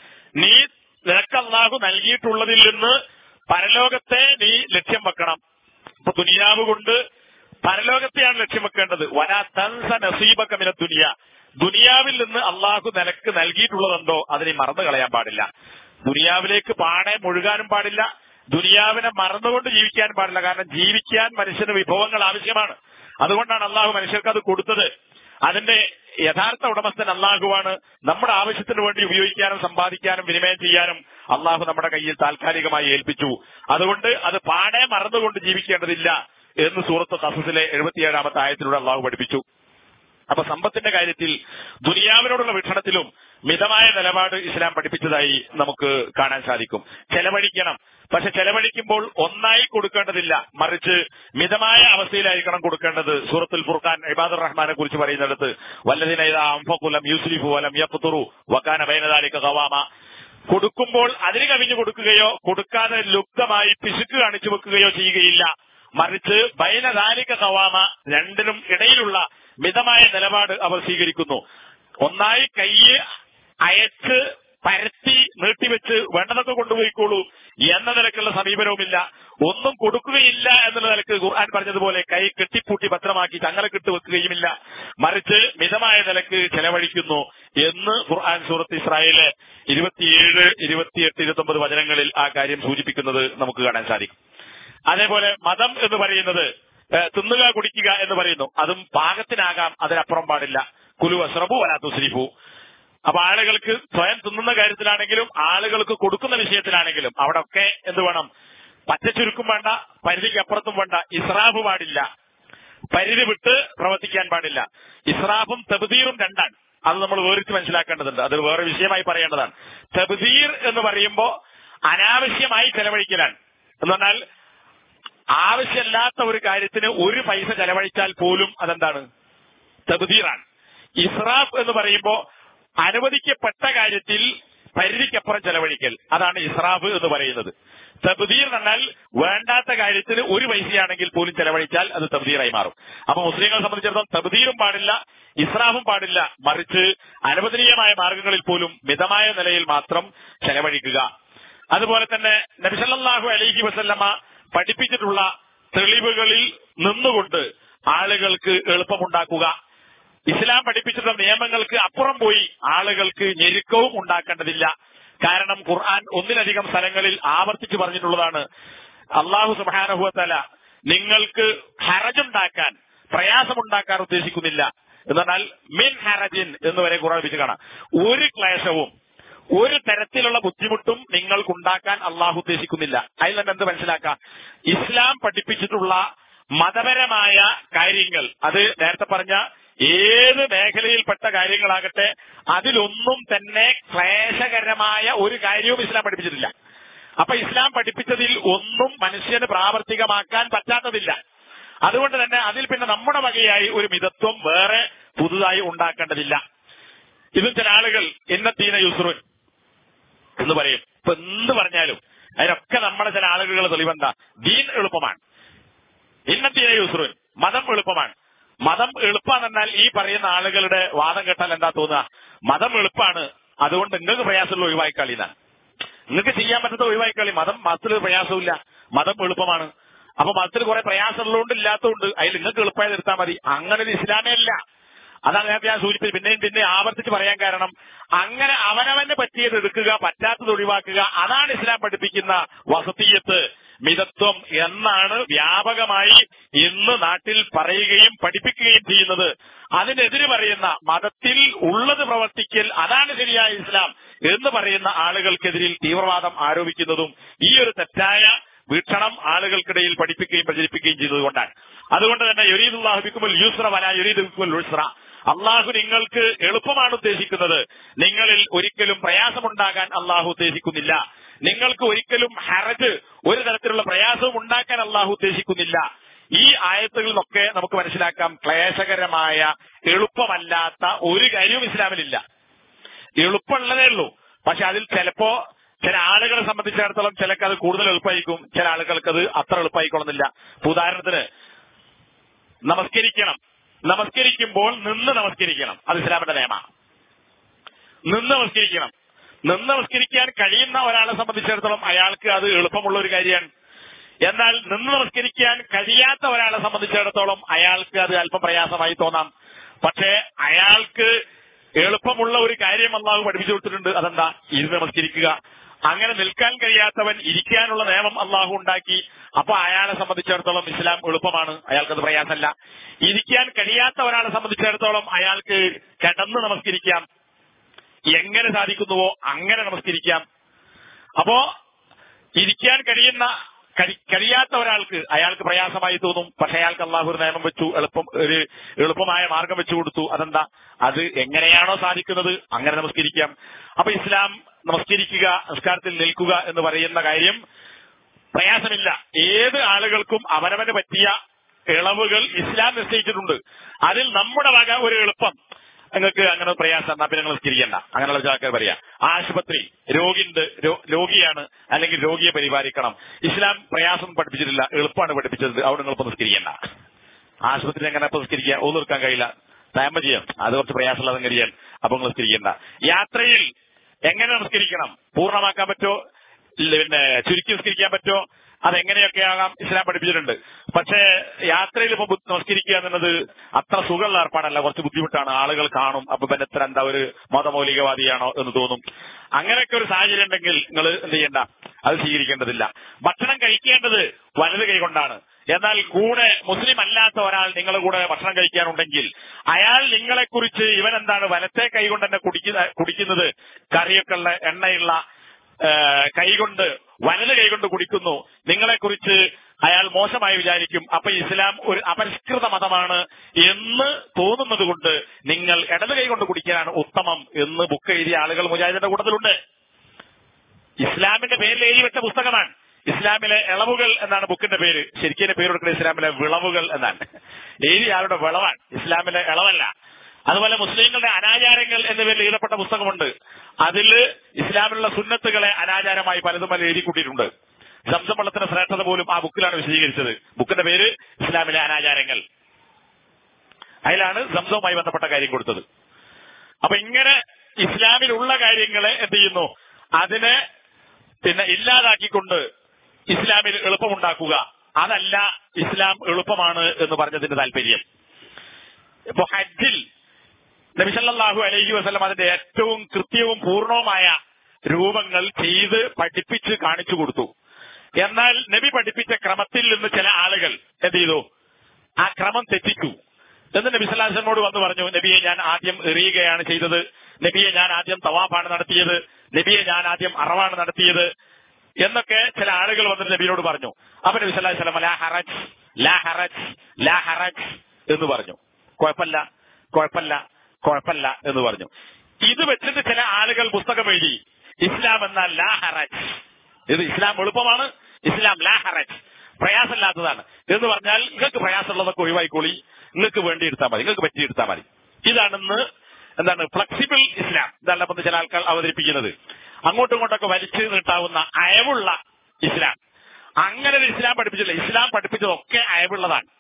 നീ നിനക്ക് അള്ളാഹു നൽകിയിട്ടുള്ളതിൽ നിന്ന് പരലോകത്തെ നീ ലക്ഷ്യം വെക്കണം ഇപ്പൊ ദുനിയാവ് കൊണ്ട് പരലോകത്തെയാണ് ലക്ഷ്യം വെക്കേണ്ടത് വലാ തൻസ നസീബക മിനദ് ദുനിയ ദുനിയാവിൽ നിന്ന് അള്ളാഹു നിനക്ക് നൽകിയിട്ടുള്ളതെന്തോ അതിനെ മറന്നു കളയാൻ പാടില്ല ദുനിയാവിലേക്ക് പാടെ മുഴുകാനും പാടില്ല ദുനിയാവിനെ മറന്നുകൊണ്ട് ജീവിക്കാൻ പാടില്ല കാരണം ജീവിക്കാൻ മനുഷ്യന് വിഭവങ്ങൾ ആവശ്യമാണ് അതുകൊണ്ടാണ് അള്ളാഹു മനുഷ്യർക്ക് അത് കൊടുത്തത് അതിന്റെ യഥാർത്ഥ ഉടമസ്ഥൻ അള്ളാഹുവാണ് നമ്മുടെ ആവശ്യത്തിന് വേണ്ടി ഉപയോഗിക്കാനും സമ്പാദിക്കാനും വിനിമയം ചെയ്യാനും അള്ളാഹു നമ്മുടെ കയ്യിൽ താൽക്കാലികമായി ഏൽപ്പിച്ചു അതുകൊണ്ട് അത് പാടെ മറന്നുകൊണ്ട് ജീവിക്കേണ്ടതില്ല എന്ന് സൂറത്ത് കസസിലെ എഴുപത്തിയേഴാമത്തെ ആയത്തിലൂടെ അള്ളാഹു പഠിപ്പിച്ചു അപ്പൊ സമ്പത്തിന്റെ കാര്യത്തിൽ ദുനിയാവിനോടുള്ള വീക്ഷണത്തിലും മിതമായ നിലപാട് ഇസ്ലാം പഠിപ്പിച്ചതായി നമുക്ക് കാണാൻ സാധിക്കും ചെലവഴിക്കണം പക്ഷെ ചെലവഴിക്കുമ്പോൾ ഒന്നായി കൊടുക്കേണ്ടതില്ല മറിച്ച് മിതമായ അവസ്ഥയിലായിരിക്കണം കൊടുക്കേണ്ടത് സൂറത്തുൽ ഫുർഖാൻ ഇബാദുർ റഹ്മാനെ കുറിച്ച് പറയുന്നിടത്ത് വല്ലതിന ഇതാ അംഫക്കുലം യൂസ്ലിഫു വലം യഖ്തുറു വക്കാന ബൈനദാലിക ഖവാമ കൊടുക്കുമ്പോൾ അതിന് കവിഞ്ഞു കൊടുക്കുകയോ കൊടുക്കാതെ ലുപ്തമായി പിശുക്ക് കാണിച്ചു വെക്കുകയോ ചെയ്യുകയില്ല മറിച്ച് ബൈനദാലിക കവാമ രണ്ടിനും ഇടയിലുള്ള മിതമായ നിലപാട് അവർ സ്വീകരിക്കുന്നു ഒന്നായി കയ്യ് അയച്ച് പരത്തി നീട്ടിവെച്ച് വേണ്ടതൊക്കെ കൊണ്ടുപോയിക്കോളൂ എന്ന നിലക്കുള്ള സമീപനവുമില്ല ഒന്നും കൊടുക്കുകയില്ല എന്നുള്ള നിലക്ക് ഖുർആൻ പറഞ്ഞതുപോലെ കൈ കെട്ടിപ്പൂട്ടി ഭദ്രമാക്കി ചങ്ങല കിട്ടു വെക്കുകയുമില്ല മറിച്ച് മിതമായ നിലക്ക് ചെലവഴിക്കുന്നു എന്ന് ഖുർആൻ സൂറത്ത് ഇസ്രായേല് ഇരുപത്തിയേഴ് ഇരുപത്തിയെട്ട് ഇരുപത്തൊമ്പത് വചനങ്ങളിൽ ആ കാര്യം സൂചിപ്പിക്കുന്നത് നമുക്ക് കാണാൻ സാധിക്കും അതേപോലെ മതം എന്ന് പറയുന്നത് ഏഹ്, തിന്നുക കുടിക്കുക എന്ന് പറയുന്നു അതും പാകത്തിനാകാം അതിനപ്പുറം പാടില്ല കുലു അസ്രബു വലാത്തുസ്രിഫു അപ്പൊ ആളുകൾക്ക് സ്വയം തിന്നുന്ന കാര്യത്തിലാണെങ്കിലും ആളുകൾക്ക് കൊടുക്കുന്ന വിഷയത്തിലാണെങ്കിലും അവിടെ ഒക്കെ എന്ത് വേണം പച്ച ചുരുക്കും വേണ്ട പരിധിക്ക് അപ്പുറത്തും വേണ്ട ഇസ്രാഫ് പാടില്ല പരിധി വിട്ട് പ്രവർത്തിക്കാൻ പാടില്ല ഇസ്രാഫും തെബുദീറും രണ്ടാണ് അത് നമ്മൾ വേറിട്ട് മനസ്സിലാക്കേണ്ടതുണ്ട് അത് വേറെ വിഷയമായി പറയേണ്ടതാണ് തെബുദീർ എന്ന് പറയുമ്പോ അനാവശ്യമായി ചെലവഴിക്കലാണ് എന്ന് പറഞ്ഞാൽ ആവശ്യമില്ലാത്ത ഒരു കാര്യത്തിന് ഒരു പൈസ ചെലവഴിച്ചാൽ പോലും അതെന്താണ് തബ്ദീറാണ് ഇസ്രാഫ് എന്ന് പറയുമ്പോ അനുവദിക്കപ്പെട്ട കാര്യത്തിൽ പരിധിക്കപ്പുറം ചെലവഴിക്കൽ അതാണ് ഇസ്രാഫ് എന്ന് പറയുന്നത് തബ്ദീർ എന്ന് പറഞ്ഞാൽ വേണ്ടാത്ത കാര്യത്തിന് ഒരു പൈസയാണെങ്കിൽ പോലും ചെലവഴിച്ചാൽ അത് തബ്ദീറായി മാറും അപ്പൊ മുസ്ലിങ്ങളെ സംബന്ധിച്ചിടത്തോളം തബ്ദീറും പാടില്ല ഇസ്രാഫും പാടില്ല മറിച്ച് അനുവദനീയമായ മാർഗങ്ങളിൽ പോലും മിതമായ നിലയിൽ മാത്രം ചെലവഴിക്കുക അതുപോലെ തന്നെ നബിസല്ലാഹു അലൈഹി വസല്ലമ പഠിപ്പിച്ചിട്ടുള്ള തെളിവുകളിൽ നിന്നുകൊണ്ട് ആളുകൾക്ക് എളുപ്പമുണ്ടാക്കുക ഇസ്ലാം പഠിപ്പിച്ചിട്ടുള്ള നിയമങ്ങൾക്ക് അപ്പുറം പോയി ആളുകൾക്ക് ഞെരുക്കവും ഉണ്ടാക്കേണ്ടതില്ല കാരണം ഖുർആൻ ഒന്നിലധികം സ്ഥലങ്ങളിൽ ആവർത്തിച്ചു പറഞ്ഞിട്ടുള്ളതാണ് അള്ളാഹു സുബാനഹുവത്തല നിങ്ങൾക്ക് ഹറജുണ്ടാക്കാൻ പ്രയാസമുണ്ടാക്കാൻ ഉദ്ദേശിക്കുന്നില്ല എന്ന് പറഞ്ഞാൽ മിൻ ഹറജിൻ എന്ന് വരെ ഖുർആൻ വെച്ച് കാണാം ഒരു ക്ലേശവും ഒരു തരത്തിലുള്ള ബുദ്ധിമുട്ടും നിങ്ങൾക്കുണ്ടാക്കാൻ അള്ളാഹു ഉദ്ദേശിക്കുന്നില്ല അതിൽ നിന്ന് എന്ത് മനസ്സിലാക്കാം ഇസ്ലാം പഠിപ്പിച്ചിട്ടുള്ള മതപരമായ കാര്യങ്ങൾ അത് നേരത്തെ പറഞ്ഞ ഏത് മേഖലയിൽപ്പെട്ട കാര്യങ്ങളാകട്ടെ അതിലൊന്നും തന്നെ ക്ലേശകരമായ ഒരു കാര്യവും ഇസ്ലാം പഠിപ്പിച്ചിട്ടില്ല അപ്പൊ ഇസ്ലാം പഠിപ്പിച്ചതിൽ ഒന്നും മനുഷ്യന് പ്രാവർത്തികമാക്കാൻ പറ്റാത്തതില്ല അതുകൊണ്ട് തന്നെ അതിൽ പിന്നെ നമ്മുടെ വകയായി ഒരു മിതത്വം വേറെ പുതുതായി ഉണ്ടാക്കേണ്ടതില്ല ഇതും ചില ആളുകൾ ഇന്നത്തീന യുസ്രുൻ എന്ന് പറയും ഇപ്പൊ എന്ത് പറഞ്ഞാലും അതിനൊക്കെ നമ്മുടെ ചില ആളുകളുടെ തെളിവെന്താ ദീൻ എളുപ്പമാണ് ഇന്നത്തീന യുസ്രുൻ മതം എളുപ്പമാണ് മതം എളുപ്പാണെന്നാൽ ഈ പറയുന്ന ആളുകളുടെ വാദം കേട്ടാൽ എന്താ തോന്നുക മതം എളുപ്പാണ് അതുകൊണ്ട് നിങ്ങൾക്ക് പ്രയാസമുള്ള ഒഴിവായിക്കളി എന്നാണ് നിങ്ങൾക്ക് ചെയ്യാൻ പറ്റാത്ത ഒഴിവായിക്കളി മതം മതത്തിൽ പ്രയാസമില്ല മതം എളുപ്പമാണ് അപ്പൊ മതത്തിൽ കുറെ പ്രയാസമുള്ളതുകൊണ്ട് ഇല്ലാത്തതുകൊണ്ട് അതിൽ നിങ്ങൾക്ക് എളുപ്പമായി നിർത്താൻ മതി അങ്ങനെ ഒരു ഇസ്ലാമേ അല്ല അതാണ് നേരത്തെ ഞാൻ സൂചിപ്പിച്ചത് പിന്നെയും പിന്നെ ആവർത്തിച്ച് പറയാൻ കാരണം അങ്ങനെ അവനവന് പറ്റിയത് എടുക്കുക പറ്റാത്തത് ഒഴിവാക്കുക അതാണ് ഇസ്ലാം പഠിപ്പിക്കുന്ന വസതീയത്ത് മിതത്വം എന്നാണ് വ്യാപകമായി ഇന്ന് നാട്ടിൽ പറയുകയും പഠിപ്പിക്കുകയും ചെയ്യുന്നത് അതിനെതിരെ പറയുന്ന മതത്തിൽ ഉള്ളത് പ്രവർത്തിക്കൽ അതാണ് ശരിയായ ഇസ്ലാം എന്ന് പറയുന്ന ആളുകൾക്കെതിരിൽ തീവ്രവാദം ആരോപിക്കുന്നതും ഈ ഒരു തെറ്റായ വീക്ഷണം ആളുകൾക്കിടയിൽ പഠിപ്പിക്കുകയും പ്രചരിപ്പിക്കുകയും ചെയ്തതുകൊണ്ടാണ് അതുകൊണ്ട് തന്നെ യുരീദുല്ലാഹിബിക്കുമുൽ യൂസ്ര വല യുരീദുൽ ഉസ്ര അള്ളാഹു നിങ്ങൾക്ക് എളുപ്പമാണ് ഉദ്ദേശിക്കുന്നത് നിങ്ങളിൽ ഒരിക്കലും പ്രയാസമുണ്ടാകാൻ അള്ളാഹു ഉദ്ദേശിക്കുന്നില്ല നിങ്ങൾക്ക് ഒരിക്കലും ഹറജ് ഒരു തരത്തിലുള്ള പ്രയാസവും ഉണ്ടാക്കാൻ അള്ളാഹു ഉദ്ദേശിക്കുന്നില്ല ഈ ആയത്തുകളിൽ നിന്നൊക്കെ നമുക്ക് മനസ്സിലാക്കാം ക്ലേശകരമായ എളുപ്പമല്ലാത്ത ഒരു കാര്യവും ഇസ്ലാമിലില്ല എളുപ്പമുള്ളതേ ഉള്ളൂ പക്ഷെ അതിൽ ചിലപ്പോ ചില ആളുകളെ സംബന്ധിച്ചിടത്തോളം ചിലക്ക് അത് കൂടുതൽ എളുപ്പമായിരിക്കും ചില ആളുകൾക്ക് അത് അത്ര എളുപ്പമായിക്കൊള്ളുന്നില്ല ഇപ്പൊ ഉദാഹരണത്തിന് നമസ്കരിക്കണം നമസ്കരിക്കുമ്പോൾ നിന്ന് നമസ്കരിക്കണം അത് ഇസ്ലാമിന്റെ നിയമമാണ് നിന്ന് നമസ്കരിക്കണം നിന്ന് നമസ്കരിക്കാൻ കഴിയുന്ന ഒരാളെ സംബന്ധിച്ചിടത്തോളം അയാൾക്ക് അത് എളുപ്പമുള്ള ഒരു കാര്യമാണ് എന്നാൽ നിന്ന് നമസ്കരിക്കാൻ കഴിയാത്ത ഒരാളെ സംബന്ധിച്ചിടത്തോളം അയാൾക്ക് അത് അല്പം പ്രയാസമായി തോന്നാം പക്ഷേ അയാൾക്ക് എളുപ്പമുള്ള ഒരു കാര്യം അള്ളാഹു പഠിപ്പിച്ചു കൊടുത്തിട്ടുണ്ട് അതെന്താ ഇരുന്ന് നമസ്കരിക്കുക അങ്ങനെ നിൽക്കാൻ കഴിയാത്തവൻ ഇരിക്കാനുള്ള നിയമം അള്ളാഹു ഉണ്ടാക്കി അപ്പൊ അയാളെ സംബന്ധിച്ചിടത്തോളം ഇസ്ലാം എളുപ്പമാണ് അയാൾക്കത് പ്രയാസമല്ല ഇരിക്കാൻ കഴിയാത്ത ഒരാളെ സംബന്ധിച്ചിടത്തോളം അയാൾക്ക് കിടന്ന് നമസ്കരിക്കാം എങ്ങനെ സാധിക്കുന്നുവോ അങ്ങനെ നമസ്കരിക്കാം അപ്പോ ഇരിക്കാൻ കഴിയുന്ന കഴി- കഴിയാത്ത ഒരാൾക്ക് അയാൾക്ക് പ്രയാസമായി തോന്നും പക്ഷെ അയാൾക്ക് അള്ളാഹു ഒരു നിയമം വെച്ചു എളുപ്പം ഒരു എളുപ്പമായ മാർഗം വെച്ചു കൊടുത്തു അതെന്താ അത് എങ്ങനെയാണോ സാധിക്കുന്നത് അങ്ങനെ നമസ്കരിക്കാം അപ്പൊ ഇസ്ലാം നമസ്കരിക്കുക നമസ്കാരത്തിൽ നിൽക്കുക എന്ന് പറയുന്ന കാര്യം പ്രയാസമില്ല ഏത് ആളുകൾക്കും അവനവന് പറ്റിയ ഇളവുകൾ ഇസ്ലാം നിശ്ചയിച്ചിട്ടുണ്ട് അതിൽ നമ്മുടെ വക ഒരു എളുപ്പം നിങ്ങൾക്ക് അങ്ങനെ പ്രയാസം എന്നാ പിന്നെ നിങ്ങൾ നിസ്കരിക്കണ്ട അങ്ങനെയുള്ള ചില ആൾക്കാർ പറയാം ആശുപത്രി രോഗിണ്ട് രോ- രോഗിയാണ് അല്ലെങ്കിൽ രോഗിയെ പരിപാലിക്കണം ഇസ്ലാം പ്രയാസം പഠിപ്പിച്ചിട്ടില്ല എളുപ്പമാണ് പഠിപ്പിച്ചത് അവിടെ നിങ്ങൾ ഇപ്പൊ നിസ്കരിക്കണ്ട ആശുപത്രി എങ്ങനെ ഇപ്പൊ നിസ്കരിക്കുക ഒന്നും നിൽക്കാൻ കഴിയില്ല തയമ്പ ചെയ്യാം അത് കുറച്ച് പ്രയാസമുള്ള സംഗതിയാണ് അപ്പൊ നിങ്ങൾ നിസ്കരിക്കണ്ട യാത്രയിൽ എങ്ങനെ നമസ്കരിക്കണം പൂർണ്ണമാക്കാൻ പറ്റോ ഇല്ല, പിന്നെ ചുരുക്കി നിസ്കരിക്കാൻ പറ്റോ അതെങ്ങനെയൊക്കെ ആകാം ഇസ്ലാം പഠിപ്പിച്ചിട്ടുണ്ട് പക്ഷേ യാത്രയിൽ ഇപ്പൊ ബുദ്ധ- നമസ്കരിക്കുക എന്നുള്ളത് അത്ര സുഖമുള്ള ഏർപ്പാടല്ല കുറച്ച് ബുദ്ധിമുട്ടാണ് ആളുകൾ കാണും അപ്പൊ പിന്നെ എത്ര എന്താ ഒരു മതമൗലികവാദിയാണോ എന്ന് തോന്നും അങ്ങനെയൊക്കെ ഒരു സാഹചര്യം ഉണ്ടെങ്കിൽ നിങ്ങൾ എന്ത് ചെയ്യണ്ട അത് സ്വീകരിക്കേണ്ടതില്ല ഭക്ഷണം കഴിക്കേണ്ടത് വലത് കൈ കൊണ്ടാണ് എന്നാൽ കൂടെ മുസ്ലിം അല്ലാത്ത ഒരാൾ നിങ്ങളുടെ കൂടെ ഭക്ഷണം കഴിക്കാനുണ്ടെങ്കിൽ അയാൾ നിങ്ങളെ കുറിച്ച് ഇവൻ എന്താണ് വലത്തെ കൈ കൊണ്ട് തന്നെ കുടിക്കുന്ന കുടിക്കുന്നത് കറിയൊക്കെ ഉള്ള എണ്ണയുള്ള ആ, കൈകൊണ്ട് വലത് കൈകൊണ്ട് കുടിക്കുന്നു നിങ്ങളെക്കുറിച്ച് അയാൾ മോശമായി വിചാരിക്കും അപ്പൊ ഇസ്ലാം ഒരു അപരിഷ്കൃത മതമാണ് എന്ന് തോന്നുന്നത് കൊണ്ട് നിങ്ങൾ ഇടത് കൈ കൊണ്ട് കുടിക്കാനാണ് ഉത്തമം എന്ന് ബുക്ക് എഴുതിയ ആളുകൾ മുജാഹിദിന്റെ കൂട്ടത്തിലുണ്ട് ഇസ്ലാമിന്റെ പേരിൽ എഴുതി വെച്ച പുസ്തകമാണ് ഇസ്ലാമിലെ ഇളവുകൾ എന്നാണ് ബുക്കിന്റെ പേര് ശരിക്കും ഇതിന്റെ പേര് കൊടുക്കുന്നത് ഇസ്ലാമിലെ വിളവുകൾ എന്നാണ് എഴുതിയ ആളുടെ വിളവാണ് ഇസ്ലാമിലെ ഇളവല്ല അതുപോലെ മുസ്ലിങ്ങളുടെ അനാചാരങ്ങൾ എന്ന പേരിൽ എഴുതപ്പെട്ട പുസ്തകമുണ്ട് അതിൽ ഇസ്ലാമിലുള്ള സുന്നത്തുകളെ അനാചാരമായി പലതും അതിൽ എഴുതി കൂട്ടിയിട്ടുണ്ട് സംസം വെള്ളത്തിന്റെ ശ്രേഷ്ഠത പോലും ആ ബുക്കിലാണ് വിശദീകരിച്ചത് ബുക്കിന്റെ പേര് ഇസ്ലാമിലെ അനാചാരങ്ങൾ അതിലാണ് സംസവുമായി ബന്ധപ്പെട്ട കാര്യം കൊടുത്തത് അപ്പൊ ഇങ്ങനെ ഇസ്ലാമിലുള്ള കാര്യങ്ങളെ എന്ത് ചെയ്യുന്നു അതിനെ പിന്നെ ഇല്ലാതാക്കിക്കൊണ്ട് ഇസ്ലാമിൽ എളുപ്പമുണ്ടാക്കുക അതല്ല ഇസ്ലാം എളുപ്പമാണ് എന്ന് പറഞ്ഞതിന്റെ താല്പര്യം ഇപ്പൊ ഹജ്ജിൽ നബി സല്ലല്ലാഹു അലൈഹി വസല്ലം അതിന്റെ ഏറ്റവും കൃത്യവും പൂർണ്ണവുമായ രൂപങ്ങൾ ചെയ്ത് പഠിപ്പിച്ച് കാണിച്ചു കൊടുത്തു എന്നാൽ നബി പഠിപ്പിച്ച ക്രമത്തിൽ നിന്ന് ചില ആളുകൾ എന്ത് ചെയ്തു ആ ക്രമം തെറ്റിച്ചു എന്ന് നബി സല്ലാസ്ലമോട് വന്ന് പറഞ്ഞു നബിയെ ഞാൻ ആദ്യം എറിയുകയാണ് ചെയ്തത് നബിയെ ഞാൻ ആദ്യം തവാഫാണ് നടത്തിയത് നബിയെ ഞാൻ ആദ്യം അറവാണ് നടത്തിയത് എന്നൊക്കെ ചില ആളുകൾ വന്നിട്ട് നബിയോട് പറഞ്ഞു അപ്പൊ നബി സല്ലല്ലാഹു അലൈഹി വസല്ലം ലാ ഹറജ് ലാ ഹറജ് ലാ ഹറജ് എന്ന് പറഞ്ഞു കുഴപ്പമില്ല കുഴപ്പമില്ല കുഴപ്പമില്ല എന്ന് പറഞ്ഞു ഇത് വെച്ചിട്ട് ചില ആളുകൾ പുസ്തകം എഴുതി ഇസ്ലാം എന്നാൽ ലാ ഹറജ് ഇത് ഇസ്ലാം എളുപ്പമാണ് ഇസ്ലാം ലാ ഹറജ് പ്രയാസമില്ലാത്തതാണ് എന്ന് പറഞ്ഞാൽ നിങ്ങൾക്ക് പ്രയാസമുള്ളതൊക്കെ ഒഴിവായിക്കോളി നിങ്ങൾക്ക് വേണ്ടി എടുത്താൽ മതി നിങ്ങൾക്ക് പറ്റി എടുത്താൽ മതി ഇതാണെന്ന് എന്താണ് ഫ്ലെക്സിബിൾ ഇസ്ലാം ഇതാണ് അപ്പം ചില ആൾക്കാർ അവതരിപ്പിക്കുന്നത് അങ്ങോട്ടും ഇങ്ങോട്ടൊക്കെ വലിച്ചു നീട്ടാവുന്ന അയവുള്ള ഇസ്ലാം അങ്ങനെ ഒരു ഇസ്ലാം പഠിപ്പിച്ചില്ല ഇസ്ലാം പഠിപ്പിച്ചതൊക്കെ അയവുള്ളതാണ്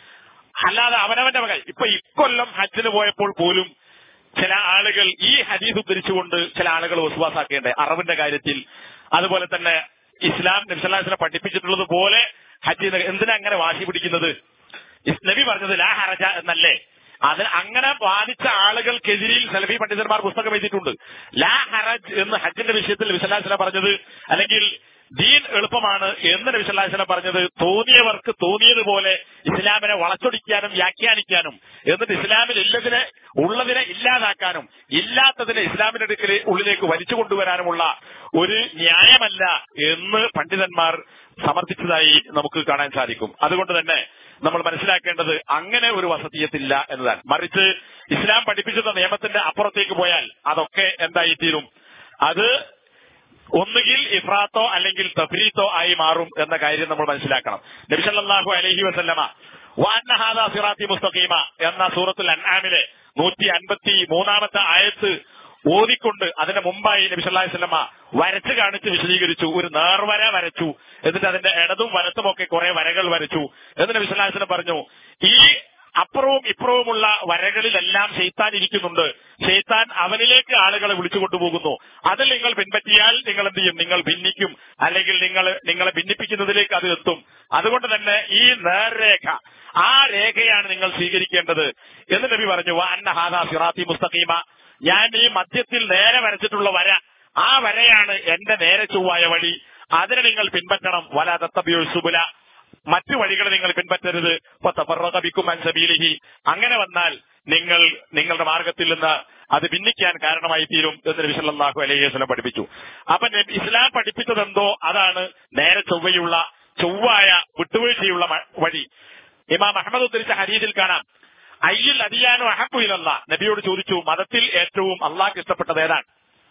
അല്ലാതെ അവനവന്റെ മകൾ ഇപ്പൊ ഇക്കൊല്ലം ഹജ്ജിന് പോയപ്പോൾ പോലും ചില ആളുകൾ ഈ ഹദീസ് ഉദ്ധരിച്ചുകൊണ്ട് ചില ആളുകൾ വിശ്വാസാക്കേണ്ടത് അറബിന്റെ കാര്യത്തിൽ അതുപോലെ തന്നെ ഇസ്ലാം നബ്സല്ലാസിനെ പഠിപ്പിച്ചിട്ടുള്ളത് പോലെ ഹജ്ജിന് എന്തിനാ അങ്ങനെ വാശി പിടിക്കുന്നത് ഇസ് നബി പറഞ്ഞത് ലാ ഹറജ എന്നല്ലേ അത് അങ്ങനെ വാദിച്ച ആളുകൾക്കെതിരിൽ സലഫി പണ്ഡിതന്മാർ പുസ്തകം എഴുതിയിട്ടുണ്ട് ലാ ഹറജ് എന്ന് ഹജ്ജിന്റെ വിഷയത്തിൽ വിസലാസിനെ പറഞ്ഞത് അല്ലെങ്കിൽ ദീൻ എളുപ്പമാണ് എന്ന് നബി സല്ലല്ലാഹു അലൈഹി വസല്ലം പറഞ്ഞത് തോന്നിയവർക്ക് തോന്നിയതുപോലെ ഇസ്ലാമിനെ വളച്ചൊടിക്കാനും വ്യാഖ്യാനിക്കാനും എന്നിട്ട് ഇസ്ലാമിൽ ഇല്ലതിനെ ഉള്ളതിനെ ഇല്ലാതാക്കാനും ഇല്ലാത്തതിനെ ഇസ്ലാമിന്റെ അടുക്കൽ ഉള്ളിലേക്ക് വലിച്ചു കൊണ്ടുവരാനുമുള്ള ഒരു ന്യായമല്ല എന്ന് പണ്ഡിതന്മാർ സമർത്ഥിച്ചതായി നമുക്ക് കാണാൻ സാധിക്കും അതുകൊണ്ട് തന്നെ നമ്മൾ മനസ്സിലാക്കേണ്ടത് അങ്ങനെ ഒരു വസതിയത്തില്ല എന്നതാണ് മറിച്ച് ഇസ്ലാം പഠിപ്പിച്ചിരുന്ന നിയമത്തിന്റെ അപ്പുറത്തേക്ക് പോയാൽ അതൊക്കെ എന്തായിത്തീരും അത് ഒന്നുകിൽ ഇഫ്രാത്തോ അല്ലെങ്കിൽ തഫ്രീത്തോ ആയി മാറും എന്ന കാര്യം നമ്മൾ മനസ്സിലാക്കണം നബിസല്ലാഹു അലഹി വസല്ലമ വാന്നഹാദ സിറാത്തി മുസ്തഖീമ എന്ന സൂറത്തുൽ അൻആമിലെ നൂറ്റി അൻപത്തി മൂന്നാമത്തെ ആയത്ത് ഓതിക്കൊണ്ട് അതിന്റെ മുമ്പായി നബി സല്ലല്ലാഹു അലൈഹി വസല്ലമ വരച്ച് കാണിച്ച് വിശദീകരിച്ചു ഒരു നേർവര വരച്ചു എന്നിട്ട് അതിന്റെ ഇടതും വലത്തും ഒക്കെ കുറെ വരകൾ വരച്ചു എന്ന് നബി സല്ലല്ലാഹു അലൈഹി വസല്ലം പറഞ്ഞു ഈ അപ്പുറവും ഇപ്പുറവുമുള്ള വരകളിലെല്ലാം ഷെയ്ത്താൻ ഇരിക്കുന്നുണ്ട് ഷെയ്ത്താൻ അവനിലേക്ക് ആളുകളെ വിളിച്ചു കൊണ്ടുപോകുന്നു അതിൽ നിങ്ങൾ പിൻപറ്റിയാൽ നിങ്ങൾ എന്ത് ചെയ്യും നിങ്ങൾ ഭിന്നിക്കും അല്ലെങ്കിൽ നിങ്ങൾ നിങ്ങളെ ഭിന്നിപ്പിക്കുന്നതിലേക്ക് അത് എത്തും അതുകൊണ്ട് തന്നെ ഈ നേർരേഖ ആ രേഖയാണ് നിങ്ങൾ സ്വീകരിക്കേണ്ടത് എന്ന് നബി പറഞ്ഞു അന്ന ഹാദാ സിറാത്തി മുസ്തഖീമ ഞാൻ ഈ മധ്യത്തിൽ നേരെ വരച്ചിട്ടുള്ള വര ആ വരയാണ് എന്റെ നേരെ ചൊവ്വായ വഴി അതിനെ നിങ്ങൾ പിൻപറ്റണം വല തത്തബിയോ സുബുല മറ്റു വഴികൾ നിങ്ങൾ പിൻപറ്റരുത് ബിക്കും അൻസബീലിഹി അങ്ങനെ വന്നാൽ നിങ്ങൾ നിങ്ങളുടെ മാർഗത്തിൽ നിന്ന് അത് ഭിന്നിക്കാൻ കാരണമായി തീരും എന്ന് നബി സല്ലല്ലാഹു അലൈഹി വസല്ലം പഠിപ്പിച്ചു അപ്പൊ നബി ഇസ്ലാം പഠിപ്പിച്ചതെന്തോ അതാണ് നേരെ ചൊവ്വയുള്ള ചൊവ്വായ വിട്ടുവീഴ്ചയുള്ള മ- വഴി ഇമാം അഹമ്മദ് ഉദ്ധരിച്ച ഹരീതിൽ കാണാം അയ്യുൽ അദിയാനു അഹബു ഇലല്ല നബിയോട് ചോദിച്ചു മതത്തിൽ ഏറ്റവും അള്ളാഹ്ക്ക് ഇഷ്ടപ്പെട്ടത് ഏതാണ്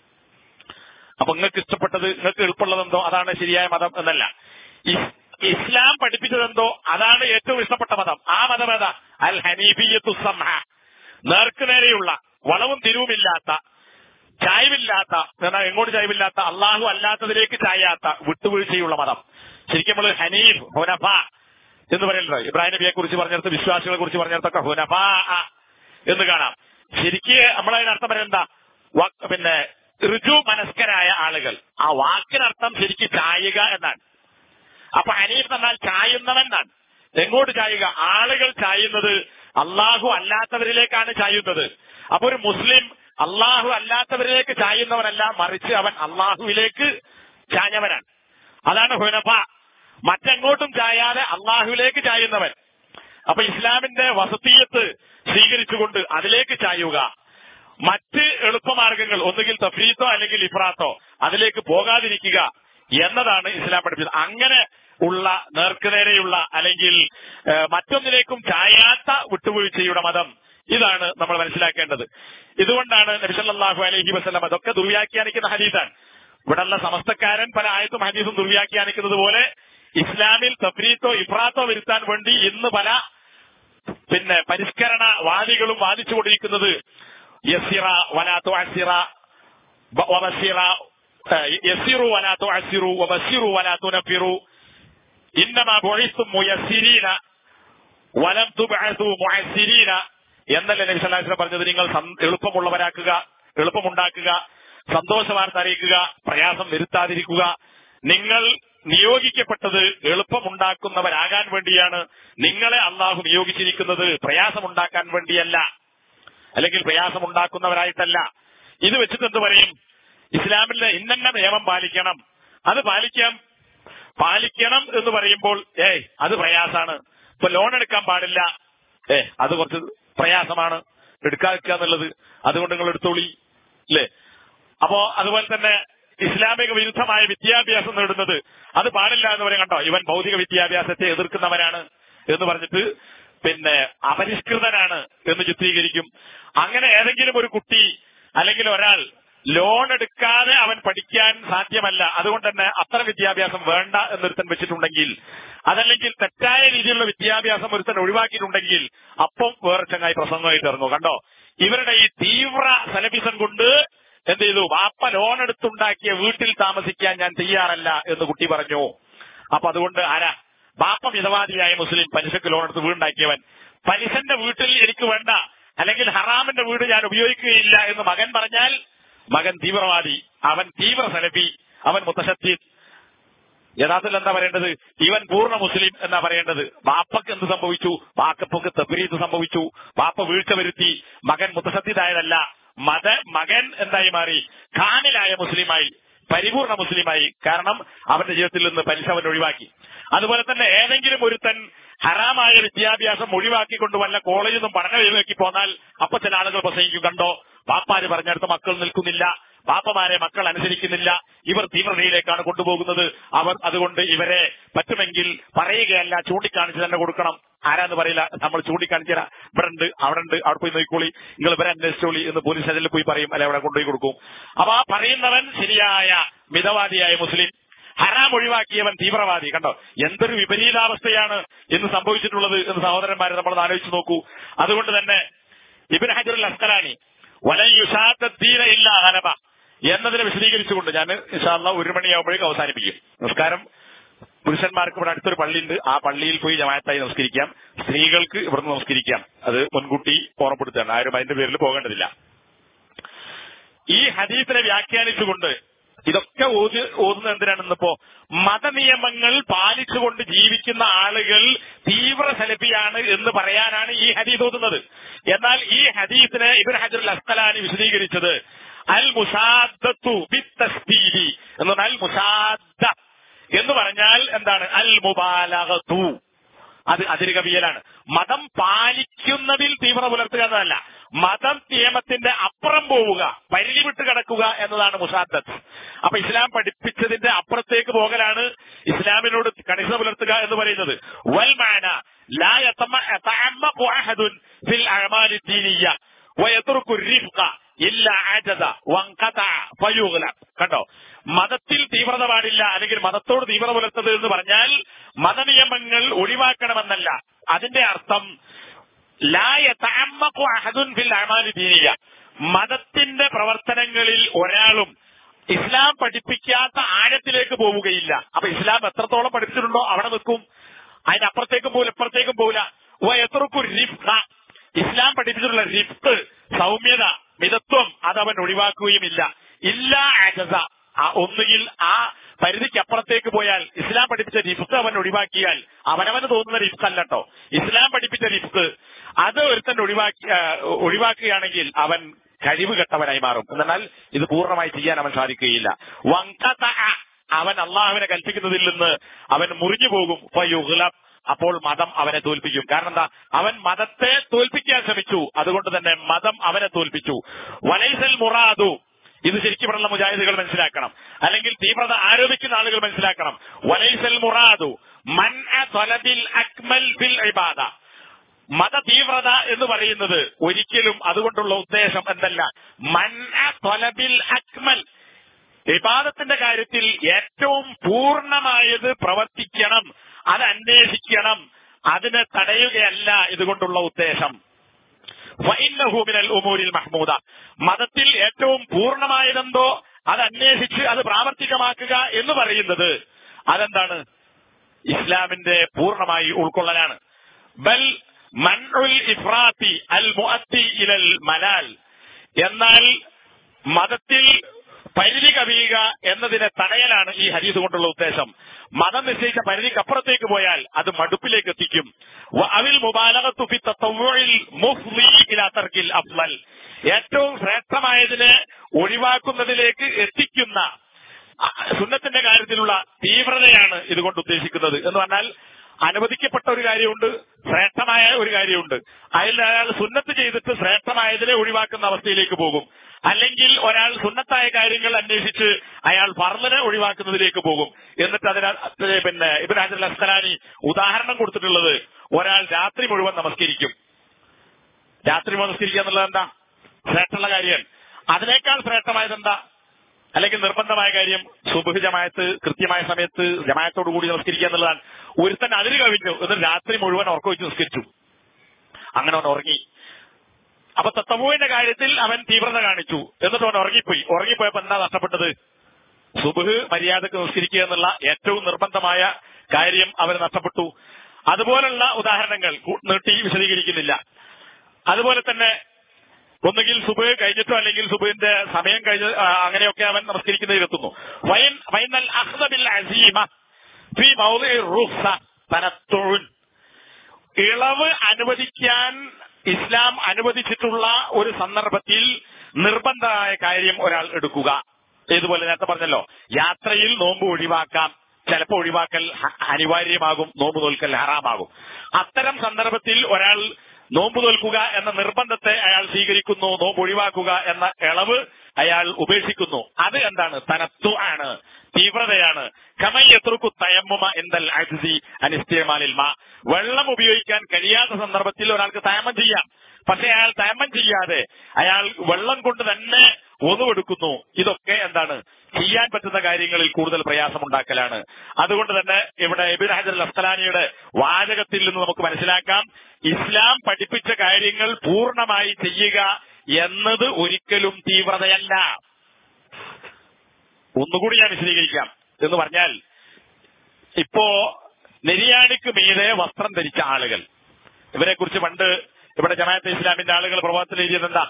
അപ്പൊ നിങ്ങൾക്ക് ഇഷ്ടപ്പെട്ടത് നിങ്ങൾക്ക് എളുപ്പമുള്ളതെന്തോ അതാണ് ശരിയായ മതം എന്നല്ല ഇസ്- ഇസ്ലാം പഠിപ്പിച്ചതെന്തോ അതാണ് ഏറ്റവും ഇഷ്ടപ്പെട്ട മതം ആ മതം ഏതാ അൽ ഹനീഫിയത്തു സംഹ നേർക്കുനേരെയുള്ള വളവും തിരിവുമില്ലാത്ത ചായവില്ലാത്ത എന്നാൽ എങ്ങോട്ട് ചായവില്ലാത്ത അള്ളാഹു അല്ലാത്തതിലേക്ക് ചായാത്ത വിട്ടുവീഴ്ചയുള്ള മതം ശരിക്കും നമ്മൾ ഹനീഫ് ഹുനഫ എന്ന് പറയുന്നത് ഇബ്രാഹിം നബിയെ കുറിച്ച് പറഞ്ഞിടത്ത് വിശ്വാസികളെ കുറിച്ച് പറഞ്ഞിടത്തൊക്കെ ഹുനഫ എന്ന് കാണാം ശരിക്ക് നമ്മളതിനർത്ഥം പറയുന്നത് എന്താ വ- പിന്നെ ഋജു മനസ്കരായ ആളുകൾ ആ വാക്കിനർത്ഥം ശരിക്ക് ചായുക എന്നാണ് അപ്പൊ ഹനീഫ് എന്നാൽ ചായുന്നവൻ എന്നാണ് എങ്ങോട്ട് ചായുക ആളുകൾ ചായുന്നത് അള്ളാഹു അല്ലാത്തവരിലേക്കാണ് ചായുന്നത് അപ്പൊ ഒരു മുസ്ലിം അള്ളാഹു അല്ലാത്തവരിലേക്ക് ചായുന്നവനല്ല മറിച്ച് അവൻ അള്ളാഹുവിലേക്ക് ചാഞ്ഞവനാണ് അതാണ് ഹുനഫ മറ്റെങ്ങോട്ടും ചായാതെ അള്ളാഹുവിലേക്ക് ചായുന്നവൻ അപ്പൊ ഇസ്ലാമിന്റെ വസതീയത്ത് സ്വീകരിച്ചുകൊണ്ട് അതിലേക്ക് ചായുക മറ്റ് എളുപ്പമാർഗങ്ങൾ ഒന്നുകിൽ തഫ്രീത്തോ അല്ലെങ്കിൽ ഇഫ്രാത്തോ അതിലേക്ക് പോകാതിരിക്കുക എന്നതാണ് ഇസ്ലാം പഠിപ്പിച്ചത് അങ്ങനെ ഉള്ള നേർക്കുനേരെയുള്ള അല്ലെങ്കിൽ ഏഹ്, മറ്റൊന്നിലേക്കും ചായാത്ത വിട്ടുവീഴ്ചയുടെ മതം ഇതാണ് നമ്മൾ മനസ്സിലാക്കേണ്ടത് ഇതുകൊണ്ടാണ് നബിസല്ലാഹു അലൈഹി വസ്ലം അതൊക്കെ ദുർവ്യാഖ്യാനിക്കുന്ന ഹദീസാണ് ഇവിടെയുള്ള സമസ്തക്കാരൻ പല ആയത്തും ഹദീസും ദുർവ്യാഖ്യാനിക്കുന്നത് പോലെ ഇസ്ലാമിൽ തഫ്രീത്തോ ഇഫ്രാത്തോ വരുത്താൻ വേണ്ടി ഇന്ന് പല പിന്നെ പരിഷ്കരണ വാദികളും വാദിച്ചുകൊണ്ടിരിക്കുന്നത് യസിറ വലാത്തു അസിറ ബ- വബസിറ ഏഹ്, യസിറു വലാത്തു അസിറു വബസിറു വലാത്തു നഫിറു ഇന്നമാ ബുഇസ്തും മുയസ്സിരീന വലം തുബഅസു മുഅസ്സിരീന എന്നല്ലേ നബി സല്ലല്ലാഹു അലൈഹി വസല്ലം പറഞ്ഞത് നിങ്ങൾ സം- എളുപ്പമുള്ളവരാക്കുക എളുപ്പമുണ്ടാക്കുക സന്തോഷ വാർത്ത അറിയിക്കുക പ്രയാസം വരുത്താതിരിക്കുക നിങ്ങൾ നിയോഗിക്കപ്പെട്ടത് എളുപ്പമുണ്ടാക്കുന്നവരാകാൻ വേണ്ടിയാണ് നിങ്ങളെ അള്ളാഹു നിയോഗിച്ചിരിക്കുന്നത് പ്രയാസമുണ്ടാക്കാൻ വേണ്ടിയല്ല അല്ലെങ്കിൽ പ്രയാസമുണ്ടാക്കുന്നവരായിട്ടല്ല ഇത് വെച്ചിട്ട് എന്ത് പറയും ഇസ്ലാമിലെ ഇന്നെന്ന നിയമം പാലിക്കണം അത് പാലിക്കാൻ പാലിക്കണം എന്ന് പറയുമ്പോൾ ഏയ് അത് പ്രയാസാണ് ഇപ്പൊ ലോൺ എടുക്കാൻ പാടില്ല ഏ അത് കുറച്ച് പ്രയാസമാണ് എടുക്കാതിരിക്കുക എന്നുള്ളത് അതുകൊണ്ട് നിങ്ങൾ എടുത്തോളി അല്ലേ അപ്പോ അതുപോലെ തന്നെ ഇസ്ലാമിക വിരുദ്ധമായ വിദ്യാഭ്യാസം നേടുന്നത് അത് പാടില്ല എന്ന് പറയും കണ്ടോ ഇവൻ ഭൗതിക വിദ്യാഭ്യാസത്തെ എതിർക്കുന്നവരാണ് എന്ന് പറഞ്ഞിട്ട് പിന്നെ അപരിഷ്കൃതനാണ് എന്ന് ചിത്രീകരിക്കും അങ്ങനെ ഏതെങ്കിലും ഒരു കുട്ടി അല്ലെങ്കിൽ ഒരാൾ ലോൺ എടുക്കാതെ അവൻ പഠിക്കാൻ സാധ്യമല്ല അതുകൊണ്ട് തന്നെ അത്ര വിദ്യാഭ്യാസം വേണ്ട എന്നൊരുത്തൻ വെച്ചിട്ടുണ്ടെങ്കിൽ അതല്ലെങ്കിൽ തെറ്റായ രീതിയിലുള്ള വിദ്യാഭ്യാസം ഒരുത്തൻ ഒഴിവാക്കിയിട്ടുണ്ടെങ്കിൽ അപ്പം വേറെ ചങ്ങായി പ്രസംഗമായിട്ട് ഇറങ്ങും കണ്ടോ ഇവരുടെ ഈ തീവ്ര സലഫിസം കൊണ്ട് എന്ത് ചെയ്തു വാപ്പ ലോൺ എടുത്തുണ്ടാക്കിയ വീട്ടിൽ താമസിക്കാൻ ഞാൻ തയ്യാറല്ല എന്ന് കുട്ടി പറഞ്ഞു അപ്പൊ അതുകൊണ്ട് ആരാ ബാപ്പ മിതവാദിയായ മുസ്ലിം പലിശക്ക് ലോൺ എടുത്ത് വീടുണ്ടാക്കിയവൻ പലിശന്റെ വീട്ടിൽ എനിക്ക് വേണ്ട അല്ലെങ്കിൽ ഹറാമിന്റെ വീട് ഞാൻ ഉപയോഗിക്കുകയില്ല എന്ന് മകൻ പറഞ്ഞാൽ മകൻ തീവ്രവാദി അവൻ തീവ്ര സലഫി അവൻ മുത്തശത്തി യഥാർത്ഥത്തിൽ എന്താ പറയേണ്ടത് ഇവൻ പൂർണ്ണ മുസ്ലിം എന്നാ പറയേണ്ടത് ബാപ്പക്ക് എന്ത് സംഭവിച്ചു ബാക്കപ്പൊക്ക് തെബരീത്ത് സംഭവിച്ചു ബാപ്പ വീഴ്ച വരുത്തി മകൻ മുത്തസത്തിതായതല്ല മത മകൻ എന്തായി മാറി ഖാനിലായ മുസ്ലിമായി പരിപൂർണ മുസ്ലിമായി കാരണം അവന്റെ ജീവിതത്തിൽ നിന്ന് പലിശ അവൻ ഒഴിവാക്കി അതുപോലെ തന്നെ ഏതെങ്കിലും ഒരുത്തൻ ഹറാമായ വിദ്യാഭ്യാസം ഒഴിവാക്കിക്കൊണ്ട് വല്ല കോളേജിൽ നിന്നും പഠനം ഒഴിവാക്കി പോന്നാൽ അപ്പൊ ചില ആളുകൾ പ്രസംഗിക്കും കണ്ടോ പാപ്പാര് പറഞ്ഞടുത്ത് മക്കൾ നിൽക്കുന്നില്ല പാപ്പമാരെ മക്കൾ അനുസരിക്കുന്നില്ല ഇവർ തീവ്രതയിലേക്കാണ് കൊണ്ടുപോകുന്നത് അവർ അതുകൊണ്ട് ഇവരെ പറ്റുമെങ്കിൽ പറയുകയല്ല ചൂണ്ടിക്കാണിച്ച് തന്നെ കൊടുക്കണം ആരാന്ന് പറയില്ല നമ്മൾ ചൂണ്ടിക്കാണിച്ചാ ഇവിടെ ഉണ്ട് അവിടെ ഉണ്ട് അവിടെ പോയി നോക്കിക്കോളി നിങ്ങൾ ഇവരെ അന്വേഷിച്ചോളി എന്ന് പോലീസ് സ്റ്റേഷനിൽ പോയി പറയും അല്ലെ അവിടെ കൊണ്ടുപോയി കൊടുക്കും അപ്പൊ ആ പറയുന്നവൻ ശരിയായ മിതവാദിയായ മുസ്ലിം ഹറാം ഒഴിവാക്കിയവൻ തീവ്രവാദി കണ്ടോ എന്തൊരു വിപരീതാവസ്ഥയാണ് ഇന്ന് സംഭവിച്ചിട്ടുള്ളത് എന്ന് സഹോദരന്മാരെ നമ്മൾ ആലോചിച്ച് നോക്കൂ അതുകൊണ്ട് തന്നെ ഇബിൻ ഹജറുൽ അസ്കലാനി വലൻ യുഷാദ്ദീന ഇല്ല ഹനബ എന്നതിനെ വിശദീകരിച്ചുകൊണ്ട് ഞാൻ ഇൻഷാല്ല ഒരു മണിയാകുമ്പോഴേക്കും അവസാനിപ്പിക്കും നമസ്കാരം പുരുഷന്മാർക്ക് ഇവിടെ അടുത്തൊരു പള്ളിയുണ്ട് ആ പള്ളിയിൽ പോയി ജമായത്തായി നമസ്കരിക്കാം സ്ത്രീകൾക്ക് ഇവിടുന്ന് നമസ്കരിക്കാം അത് മുൻകൂട്ടി ഓർമ്മപ്പെടുത്തുകയാണ് ആരും അതിന്റെ പേരിൽ പോകേണ്ടതില്ല ഈ ഹദീസിനെ വ്യാഖ്യാനിച്ചുകൊണ്ട് ഇതൊക്കെ ഓതി ഓതുന്നത് എന്തിനാണെന്നിപ്പോ മതനിയമങ്ങൾ പാലിച്ചുകൊണ്ട് ജീവിക്കുന്ന ആളുകൾ തീവ്ര സലഫിയാണ് എന്ന് പറയാനാണ് ഈ ഹദീസ് ഓതുന്നത് എന്നാൽ ഈ ഹദീസിനെ ഇബിൻ ഹജറുൽ അസ്കലാനി വിശദീകരിച്ചത് അൽ മുസാദത്തു ബിത്തസ്തീരി എന്ന് പറഞ്ഞാൽ അൽ മുസാദ എന്ന് പറഞ്ഞാൽ എന്താണ് അൽ മുബാലകത്തു അത് അതിര് കവിയലാണ് മതം പാലിക്കുന്നതിൽ തീവ്ര പുലർത്തുക എന്നതല്ല മതം നിയമത്തിന്റെ അപ്പുറം പോവുക പരിധി വിട്ട് കിടക്കുക എന്നതാണ് മുസാദത്ത് അപ്പൊ ഇസ്ലാം പഠിപ്പിച്ചതിന്റെ അപ്പുറത്തേക്ക് പോകലാണ് ഇസ്ലാമിനോട് കണിശ പുലർത്തുക എന്ന് പറയുന്നത് വൽമാന ലാ യതമ- യതഅമ്മഖു അഹദുൻ ഫിൽ അഅമാലി ദീനിയ്യ വയത്റുക്കു الرفق ഇല്ല ആജത വങ്കത ഫയുഗ്ല കണ്ടോ മതത്തിൽ തീവ്രത പാടില്ല അല്ലെങ്കിൽ മതത്തോട് തീവ്രത പുലർത്തത് എന്ന് പറഞ്ഞാൽ മതനിയമങ്ങൾ ഒഴിവാക്കണമെന്നല്ല അതിന്റെ അർത്ഥം ലാ യതഅമ്മഖു അഹദുൻ ഫിൽ അഅമാലി ദീനിയ്യ മതത്തിന്റെ പ്രവർത്തനങ്ങളിൽ ഒരാളും ഇസ്ലാം പഠിപ്പിക്കാത്ത ആഴത്തിലേക്ക് പോവുകയില്ല അപ്പൊ ഇസ്ലാം എത്രത്തോളം പഠിപ്പിച്ചിട്ടുണ്ടോ അവിടെ നിൽക്കും അതിനപ്പുറത്തേക്കും പോകില്ല ഇപ്പുറത്തേക്കും പോകില്ല ഓ എത്രക്കും റിഫ്ക ഇസ്ലാം പഠിപ്പിച്ചിട്ടുള്ള റിഫ്ക് സൗമ്യത മിതത്വം അതവൻ ഒഴിവാക്കുകയുമില്ല ഇല്ല അജസ ആ ഒന്നുകിൽ ആ പരിധിക്ക് അപ്പുറത്തേക്ക് പോയാൽ ഇസ്ലാം പഠിപ്പിച്ച റിഫ്ക് അവൻ ഒഴിവാക്കിയാൽ അവനവന് തോന്നുന്ന റിഫ്ക് അല്ലട്ടോ ഇസ്ലാം പഠിപ്പിച്ച റിഫ്ക് അത് ഒരുത്തൻ ഒഴിവാക്കി ആ, ഒഴിവാക്കുകയാണെങ്കിൽ അവൻ കഴിവ് കെട്ടവനായി മാറും എന്നാൽ ഇത് പൂർണ്ണമായി ചെയ്യാൻ അവൻ സാധിക്കുകയില്ല വങ്കത അവൻ അള്ളാഹുവിനെ കൽപ്പിക്കുന്നതിൽ നിന്ന് അവൻ മുറിഞ്ഞു പോകും ഫയുഗ്ലബ്. അപ്പോൾ മതം അവനെ തോൽപ്പിക്കും കാരണം എന്താ അവൻ മതത്തെ തോൽപ്പിക്കാൻ ശ്രമിച്ചു അതുകൊണ്ട് തന്നെ മതം അവനെ തോൽപ്പിച്ചു വലൈസൽ മുറാദു ഇത് ശരിക്കും ഇവിടെയുള്ള മുജാഹിദുകൾ മനസ്സിലാക്കണം അല്ലെങ്കിൽ തീവ്രത ആരോപിക്കുന്ന ആളുകൾ മനസ്സിലാക്കണം വലൈസൽ മുറാദു മൻ തൊലബിൽ അക്മൽ ഫിൽ ഇബാദ മത തീവ്രത എന്ന് പറയുന്നത് ഒരിക്കലും അതുകൊണ്ടുള്ള ഉദ്ദേശം എന്തല്ല മൻ തൊലബിൽ അക്മൽ വിവാദത്തിന്റെ കാര്യത്തിൽ ഏറ്റവും പൂർണ്ണമായത് പ്രവർത്തിക്കണം അത് അന്വേഷിക്കണം അതിനെ തടയുകയല്ല ഇതുകൊണ്ടുള്ള ഉദ്ദേശം ഫഇന്നഹു മിനൽ ഉമൂരിൽ മഹ്മൂദ മതത്തിൽ ഏറ്റവും പൂർണ്ണമായതെന്തോ അത് അന്വേഷിച്ച് അത് പ്രാവർത്തികമാക്കുക എന്ന് പറയുന്നത് അതെന്താണ് ഇസ്ലാമിന്റെ പൂർണ്ണമായി ഉൾക്കൊള്ളലാണ് ബൽ മൻഉൽ ഇഫ്രാത്തി അൽ മുഅത്തി ഇലൽ മലാൽ എന്നാൽ മതത്തിൽ പരിധി കവിയുക എന്നതിനെ തടയലാണ് ഈ ഹരീത് കൊണ്ടുള്ള ഉദ്ദേശം മതം നിശ്ചയിച്ച പരിധിക്കപ്പുറത്തേക്ക് പോയാൽ അത് മടുപ്പിലേക്ക് എത്തിക്കും വ അവിൽ മുബാലകത്തു ഫി തത്തവ്വുഇൽ മുഫ്ളി ഇലാ തർക്കിൽ അഫ്ളൽ ഏറ്റവും ശ്രേഷ്ഠമായതിനെ ഒഴിവാക്കുന്നതിലേക്ക് എത്തിക്കുന്ന ആ, സുന്നത്തിന്റെ കാര്യത്തിലുള്ള തീവ്രതയാണ് ഇതുകൊണ്ട് ഉദ്ദേശിക്കുന്നത് എന്ന് പറഞ്ഞാൽ അനുവദിക്കപ്പെട്ട ഒരു കാര്യമുണ്ട് ശ്രേഷ്ഠമായ ഒരു കാര്യമുണ്ട് അതിൽ അയാൾ സുന്നത്ത് ചെയ്തിട്ട് ശ്രേഷ്ഠമായതിനെ ഒഴിവാക്കുന്ന അവസ്ഥയിലേക്ക് പോകും അല്ലെങ്കിൽ ഒരാൾ സുന്നത്തായ കാര്യങ്ങൾ അന്വേഷിച്ച് അയാൾ ഫർദിനെ ഒഴിവാക്കുന്നതിലേക്ക് പോകും എന്നിട്ട് അതിന് പിന്നെ ഇബ്രാഹിം ഹജർ അസ്കലാനി ഉദാഹരണം കൊടുത്തിട്ടുള്ളത് ഒരാൾ രാത്രി മുഴുവൻ നമസ്കരിക്കും രാത്രി മുഴുവൻ നമസ്കരിക്കുക എന്നുള്ളത് എന്താ ശ്രേഷ്ഠമുള്ള കാര്യം അതിനേക്കാൾ ശ്രേഷ്ഠമായത് എന്താ അല്ലെങ്കിൽ നിർബന്ധമായ കാര്യം സുബഹ് ജമായത്ത് കൃത്യമായ സമയത്ത് ജമായത്തോടു കൂടി നമസ്കരിക്കുക എന്നുള്ളതാണ് ഒരുത്തൻ അതിര് കവിഞ്ഞു എന്നിട്ട് രാത്രി മുഴുവൻ ഉറക്കം വെച്ച് നിസ്കരിച്ചു അങ്ങനെ അവൻ ഉറങ്ങി അപ്പൊ തത്തമുവിന്റെ കാര്യത്തിൽ അവൻ തീവ്രത കാണിച്ചു എന്നിട്ട് അവൻ ഉറങ്ങിപ്പോയി ഉറങ്ങിപ്പോയപ്പോ എന്താ നഷ്ടപ്പെട്ടത് സുബഹ് മര്യാദക്ക് നിസ്കരിക്കുക എന്നുള്ള ഏറ്റവും നിർബന്ധമായ കാര്യം അവന് നഷ്ടപ്പെട്ടു അതുപോലുള്ള ഉദാഹരണങ്ങൾ കു- നീട്ടി വിശദീകരിക്കുന്നില്ല അതുപോലെ തന്നെ ഒന്നുകിൽ സുബഹ് കഴിഞ്ഞിട്ടോ അല്ലെങ്കിൽ സുബഹിന്റെ സമയം കഴിഞ്ഞ് ആ, അങ്ങനെയൊക്കെ അവൻ നമസ്കരിക്കുന്നതിൽ എത്തുന്നു വയൻ വൈനൽ അഹ്ദബിൽ അസീമ ഫി മൗദിഇ റുഖ്സ തനത്തുൻ ഇളവ് അനുവദിക്കാൻ ഇസ്ലാം അനുവദിച്ചിട്ടുള്ള ഒരു സന്ദർഭത്തിൽ നിർബന്ധമായ കാര്യം ഒരാൾ എടുക്കുക ഇതുപോലെ നേരത്തെ പറഞ്ഞല്ലോ യാത്രയിൽ നോമ്പ് ഒഴിവാക്കാം ചിലപ്പോൾ ഒഴിവാക്കൽ ഹ- അനിവാര്യമാകും നോമ്പ് നോൽക്കൽ ഹറാമാകും അത്തരം സന്ദർഭത്തിൽ ഒരാൾ നോമ്പ് നോൽക്കുക എന്ന നിർബന്ധത്തെ അയാൾ സ്വീകരിക്കുന്നു നോമ്പ് ഒഴിവാക്കുക എന്ന ഇളവ് അയാൾ ഉപേക്ഷിക്കുന്നു അത് എന്താണ് തനത്തു ആണ് തീവ്രതയാണ് കമയത്രുക്കു തയമ്മുമ എന്തൽ അജിസി അനിസ്തിയമാലിൽ മാ വെള്ളം ഉപയോഗിക്കാൻ കഴിയാത്ത സന്ദർഭത്തിൽ ഒരാൾക്ക് തയമ്മം ചെയ്യാം പക്ഷെ അയാൾ തയമ്മം ചെയ്യാതെ അയാൾ വെള്ളം കൊണ്ട് തന്നെ ഒന്നുവെടുക്കുന്നു ഇതൊക്കെ എന്താണ് ചെയ്യാൻ പറ്റുന്ന കാര്യങ്ങളിൽ കൂടുതൽ പ്രയാസമുണ്ടാക്കലാണ് അതുകൊണ്ട് തന്നെ ഇവിടെ എബിൻ ഹജർ അസ്തലാനിയുടെ വാചകത്തിൽ നിന്ന് നമുക്ക് മനസ്സിലാക്കാം ഇസ്ലാം പഠിപ്പിച്ച കാര്യങ്ങൾ പൂർണ്ണമായി ചെയ്യുക എന്നത് ഒരിക്കലും തീവ്രതയല്ല ഒന്നുകൂടി ഞാൻ വിശദീകരിക്കാം എന്ന് പറഞ്ഞാൽ ഇപ്പോ നെരിയാണിക്ക് മീതെ വസ്ത്രം ധരിച്ച ആളുകൾ ഇവരെ കുറിച്ച് പണ്ട് ഇവിടെ ജമാഅത്തെ ഇസ്ലാമിന്റെ ആളുകൾ പ്രഭാതത്തിൽ എഴുതിയത് എന്താ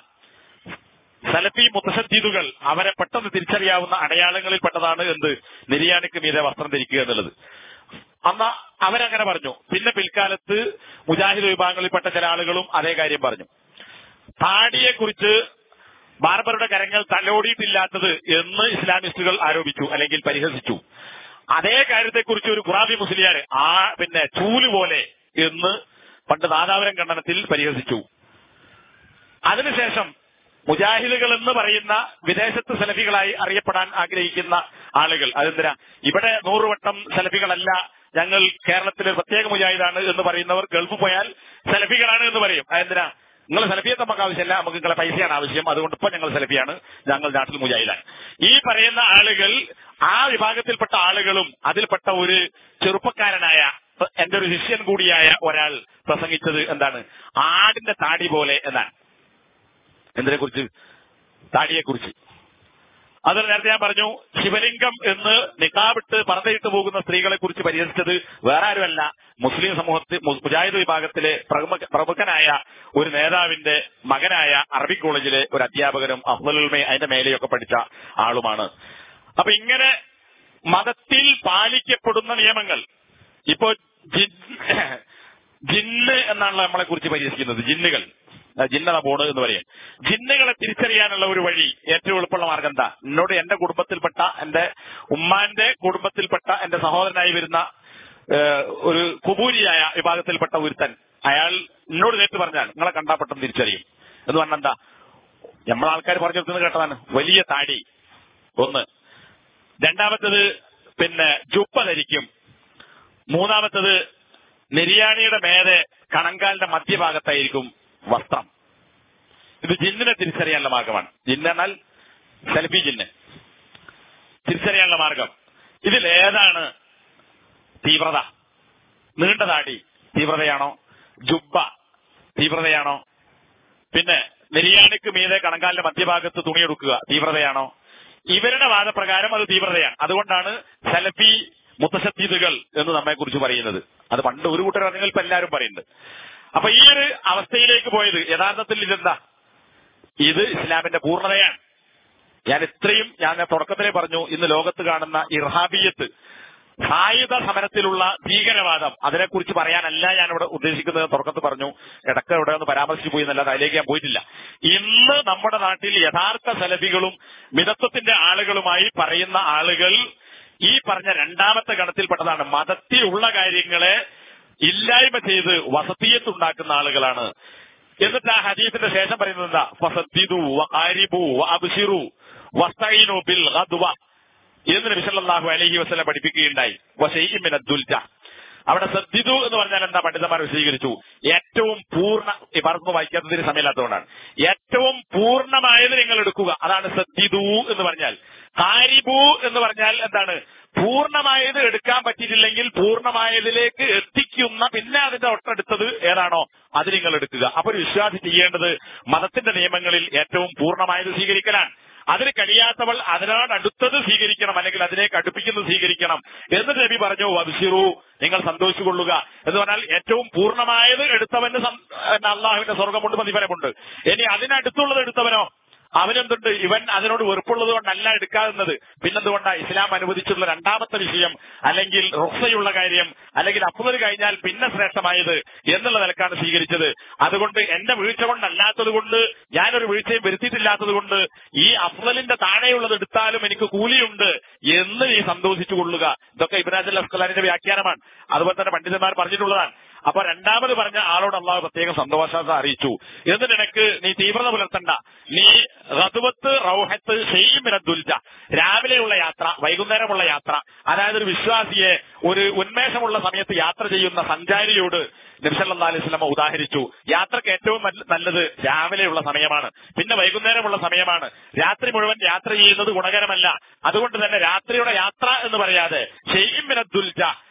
സലഫി മുത്തസദ്ദീദുകൾ അവരെ പെട്ടെന്ന് തിരിച്ചറിയാവുന്ന അടയാളങ്ങളിൽ പെട്ടതാണ് എന്ത് നെരിയാണിക്ക് മീതെ വസ്ത്രം ധരിക്കുക എന്നുള്ളത് അന്ന് അവരങ്ങനെ പറഞ്ഞു പിന്നെ പിൽക്കാലത്ത് മുജാഹിദ് വിഭാഗങ്ങളിൽപ്പെട്ട ചില ആളുകളും അതേ കാര്യം പറഞ്ഞു താടിയെ കുറിച്ച് ബാർബറുടെ കരങ്ങൾ തലോടിയിട്ടില്ലാത്തത് എന്ന് ഇസ്ലാമിസ്റ്റുകൾ ആരോപിച്ചു അല്ലെങ്കിൽ പരിഹസിച്ചു അതേ കാര്യത്തെക്കുറിച്ച് ഒരു ഖുറാബി മുസ്ലിയാർ ആ പിന്നെ ചൂല് പോലെ എന്ന് പണ്ട് നാദാപുരം ഖണ്ഡനത്തിൽ പരിഹസിച്ചു അതിനുശേഷം മുജാഹിദുകൾ എന്ന് പറയുന്ന വിദേശത്ത് സലഫികളായി അറിയപ്പെടാൻ ആഗ്രഹിക്കുന്ന ആളുകൾ അതെന്തിനാ ഇവിടെ നൂറുവട്ടം സലഫികളല്ല ഞങ്ങൾ കേരളത്തിലെ പ്രത്യേക മുജാഹിദാണ് എന്ന് പറയുന്നവർ ഗൾഫ് പോയാൽ സലഫികളാണ് എന്ന് പറയും അതെന്തിനാ നിങ്ങൾ സെലഫിയെ നമുക്ക് ആവശ്യമില്ല നമുക്ക് നിങ്ങളെ പൈസയാണ് ആവശ്യം അതുകൊണ്ട് ഇപ്പൊ ഞങ്ങൾ സെലഫിയാണ് ഞങ്ങൾ നാട്ടിൽ മുജാഹിദാണ് ഈ പറയുന്ന ആളുകൾ ആ വിഭാഗത്തിൽപ്പെട്ട ആളുകളും അതിൽപ്പെട്ട ഒരു ചെറുപ്പക്കാരനായ എന്റെ ഒരു ശിഷ്യൻ കൂടിയായ ഒരാൾ പ്രസംഗിച്ചത് എന്താണ് ആടിന്റെ താടി പോലെ എന്നാണ് എന്തിനെ കുറിച്ച് താടിയെ കുറിച്ച് അത് നേരത്തെ ഞാൻ പറഞ്ഞു ശിവലിംഗം എന്ന് നിക്കാവിട്ട് പറതയിട്ട് പോകുന്ന സ്ത്രീകളെ കുറിച്ച് പരിഹസിച്ചത് വേറെ ആരുമല്ല മുസ്ലിം സമൂഹത്തിൽ മു- മുജാഹിദ് വിഭാഗത്തിലെ പ്രമുഖ- പ്രമുഖനായ ഒരു നേതാവിന്റെ മകനായ അറബി കോളേജിലെ ഒരു അധ്യാപകനും അഫ്ലുൽമേ അതിന്റെ മേലെയൊക്കെ പഠിച്ച ആളുമാണ് അപ്പൊ ഇങ്ങനെ മതത്തിൽ പാലിക്കപ്പെടുന്ന നിയമങ്ങൾ ഇപ്പോ ജിൻ- ജിന്ന് എന്നാണല്ലോ നമ്മളെ കുറിച്ച് പരിഹസിക്കുന്നത് ജിന്നുകൾ ആ, ജിന്നത പോണ് എന്ന് പറയും ജിന്നുകളെ തിരിച്ചറിയാനുള്ള ഒരു വഴി ഏറ്റവും എളുപ്പമുള്ള മാർഗം എന്താ എന്നോട് എന്റെ കുടുംബത്തിൽപ്പെട്ട എന്റെ ഉമ്മാന്റെ കുടുംബത്തിൽപ്പെട്ട എന്റെ സഹോദരനായി വരുന്ന ഏഹ്, ഒരു കുബൂരിയായ വിഭാഗത്തിൽപ്പെട്ട ഒരുത്തൻ അയാൾ എന്നോട് നേരിട്ട് പറഞ്ഞാൽ നിങ്ങളെ കണ്ടാ പെട്ടെന്ന് തിരിച്ചറിയും എന്ന് പറഞ്ഞാൽ എന്താ നമ്മളെ ആൾക്കാർ പറഞ്ഞു കൊടുക്കുന്നത് കേട്ടതാണ് വലിയ താടി ഒന്ന് രണ്ടാമത്തത് പിന്നെ ജുപ്പ ധരിക്കും മൂന്നാമത്തത് നെരിയാണിയുടെ മേലെ കണങ്കാലിന്റെ മധ്യഭാഗത്തായിരിക്കും വസ്ത്രം ഇത് ജിന്നിനെ തിരിച്ചറിയാനുള്ള മാർഗമാണ് ജിന്ന് എന്നാൽ സെൽഫി ജിന്ന് തിരിച്ചറിയാനുള്ള മാർഗം ഇതിൽ ഏതാണ് തീവ്രത നീണ്ട താടി തീവ്രതയാണോ ജുബ്ബ തീവ്രതയാണോ പിന്നെ നെരിയാണിക്ക് മീതെ കണങ്കാലിന്റെ മധ്യഭാഗത്ത് തുണിയെടുക്കുക തീവ്രതയാണോ ഇവരുടെ വാദപ്രകാരം അത് തീവ്രതയാണ് അതുകൊണ്ടാണ് സലഫി മുത്തശത്തീതുകൾ എന്ന് നമ്മെ കുറിച്ച് പറയുന്നത് അത് പണ്ട് ഒരു കൂട്ടർ പറഞ്ഞാൽ ഇപ്പൊ എല്ലാവരും പറയുന്നുണ്ട് അപ്പൊ ഈ ഒരു അവസ്ഥയിലേക്ക് പോയത് യഥാർത്ഥത്തിൽ ഇതെന്താ ഇത് ഇസ്ലാമിന്റെ പൂർണ്ണതയാണ് ഞാൻ ഇത്രയും ഞാൻ തുടക്കത്തിലേ പറഞ്ഞു ഇന്ന് ലോകത്ത് കാണുന്ന ഇർഹാബിയത്ത് സായുധ സമരത്തിലുള്ള ഭീകരവാദം അതിനെക്കുറിച്ച് പറയാനല്ല ഞാൻ ഇവിടെ ഉദ്ദേശിക്കുന്നത് തുടക്കത്തിൽ പറഞ്ഞു ഇടയ്ക്ക് ഇവിടെ ഒന്ന് പരാമർശിച്ചു പോയി എന്നല്ലാതെ അതിലേക്ക് ഞാൻ പോയിട്ടില്ല ഇന്ന് നമ്മുടെ നാട്ടിൽ യഥാർത്ഥ സലഫികളും മിതത്വത്തിന്റെ ആളുകളുമായി പറയുന്ന ആളുകൾ ഈ പറഞ്ഞ രണ്ടാമത്തെ ഗണത്തിൽപ്പെട്ടതാണ് മതത്തിലുള്ള കാര്യങ്ങളെ ഇല്ലായ്മ ചെയ്ത് വസതീയത്തുണ്ടാക്കുന്ന ആളുകളാണ് എന്നിട്ട് ആ ഹദീസിന്റെ ശേഷം പറയുന്നത് എന്താ ഫസദ്ദിദു വആരിബു വഅബ്ശിറു വസ്തഈനു ബിൽ ഗദ്വ എന്ന് നബി സല്ലല്ലാഹു അലൈഹി വസല്ലം പഠിപ്പിക്കുകയുണ്ടായി വശൈഇൻ മിന ദുൽജ അവിടെ സദ്ദിദു എന്ന് പറഞ്ഞാൽ എന്താ പണ്ഡിതന്മാർ വിശദീകരിച്ചു ഏറ്റവും പൂർണ്ണ ഈ പറഞ്ഞു വായിക്കാത്തതിന് സമയമില്ലാത്തതുകൊണ്ടാണ് ഏറ്റവും പൂർണ്ണമായത് നിങ്ങൾ എടുക്കുക അതാണ് സദ്ദിദു എന്ന് പറഞ്ഞാൽ കാരിബു എന്ന് പറഞ്ഞാൽ എന്താണ് പൂർണ്ണമായത് എടുക്കാൻ പറ്റിയിട്ടില്ലെങ്കിൽ പൂർണ്ണമായതിലേക്ക് എത്തിക്കുന്ന പിന്നെ അതിന്റെ ഒട്ടടുത്തത് ഏതാണോ അത് നിങ്ങൾ എടുക്കുക അപ്പൊ ഒരു വിശ്വാസി ചെയ്യേണ്ടത് മതത്തിന്റെ നിയമങ്ങളിൽ ഏറ്റവും പൂർണ്ണമായത് സ്വീകരിക്കലാണ് അതിന് കഴിയാത്തവൾ അതിനോട് അടുത്തത് സ്വീകരിക്കണം അല്ലെങ്കിൽ അതിലേക്ക് അടുപ്പിക്കുന്നത് സ്വീകരിക്കണം എന്ന് നബി പറഞ്ഞു വബിഷിറു നിങ്ങൾ സന്തോഷിച്ചുകൊള്ളുക എന്ന് പറഞ്ഞാൽ ഏറ്റവും പൂർണ്ണമായത് എടുത്തവന് സം- പിന്നെ അള്ളാഹുവിന്റെ സ്വർഗമുണ്ട് പ്രതിഫലമുണ്ട് ഇനി അതിനടുത്തുള്ളത് എടുത്തവനോ അവനെന്തുണ്ട് ഇവൻ അതിനോട് വെറുപ്പുള്ളത് കൊണ്ടല്ല എടുക്കാവുന്നത് പിന്നെന്തുകൊണ്ടാ ഇസ്ലാം അനുവദിച്ചിട്ടുള്ള രണ്ടാമത്തെ വിഷയം അല്ലെങ്കിൽ റുക്സയുള്ള കാര്യം അല്ലെങ്കിൽ അപ്പുതൽ കഴിഞ്ഞാൽ പിന്നെ ശ്രേഷ്ഠമായത് എന്നുള്ള നിലക്കാണ് സ്വീകരിച്ചത് അതുകൊണ്ട് എന്റെ വീഴ്ച കൊണ്ടല്ലാത്തത് കൊണ്ട് ഞാനൊരു വീഴ്ചയും വരുത്തിയിട്ടില്ലാത്തത് കൊണ്ട് ഈ അഫ്സലിന്റെ താഴെയുള്ളത് എടുത്താലും എനിക്ക് കൂലിയുണ്ട് എന്ന് നീ സന്തോഷിച്ചു കൊള്ളുക ഇതൊക്കെ ഇബ്രാഹിം അഫ്സലാനിന്റെ വ്യാഖ്യാനമാണ് അതുപോലെ തന്നെ പണ്ഡിതന്മാർ പറഞ്ഞിട്ടുള്ളതാണ് അപ്പൊ രണ്ടാമത് പറഞ്ഞ ആളോട് അള്ളാഹു പ്രത്യേകം സന്തോഷത അറിയിച്ചു എന്ന് നിനക്ക് നീ തീവ്രത പുലർത്തണ്ട നീ റതുവത്ത് റൗഹത്ത് ഷെയ്മിന ദുൽജ രാവിലെയുള്ള യാത്ര വൈകുന്നേരമുള്ള യാത്ര അതായത് ഒരു വിശ്വാസിയെ ഒരു ഉന്മേഷമുള്ള സമയത്ത് യാത്ര ചെയ്യുന്ന സഞ്ചാരിയോട് നബ്സല്ലാ അലൈഹി സ്വലമ ഉദാഹരിച്ചു യാത്രക്ക് ഏറ്റവും നല്ല- നല്ലത് രാവിലെയുള്ള സമയമാണ് പിന്നെ വൈകുന്നേരമുള്ള സമയമാണ് രാത്രി മുഴുവൻ യാത്ര ചെയ്യുന്നത് ഗുണകരമല്ല അതുകൊണ്ട് തന്നെ രാത്രിയുടെ യാത്ര എന്ന് പറയാതെ ഷെയ്മിന ദുൽജ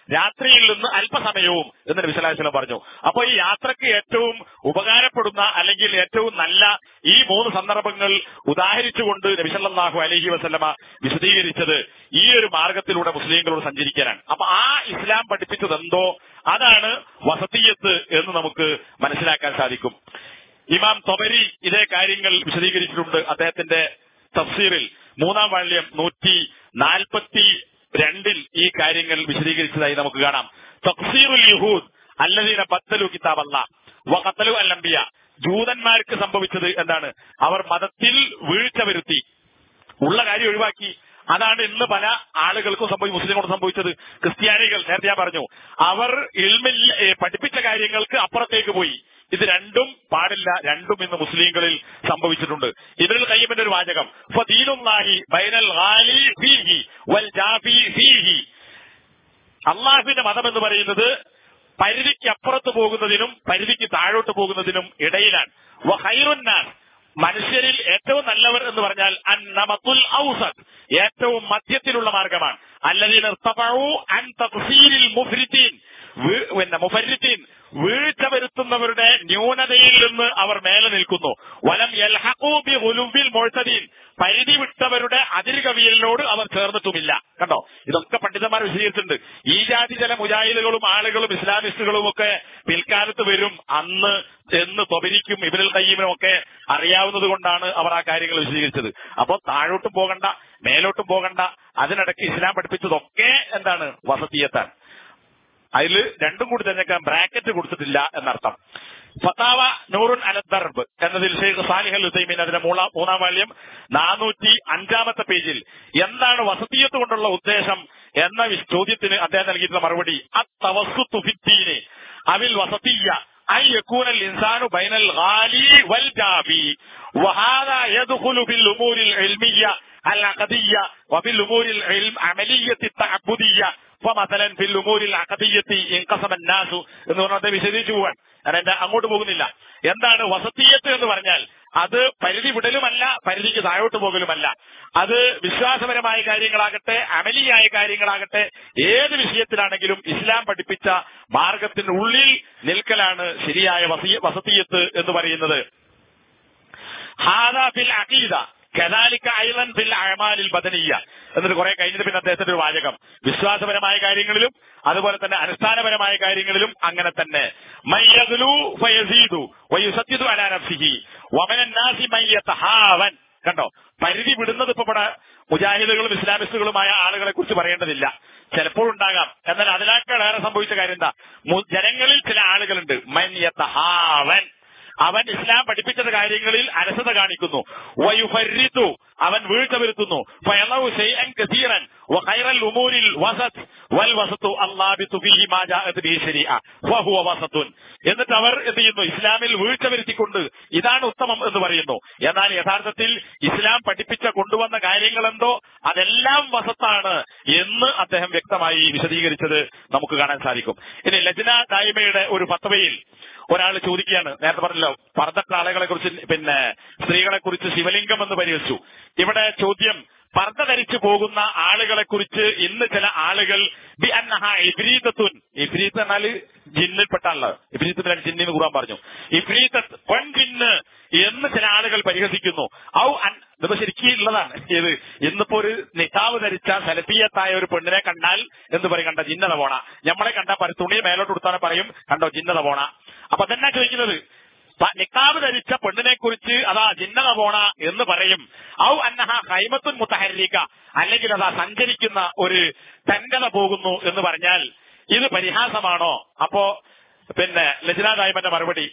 രാത്രിയിൽ നിന്ന് അല്പസമയവും എന്ന് നബി സല്ലല്ലാഹു അലൈഹി വസല്ലം പറഞ്ഞു അപ്പോൾ ഈ യാത്രക്ക് ഏറ്റവും ഉപകാരപ്പെടുന്ന അല്ലെങ്കിൽ ഏറ്റവും നല്ല ഈ മൂന്ന് സന്ദർഭങ്ങൾ ഉദാഹരിച്ചുകൊണ്ട് നബി സല്ലല്ലാഹു അലൈഹി വസല്ലമ വിശദീകരിച്ചത് ഈ ഒരു മാർഗത്തിലൂടെ മുസ്ലിങ്ങളോട് സഞ്ചരിക്കാനാണ് അപ്പൊ ആ ഇസ്ലാം പഠിപ്പിച്ചത് എന്തോ അതാണ് വസതീയത്ത് എന്ന് നമുക്ക് മനസ്സിലാക്കാൻ സാധിക്കും ഇമാം തൊബരി ഇതേ കാര്യങ്ങൾ വിശദീകരിച്ചിട്ടുണ്ട് അദ്ദേഹത്തിന്റെ തഫ്സീറിൽ മൂന്നാം വാള്യം നൂറ്റി നാൽപ്പത്തി രണ്ടിൽ ഈ കാര്യങ്ങൾ വിശദീകരിച്ചതായി നമുക്ക് കാണാം തഫ്സീറുൽ യഹൂദ് അല്ലദീന ബത്തലു കിതാബല്ല വഖത്തലു അല്ലംബിയ ജൂതന്മാർക്ക് സംഭവിച്ചത് എന്താണ് അവർ മതത്തിൽ വീഴ്ച വരുത്തി ഉള്ള കാര്യം ഒഴിവാക്കി അതാണ് ഇന്ന് പല ആളുകൾക്കും സംഭവിച്ചു മുസ്ലിങ്ങളോട് സംഭവിച്ചത് ക്രിസ്ത്യാനികൾ നേരത്തെ ഞാൻ പറഞ്ഞു അവർ ഇൽമിൽ ഏ, പഠിപ്പിച്ച കാര്യങ്ങൾക്ക് അപ്പുറത്തേക്ക് പോയി ഇത് രണ്ടും പാടില്ല രണ്ടും ഇന്ന് മുസ്ലിങ്ങളിൽ സംഭവിച്ചിട്ടുണ്ട് ഇതിൽ കയ്യമിന്റെ ഒരു വാചകം ഫദീനുല്ലാഹി ബൈനൽ ഗാലി ഫീഹി വൽ ജാഫി ഫീഹി അള്ളാഹുവിന്റെ മതം എന്ന് പറയുന്നത് പരിധിക്ക് അപ്പുറത്ത് പോകുന്നതിനും പരിധിക്ക് താഴോട്ട് പോകുന്നതിനും ഇടയിലാണ് വഹൈറുന്നാസ് മനുഷ്യരിൽ ഏറ്റവും നല്ലവർ എന്ന് പറഞ്ഞാൽ അന്നമത്തുൽ ഔസത് ഏറ്റവും മധ്യത്തിലുള്ള മാർഗമാണ് അല്ലതീൻ അൻ തഫ്സീരിൽ മുഫ്രിത്തീൻ വീ- പിന്നെ മുഫരിത്തീൻ വീഴ്ച വരുത്തുന്നവരുടെ ന്യൂനതയിൽ നിന്ന് അവർ മേലെ നിൽക്കുന്നു വലം യൽഹഖൂ ബി ഗുലുബിൽ മുഅ്തദീൻ പരിധി വിട്ടവരുടെ അതിരുകവിയലിനോട് അവർ ചേർന്നിട്ടുമില്ല കണ്ടോ ഇതൊക്കെ പണ്ഡിതന്മാർ വിശദീകരിച്ചിട്ടുണ്ട് ഈ ജാതി ചില മുജാഹിദുകളും ആളുകളും ഇസ്ലാമിസ്റ്റുകളും ഒക്കെ പിൽക്കാലത്ത് വരും അന്ന് എന്ന് തൊബരിക്കും ഇബിനുൽ കയ്യീമിനും ഒക്കെ അറിയാവുന്നത് കൊണ്ടാണ് അവർ ആ കാര്യങ്ങൾ വിശദീകരിച്ചത് അപ്പൊ താഴോട്ടും പോകണ്ട മേലോട്ടും പോകണ്ട അതിനിടയ്ക്ക് ഇസ്ലാം പഠിപ്പിച്ചതൊക്കെ എന്താണ് വസതീയത്താണ് അതിൽ രണ്ടും കൂടി തിരഞ്ഞെടുക്കാൻ ബ്രാക്കറ്റ് കൊടുത്തിട്ടില്ല എന്നർത്ഥം ഫത്താവ നൂറുൻ അലദർബ് എന്നതിൽ ഷെയ്ഖ് സാലിഹ് അൽ ഹുസൈമീൻ അതിന്റെ മൂള- മൂന്നാം വാല്യം നാനൂറ്റി അഞ്ചാമത്തെ പേജിൽ എന്താണ് വസതീയത്ത് കൊണ്ടുള്ള ഉദ്ദേശം എന്ന വിസ് ചോദ്യത്തിന് അദ്ദേഹം നൽകിയിട്ടുള്ള മറുപടി അത്തവസ്സുത്തു ഫിത്തീന് അവിൽ വസതീയ أن يكون الإنسان بين الغالي والجافي وهذا يدخل في الأمور العلمية العقدية وفي الأمور العلم عملية التعبدية فمثلا في الأمور العقدية انقسم الناس എന്ന് പറഞ്ഞത് വിശദീകരിച്ചു പോവാൻ ഞാൻ എന്റെ അങ്ങോട്ട് പോകുന്നില്ല എന്താണ് വസതീയത്ത് എന്ന് പറഞ്ഞാൽ അത് പരിധി വിടലുമല്ല പരിധിക്ക് താഴോട്ട് പോകലുമല്ല അത് വിശ്വാസപരമായ കാര്യങ്ങളാകട്ടെ അമലിയായ കാര്യങ്ങളാകട്ടെ ഏത് വിഷയത്തിലാണെങ്കിലും ഇസ്ലാം പഠിപ്പിച്ച മാർഗത്തിന്റെ ഉള്ളിൽ നിൽക്കലാണ് ശരിയായ വസീ- വസതീയത്ത് എന്ന് പറയുന്നത് ഹാദാ ഫിൽ അഖീദ കദാലിക അയ്ളൻ ഫിൽ അഅമാലിൽ ബദനിയ്യ എന്നിട്ട് കുറെ കഴിഞ്ഞിട്ട് പിന്നെ അദ്ദേഹത്തിന്റെ ഒരു വാചകം വിശ്വാസപരമായ കാര്യങ്ങളിലും അതുപോലെ തന്നെ അനുഷ്ഠാനപരമായ കാര്യങ്ങളിലും അങ്ങനെ തന്നെ മയ്യഗ്ലു ഫയസീദു വയുസദ്ദിദു അലാ നഫ്സിഹി വമന നാസി മയ്യതഹാവൻ കണ്ടോ പരിധി വിടുന്നത് ഇപ്പൊ ഇവിടെ മുജാഹിദുകളും ഇസ്ലാമിസ്റ്റുകളുമായ ആളുകളെ കുറിച്ച് പറയേണ്ടതില്ല ചിലപ്പോൾ ഉണ്ടാകാം എന്നാൽ അതിനേക്കാൾ ഏറെ സംഭവിച്ച കാര്യം എന്താ മു- ജനങ്ങളിൽ ചില ആളുകളുണ്ട് മന്യത്തഹാവൻ അവൻ ഇസ്ലാം പഠിപ്പിച്ചത് കാര്യങ്ങളിൽ അലസത കാണിക്കുന്നു വയുഫരിത്തു അവൻ വീഴ്ച വരുത്തുന്നു ഫയളവു ശൈഅൻ കസീറൻ വഖൈറൽ ഉമൂരിൽ വസത് വൽ വസതു അല്ലാബിതു ഫീഹി മാ ജാഅത് ബിഹി ശരീഅ വഹുവ വസതുൻ എന്നിട്ട് അവർ എന്ത് ചെയ്യുന്നു ഇസ്ലാമിൽ വീഴ്ച വരുത്തിക്കൊണ്ട് ഇതാണ് ഉത്തമം എന്ന് പറയുന്നു എന്നാൽ യഥാർത്ഥത്തിൽ ഇസ്ലാം പഠിപ്പിച്ച കൊണ്ടുവന്ന കാര്യങ്ങൾ എന്തോ അതെല്ലാം വസത്താണ് എന്ന് അദ്ദേഹം വ്യക്തമായി വിശദീകരിച്ചത് നമുക്ക് കാണാൻ സാധിക്കും ഇനി ലജ്ന ദായിമയുടെ ഒരു ഫത്വയിൽ ഒരാൾ ചോദിക്കുകയാണ് നേരത്തെ പറഞ്ഞല്ലോ പർദ്ദക്ക ആളുകളെ കുറിച്ച് പിന്നെ സ്ത്രീകളെ കുറിച്ച് ശിവലിംഗം എന്ന് പരിഹരിച്ചു ഇവിടെ ചോദ്യം പർദ്ദ ധരിച്ചു പോകുന്ന ആളുകളെ കുറിച്ച് ഇന്ന് ചില ആളുകൾ ബി അന്നഹ ഇബ്രീതത്തുൻ ഇബ്രീത്ത് എന്നാല് ജിന്നിൽപ്പെട്ട ആള് ഇബ്രീത്തിന് ജിന്നിന് കൂടാൻ പറഞ്ഞു ഇബ്രീത്ത പെൺ ജിന്ന് എന്ന് ചില ആളുകൾ പരിഹസിക്കുന്നു ഔ അൻ ഇതിപ്പോ ശരിക്കും ഉള്ളതാണ് ഇത് ഇന്നിപ്പോ ഒരു നിസാവ് ധരിച്ച സലഫിയത്തായ ഒരു പെണ്ണിനെ കണ്ടാൽ എന്ത് പറയും കണ്ട ജിന്നത പോണ ഞമ്മളെ കണ്ട പരി തുണി മേലോട്ട് കൊടുത്താൽ പറയും കണ്ടോ ജിന്നത പോണ അപ്പൊ തന്നെ ചോദിക്കുന്നത് പ- നിക്കാബ് ധരിച്ച പെണ്ണിനെ കുറിച്ച് അതാ ജിന്നത പോണ എന്ന് പറയും ഔ അന്നഹ ഹൈമത്തുൻ മുത്തഹരിക്ക അല്ലെങ്കിൽ അതാ സഞ്ചരിക്കുന്ന ഒരു തങ്കത പോകുന്നു എന്ന് പറഞ്ഞാൽ ഇത് പരിഹാസമാണോ അപ്പോ പിന്നെ ലജ്നാദായ്മന്റെ മറുപടി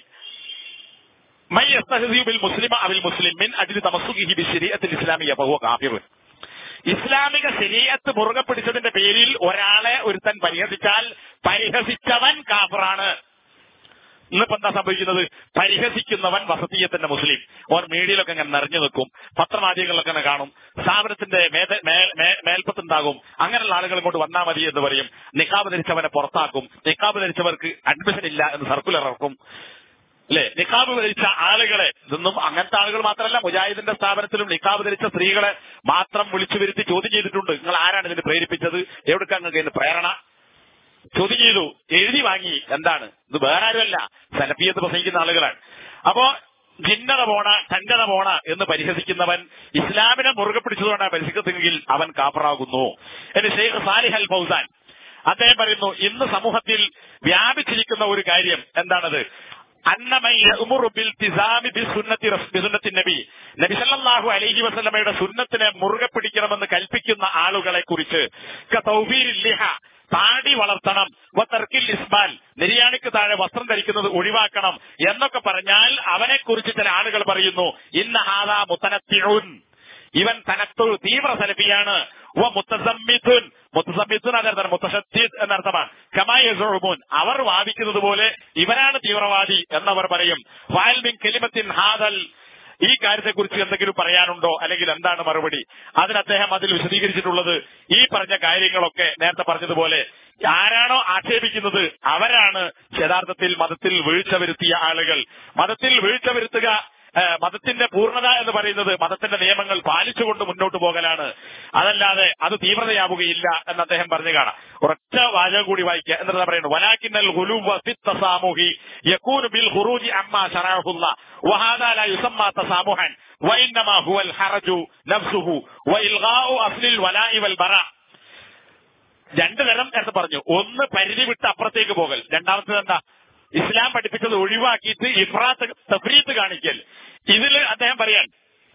മൈ യസ്തഹ്സിഉ ബിൽ മുസ്ലിമ അവിൽ മുസ്ലിം മിൻ അജ്ലി തമസ്സുഖിഹി ബിശ്ശരീഅത്തിൽ ഇസ്ലാമിയ്യ ഫഹുവ കാഫിറുൻ ഇസ്ലാമിക ശരീഅത്ത് മുറുകെ പിടിച്ചതിന്റെ പേരിൽ ഒരാളെ ഒരുത്തൻ പരിഹസിച്ചാൽ പരിഹസിച്ചവൻ കാഫറാണ് ഇന്നിപ്പോ എന്താ സംഭവിക്കുന്നത് പരിഹസിക്കുന്നവൻ വസതീയത്തിന്റെ മുസ്ലിം ഓർ മീഡിയയിലൊക്കെ ഇങ്ങനെ നിറഞ്ഞു നിൽക്കും പത്രമാധ്യമങ്ങളിലൊക്കെ ഇങ്ങനെ കാണും സ്ഥാപനത്തിന്റെ മേത- മേ- മേ- മേൽപ്പത്തുണ്ടാകും അങ്ങനെയുള്ള ആളുകൾ ഇങ്ങോട്ട് വന്നാൽ മതി എന്ന് പറയും നിക്കാബ് ധരിച്ചവനെ പുറത്താക്കും നിക്കാബ് ധരിച്ചവർക്ക് അഡ്മിഷൻ ഇല്ല എന്ന് സർക്കുലർ ഇറക്കും അല്ലെ നിക്കാബ് ധരിച്ച ആളുകളെ ഇതൊന്നും അങ്ങനത്തെ ആളുകൾ മാത്രമല്ല മുജാഹിദിന്റെ സ്ഥാപനത്തിലും നിക്കാബ് ധരിച്ച സ്ത്രീകളെ മാത്രം വിളിച്ചു വരുത്തി ചോദ്യം ചെയ്തിട്ടുണ്ട് നിങ്ങൾ ആരാണ് ഇതിന് പ്രേരിപ്പിച്ചത് എവിടേക്കാണ് നിങ്ങൾക്ക് ഇതിന് പ്രേരണ ചോദ്യം ചെയ്തു എഴുതി വാങ്ങി എന്താണ് ഇത് വേറെ ആരുമല്ല സലഫിയത്ത് പ്രസംഗിക്കുന്ന ആളുകളാണ് അപ്പോ ജിന്നത പോണ ടങ്കത പോണ എന്ന് പരിഹസിക്കുന്നവൻ ഇസ്ലാമിനെ മുറുകെ പിടിച്ചതുകൊണ്ടാണ് പരിഹസിക്കുന്നതെങ്കിൽ അവൻ കാപ്പറാകുന്നു എന്ന് ഷെയ്ഖ് സാലിഹ് അൽ ഫൗസാൻ അദ്ദേഹം പറയുന്നു ഇന്ന് സമൂഹത്തിൽ വ്യാപിച്ചിരിക്കുന്ന ഒരു കാര്യം എന്താണത് അന്നമൻ യഅ്മുറു ബിൽതിസാമി ബിസുന്നത്തി റസ്- ബിസുന്നത്തി നബി നബി സല്ലല്ലാഹു അലൈഹി വസല്ലമയുടെ സുന്നത്തിനെ മുറുകെ പിടിക്കണമെന്ന് കൽപ്പിക്കുന്ന ആളുകളെ കുറിച്ച് കതൗബീരിൽ ലിഹ താടി വളർത്തണം വത്തർക്കിൽ ഇസ്മാൽ നിര്യാണിക്ക് താഴെ വസ്ത്രം ധരിക്കുന്നത് ഒഴിവാക്കണം എന്നൊക്കെ പറഞ്ഞാൽ അവനെ കുറിച്ച് ചില ആളുകൾ പറയുന്നു ഇന്ന ഹാദാ മുത്തനത്തിഉൻ ഇവൻ തനത്തു തീവ്ര സലഫിയാണ് വ മുത്തസമ്മിത്തുൻ മുത്തസമ്മിത്തുൻ അതർത്ഥം മുത്തശദ്ദീദ് എന്നർത്ഥമാണ് കമായൂൻ അവർ വാദിക്കുന്നത് പോലെ ഇവനാണ് തീവ്രവാദി എന്നവർ പറയും വാൽമിൻ കെലിമത്തിൻ ഹാദൽ ഈ കാര്യത്തെക്കുറിച്ച് എന്തെങ്കിലും പറയാനുണ്ടോ അല്ലെങ്കിൽ എന്താണ് മറുപടി അതിന് അദ്ദേഹം അതിൽ വിശദീകരിച്ചിട്ടുള്ളത് ഈ പറഞ്ഞ കാര്യങ്ങളൊക്കെ നേരത്തെ പറഞ്ഞതുപോലെ ആരാണോ ആക്ഷേപിക്കുന്നത് അവരാണ് യഥാർത്ഥത്തിൽ മതത്തിൽ വീഴ്ച വരുത്തിയ ആളുകൾ മതത്തിൽ വീഴ്ച വരുത്തുക ഏഹ് മതത്തിന്റെ പൂർണ്ണത എന്ന് പറയുന്നത് മതത്തിന്റെ നിയമങ്ങൾ പാലിച്ചുകൊണ്ട് മുന്നോട്ട് പോകലാണ് അതല്ലാതെ അത് തീവ്രതയാവുകയില്ല എന്ന് അദ്ദേഹം പറഞ്ഞു കാണാം ഒരൊറ്റ വാചകം കൂടി വായിക്കുക എന്നിട്ട് പറയുന്നു വലാക്കിന്നൽ ഹുലുവ ഫിത്ത് തസാമുഹി യകൂനു ബിൽ ഖുറൂജി അമ്മാ ശറഅഹുല്ല വഹാദാ ലാ യുസമ്മാ തസാമുഹൻ വഇന്നമാ ഹുവൽ ഹറജു നഫ്സുഹു വഇൽഗാഉ അസ്ലിൽ വലാഇ വൽ ബറ രണ്ടു തരം നേരത്തെ പറഞ്ഞു ഒന്ന് പരിധി വിട്ട് അപ്പുറത്തേക്ക് പോകൽ രണ്ടാമത്തേത് എന്താ ഇസ്ലാം പഠിപ്പിച്ചത് ഒഴിവാക്കിയിട്ട് ഇഫ്രാത്ത് തഫ്രീത്ത് കാണിക്കൽ ഇതിൽ അദ്ദേഹം പറയാൻ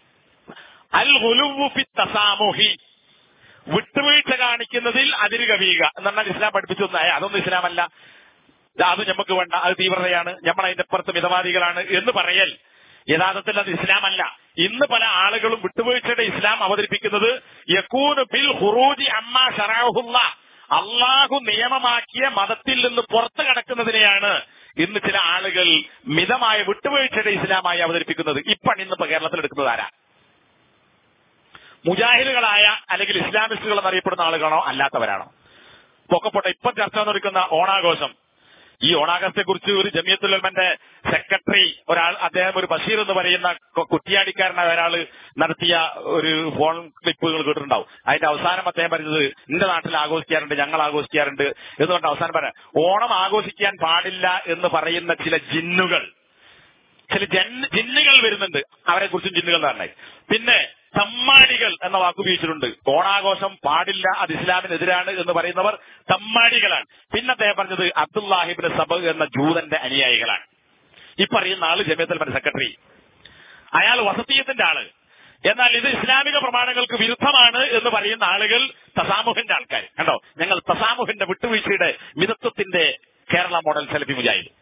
അൽ ഹുലുവു ഫി തസാമുഹി വിട്ടുവീഴ്ച കാണിക്കുന്നതിൽ അതിര് കവിയുക എന്നാൽ ഇസ്ലാം പഠിപ്പിച്ചൊന്നായ അതൊന്നും ഇസ്ലാമല്ല അത് നമുക്ക് വേണ്ട അത് തീവ്രതയാണ് നമ്മൾ അതിന്റെ അപ്പുറത്ത് മിതവാദികളാണ് എന്ന് പറയൽ യഥാർത്ഥത്തിൽ അത് ഇസ്ലാമല്ല ഇന്ന് പല ആളുകളും വിട്ടുവീഴ്ചയുടെ ഇസ്ലാം അവതരിപ്പിക്കുന്നത് യക്കൂന് ബിൽ ഹുറൂജി അമ്മ ഷറാഹുല്ല അള്ളാഹു നിയമമാക്കിയ മതത്തിൽ നിന്ന് പുറത്തു കടക്കുന്നതിനെയാണ് ഇന്ന് ചില ആളുകൾ മിതമായ വിട്ടുവീഴ്ചയുടെ ഇസ്ലാമായി അവതരിപ്പിക്കുന്നത് ഇപ്പണ് ഇന്നിപ്പോ കേരളത്തിൽ എടുക്കുന്നത് ആരാ മുജാഹിദുകളായ അല്ലെങ്കിൽ ഇസ്ലാമിസ്റ്റുകൾ എന്നറിയപ്പെടുന്ന ആളുകളാണോ അല്ലാത്തവരാണോ പൊക്കപ്പെട്ട ഇപ്പം ചർച്ച നടക്കുന്ന ഓണാഘോഷം ഈ ഓണാഘോഷത്തെ കുറിച്ച് ഒരു ജമിയത്തുലമന്റെ സെക്രട്ടറി ഒരാൾ അദ്ദേഹം ഒരു ബഷീർ എന്ന് പറയുന്ന കൊ- കുറ്റിയാടിക്കാരനായ ഒരാൾ നടത്തിയ ഒരു ഫോൺ ക്ലിപ്പുകൾ കേട്ടിട്ടുണ്ടാവും അതിന്റെ അവസാനം അദ്ദേഹം പറഞ്ഞത് എന്റെ നാട്ടിൽ ആഘോഷിക്കാറുണ്ട് ഞങ്ങൾ ആഘോഷിക്കാറുണ്ട് എന്ന് പറഞ്ഞ അവസാനം പറയാം ഓണം ആഘോഷിക്കാൻ പാടില്ല എന്ന് പറയുന്ന ചില ജിന്നുകൾ ചില ജൻ- ജിന്നുകൾ വരുന്നുണ്ട് അവരെ കുറിച്ചും ജിന്നുകൾ തന്നെ പിന്നെ തമ്മാടികൾ എന്ന വാക്ക് ഉപയോഗിച്ചിട്ടുണ്ട് ഓണാഘോഷം പാടില്ല അത് ഇസ്ലാമിനെതിരാണ് എന്ന് പറയുന്നവർ തമ്മാടികളാണ് പിന്നെ അദ്ദേഹം പറഞ്ഞത് അബ്ദുല്ലാഹിബിന് സബ് എന്ന ജൂതന്റെ അനുയായികളാണ് ഈ പറയുന്ന ആള് ജമിയത്തൽ സെക്രട്ടറി അയാൾ വസതീയത്തിന്റെ ആള് എന്നാൽ ഇത് ഇസ്ലാമിക പ്രമാണങ്ങൾക്ക് വിരുദ്ധമാണ് എന്ന് പറയുന്ന ആളുകൾ തസാമുഹിന്റെ ആൾക്കാർ കണ്ടോ ഞങ്ങൾ തസാമുഹിന്റെ വിട്ടുവീഴ്ചയുടെ മിതത്വത്തിന്റെ കേരള മോഡൽ സെൽഫി മുജാഹിദ്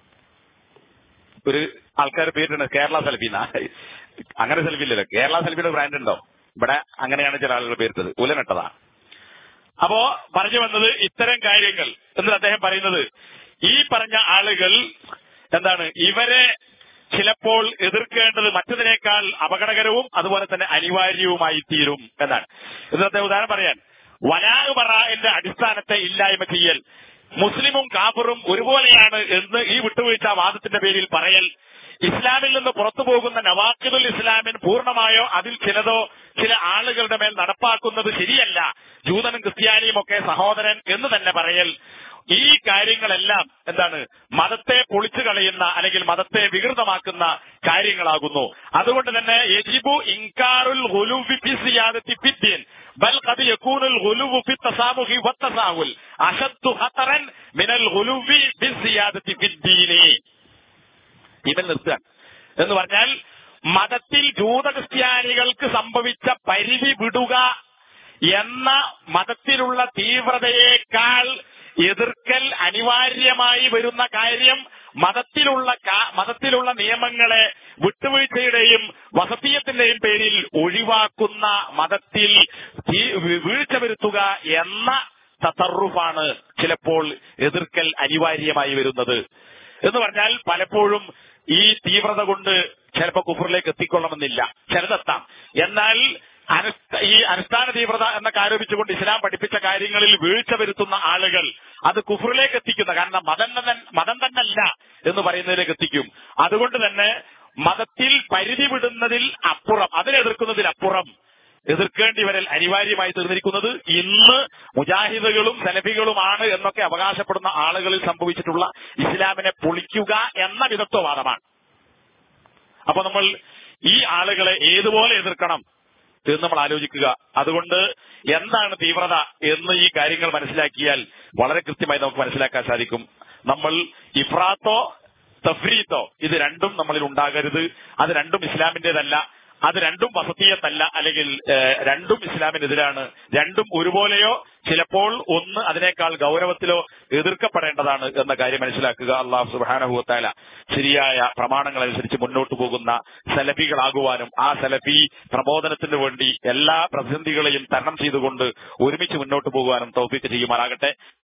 ഒരു ആൾക്കാർ പേരിട്ടുണ്ട് കേരള സെൽഫി അങ്ങനെ സെൽഫി ഇല്ലല്ലോ കേരള സെൽഫിയുടെ ബ്രാൻഡ് ഉണ്ടോ ഇവിടെ അങ്ങനെയാണ് ചില ആളുകൾ പേരിട്ടത് ഉലനിട്ടതാണ് അപ്പോ പറഞ്ഞു വന്നത് ഇത്തരം കാര്യങ്ങൾ എന്നിട്ട് അദ്ദേഹം പറയുന്നത് ഈ പറഞ്ഞ ആളുകൾ എന്താണ് ഇവരെ ചിലപ്പോൾ എതിർക്കേണ്ടത് മറ്റതിനേക്കാൾ അപകടകരവും അതുപോലെ തന്നെ അനിവാര്യവുമായി തീരും എന്നാണ് എന്നിട്ട് അദ്ദേഹം ഉദാഹരണം പറയാൻ വലാഹ് ബറാന്റെ അടിസ്ഥാനത്തെ ഇല്ലായ്മ ചെയ്യൽ മുസ്ലിമും കാഫറും ഒരുപോലെയാണ് എന്ന് ഈ വിട്ടുവീഴ്ച വാദത്തിന്റെ പേരിൽ പറയൽ ഇസ്ലാമിൽ നിന്ന് പുറത്തു പോകുന്ന നവാക്കിദുൽ ഇസ്ലാമിൻ പൂർണ്ണമായോ അതിൽ ചിലതോ ചില ആളുകളുടെ മേൽ നടപ്പാക്കുന്നത് ശരിയല്ല ജൂതനും ക്രിസ്ത്യാനിയും ഒക്കെ സഹോദരൻ എന്ന് തന്നെ പറയൽ ഈ കാര്യങ്ങളെല്ലാം എന്താണ് മതത്തെ പൊളിച്ചു കളയുന്ന അല്ലെങ്കിൽ മതത്തെ വികൃതമാക്കുന്ന കാര്യങ്ങളാകുന്നു അതുകൊണ്ട് തന്നെ യജിബു ഇൻകാറുൽ ഹുലുവി ഫി സിയാദത്തി ഫിദ്ദീൻ ബൽ ഖദ് യകൂനുൽ ഹുലുവു ഫി തസാമുഹി വത്തസാഹുൽ അശദ്ദു ഖതറൻ മിനൽ ഹുലുവി ബി സിയാദത്തി ഫിദ്ദീനി ഇവൻ നിർത്തുകയാണ് എന്ന് പറഞ്ഞാൽ മതത്തിൽ ജൂത ക്രിസ്ത്യാനികൾക്ക് സംഭവിച്ച പരിധി വിടുക എന്ന മതത്തിലുള്ള തീവ്രതയേക്കാൾ എതിർക്കൽ അനിവാര്യമായി വരുന്ന കാര്യം മതത്തിലുള്ള കാ- മതത്തിലുള്ള നിയമങ്ങളെ വിട്ടുവീഴ്ചയുടെയും വസതീയത്തിന്റെയും പേരിൽ ഒഴിവാക്കുന്ന മതത്തിൽ തീ- വീഴ്ച വരുത്തുക എന്ന തത്തറുഫാണ് ചിലപ്പോൾ എതിർക്കൽ അനിവാര്യമായി വരുന്നത് എന്ന് പറഞ്ഞാൽ പലപ്പോഴും ഈ തീവ്രത കൊണ്ട് ചിലപ്പോൾ കുഫറിലേക്ക് എത്തിക്കൊള്ളണമെന്നില്ല ചിലതെത്താം എന്നാൽ അനുഷ്ഠ- ഈ അനുഷ്ഠാന തീവ്രത എന്നൊക്കെ ആരോപിച്ചുകൊണ്ട് ഇസ്ലാം പഠിപ്പിച്ച കാര്യങ്ങളിൽ വീഴ്ച വരുത്തുന്ന ആളുകൾ അത് കുഫറിലേക്ക് എത്തിക്കുന്ന കാരണം മതം തന്നെ മതം തന്നല്ല എന്ന് പറയുന്നതിലേക്ക് എത്തിക്കും അതുകൊണ്ട് തന്നെ മതത്തിൽ പരിധി വിടുന്നതിൽ അപ്പുറം അതിനെ എതിർക്കുന്നതിൽ അപ്പുറം എതിർക്കേണ്ടി വരൽ അനിവാര്യമായി തീർന്നിരിക്കുന്നത് ഇന്ന് മുജാഹിദുകളും സലഫികളുമാണ് എന്നൊക്കെ അവകാശപ്പെടുന്ന ആളുകളിൽ സംഭവിച്ചിട്ടുള്ള ഇസ്ലാമിനെ പൊളിക്കുക എന്ന വിദഗ്ധവാദമാണ് അപ്പൊ നമ്മൾ ഈ ആളുകളെ ഏതുപോലെ എതിർക്കണം എന്ന് നമ്മൾ ആലോചിക്കുക അതുകൊണ്ട് എന്താണ് തീവ്രത എന്ന് ഈ കാര്യങ്ങൾ മനസ്സിലാക്കിയാൽ വളരെ കൃത്യമായി നമുക്ക് മനസ്സിലാക്കാൻ സാധിക്കും നമ്മൾ ഇഫ്രാത്തോ തഫ്രീത്തോ ഇത് രണ്ടും നമ്മളിൽ ഉണ്ടാകരുത് അത് രണ്ടും ഇസ്ലാമിന്റേതല്ല അത് രണ്ടും വസതീയത്തല്ല അല്ലെങ്കിൽ ഏഹ്, രണ്ടും ഇസ്ലാമിനെതിരാണ് രണ്ടും ഒരുപോലെയോ ചിലപ്പോൾ ഒന്ന് അതിനേക്കാൾ ഗൗരവത്തിലോ എതിർക്കപ്പെടേണ്ടതാണ് എന്ന കാര്യം മനസ്സിലാക്കുക അള്ളാഹു സുബാനഹുത്താല ശരിയായ പ്രമാണങ്ങൾ അനുസരിച്ച് മുന്നോട്ട് പോകുന്ന സലഫികളാകുവാനും ആ സലഫി പ്രബോധനത്തിന് വേണ്ടി എല്ലാ പ്രതിസന്ധികളെയും തരണം ചെയ്തുകൊണ്ട് ഒരുമിച്ച് മുന്നോട്ട് പോകുവാനും തൗഫീക്ക് ചെയ്യുമാറാകട്ടെ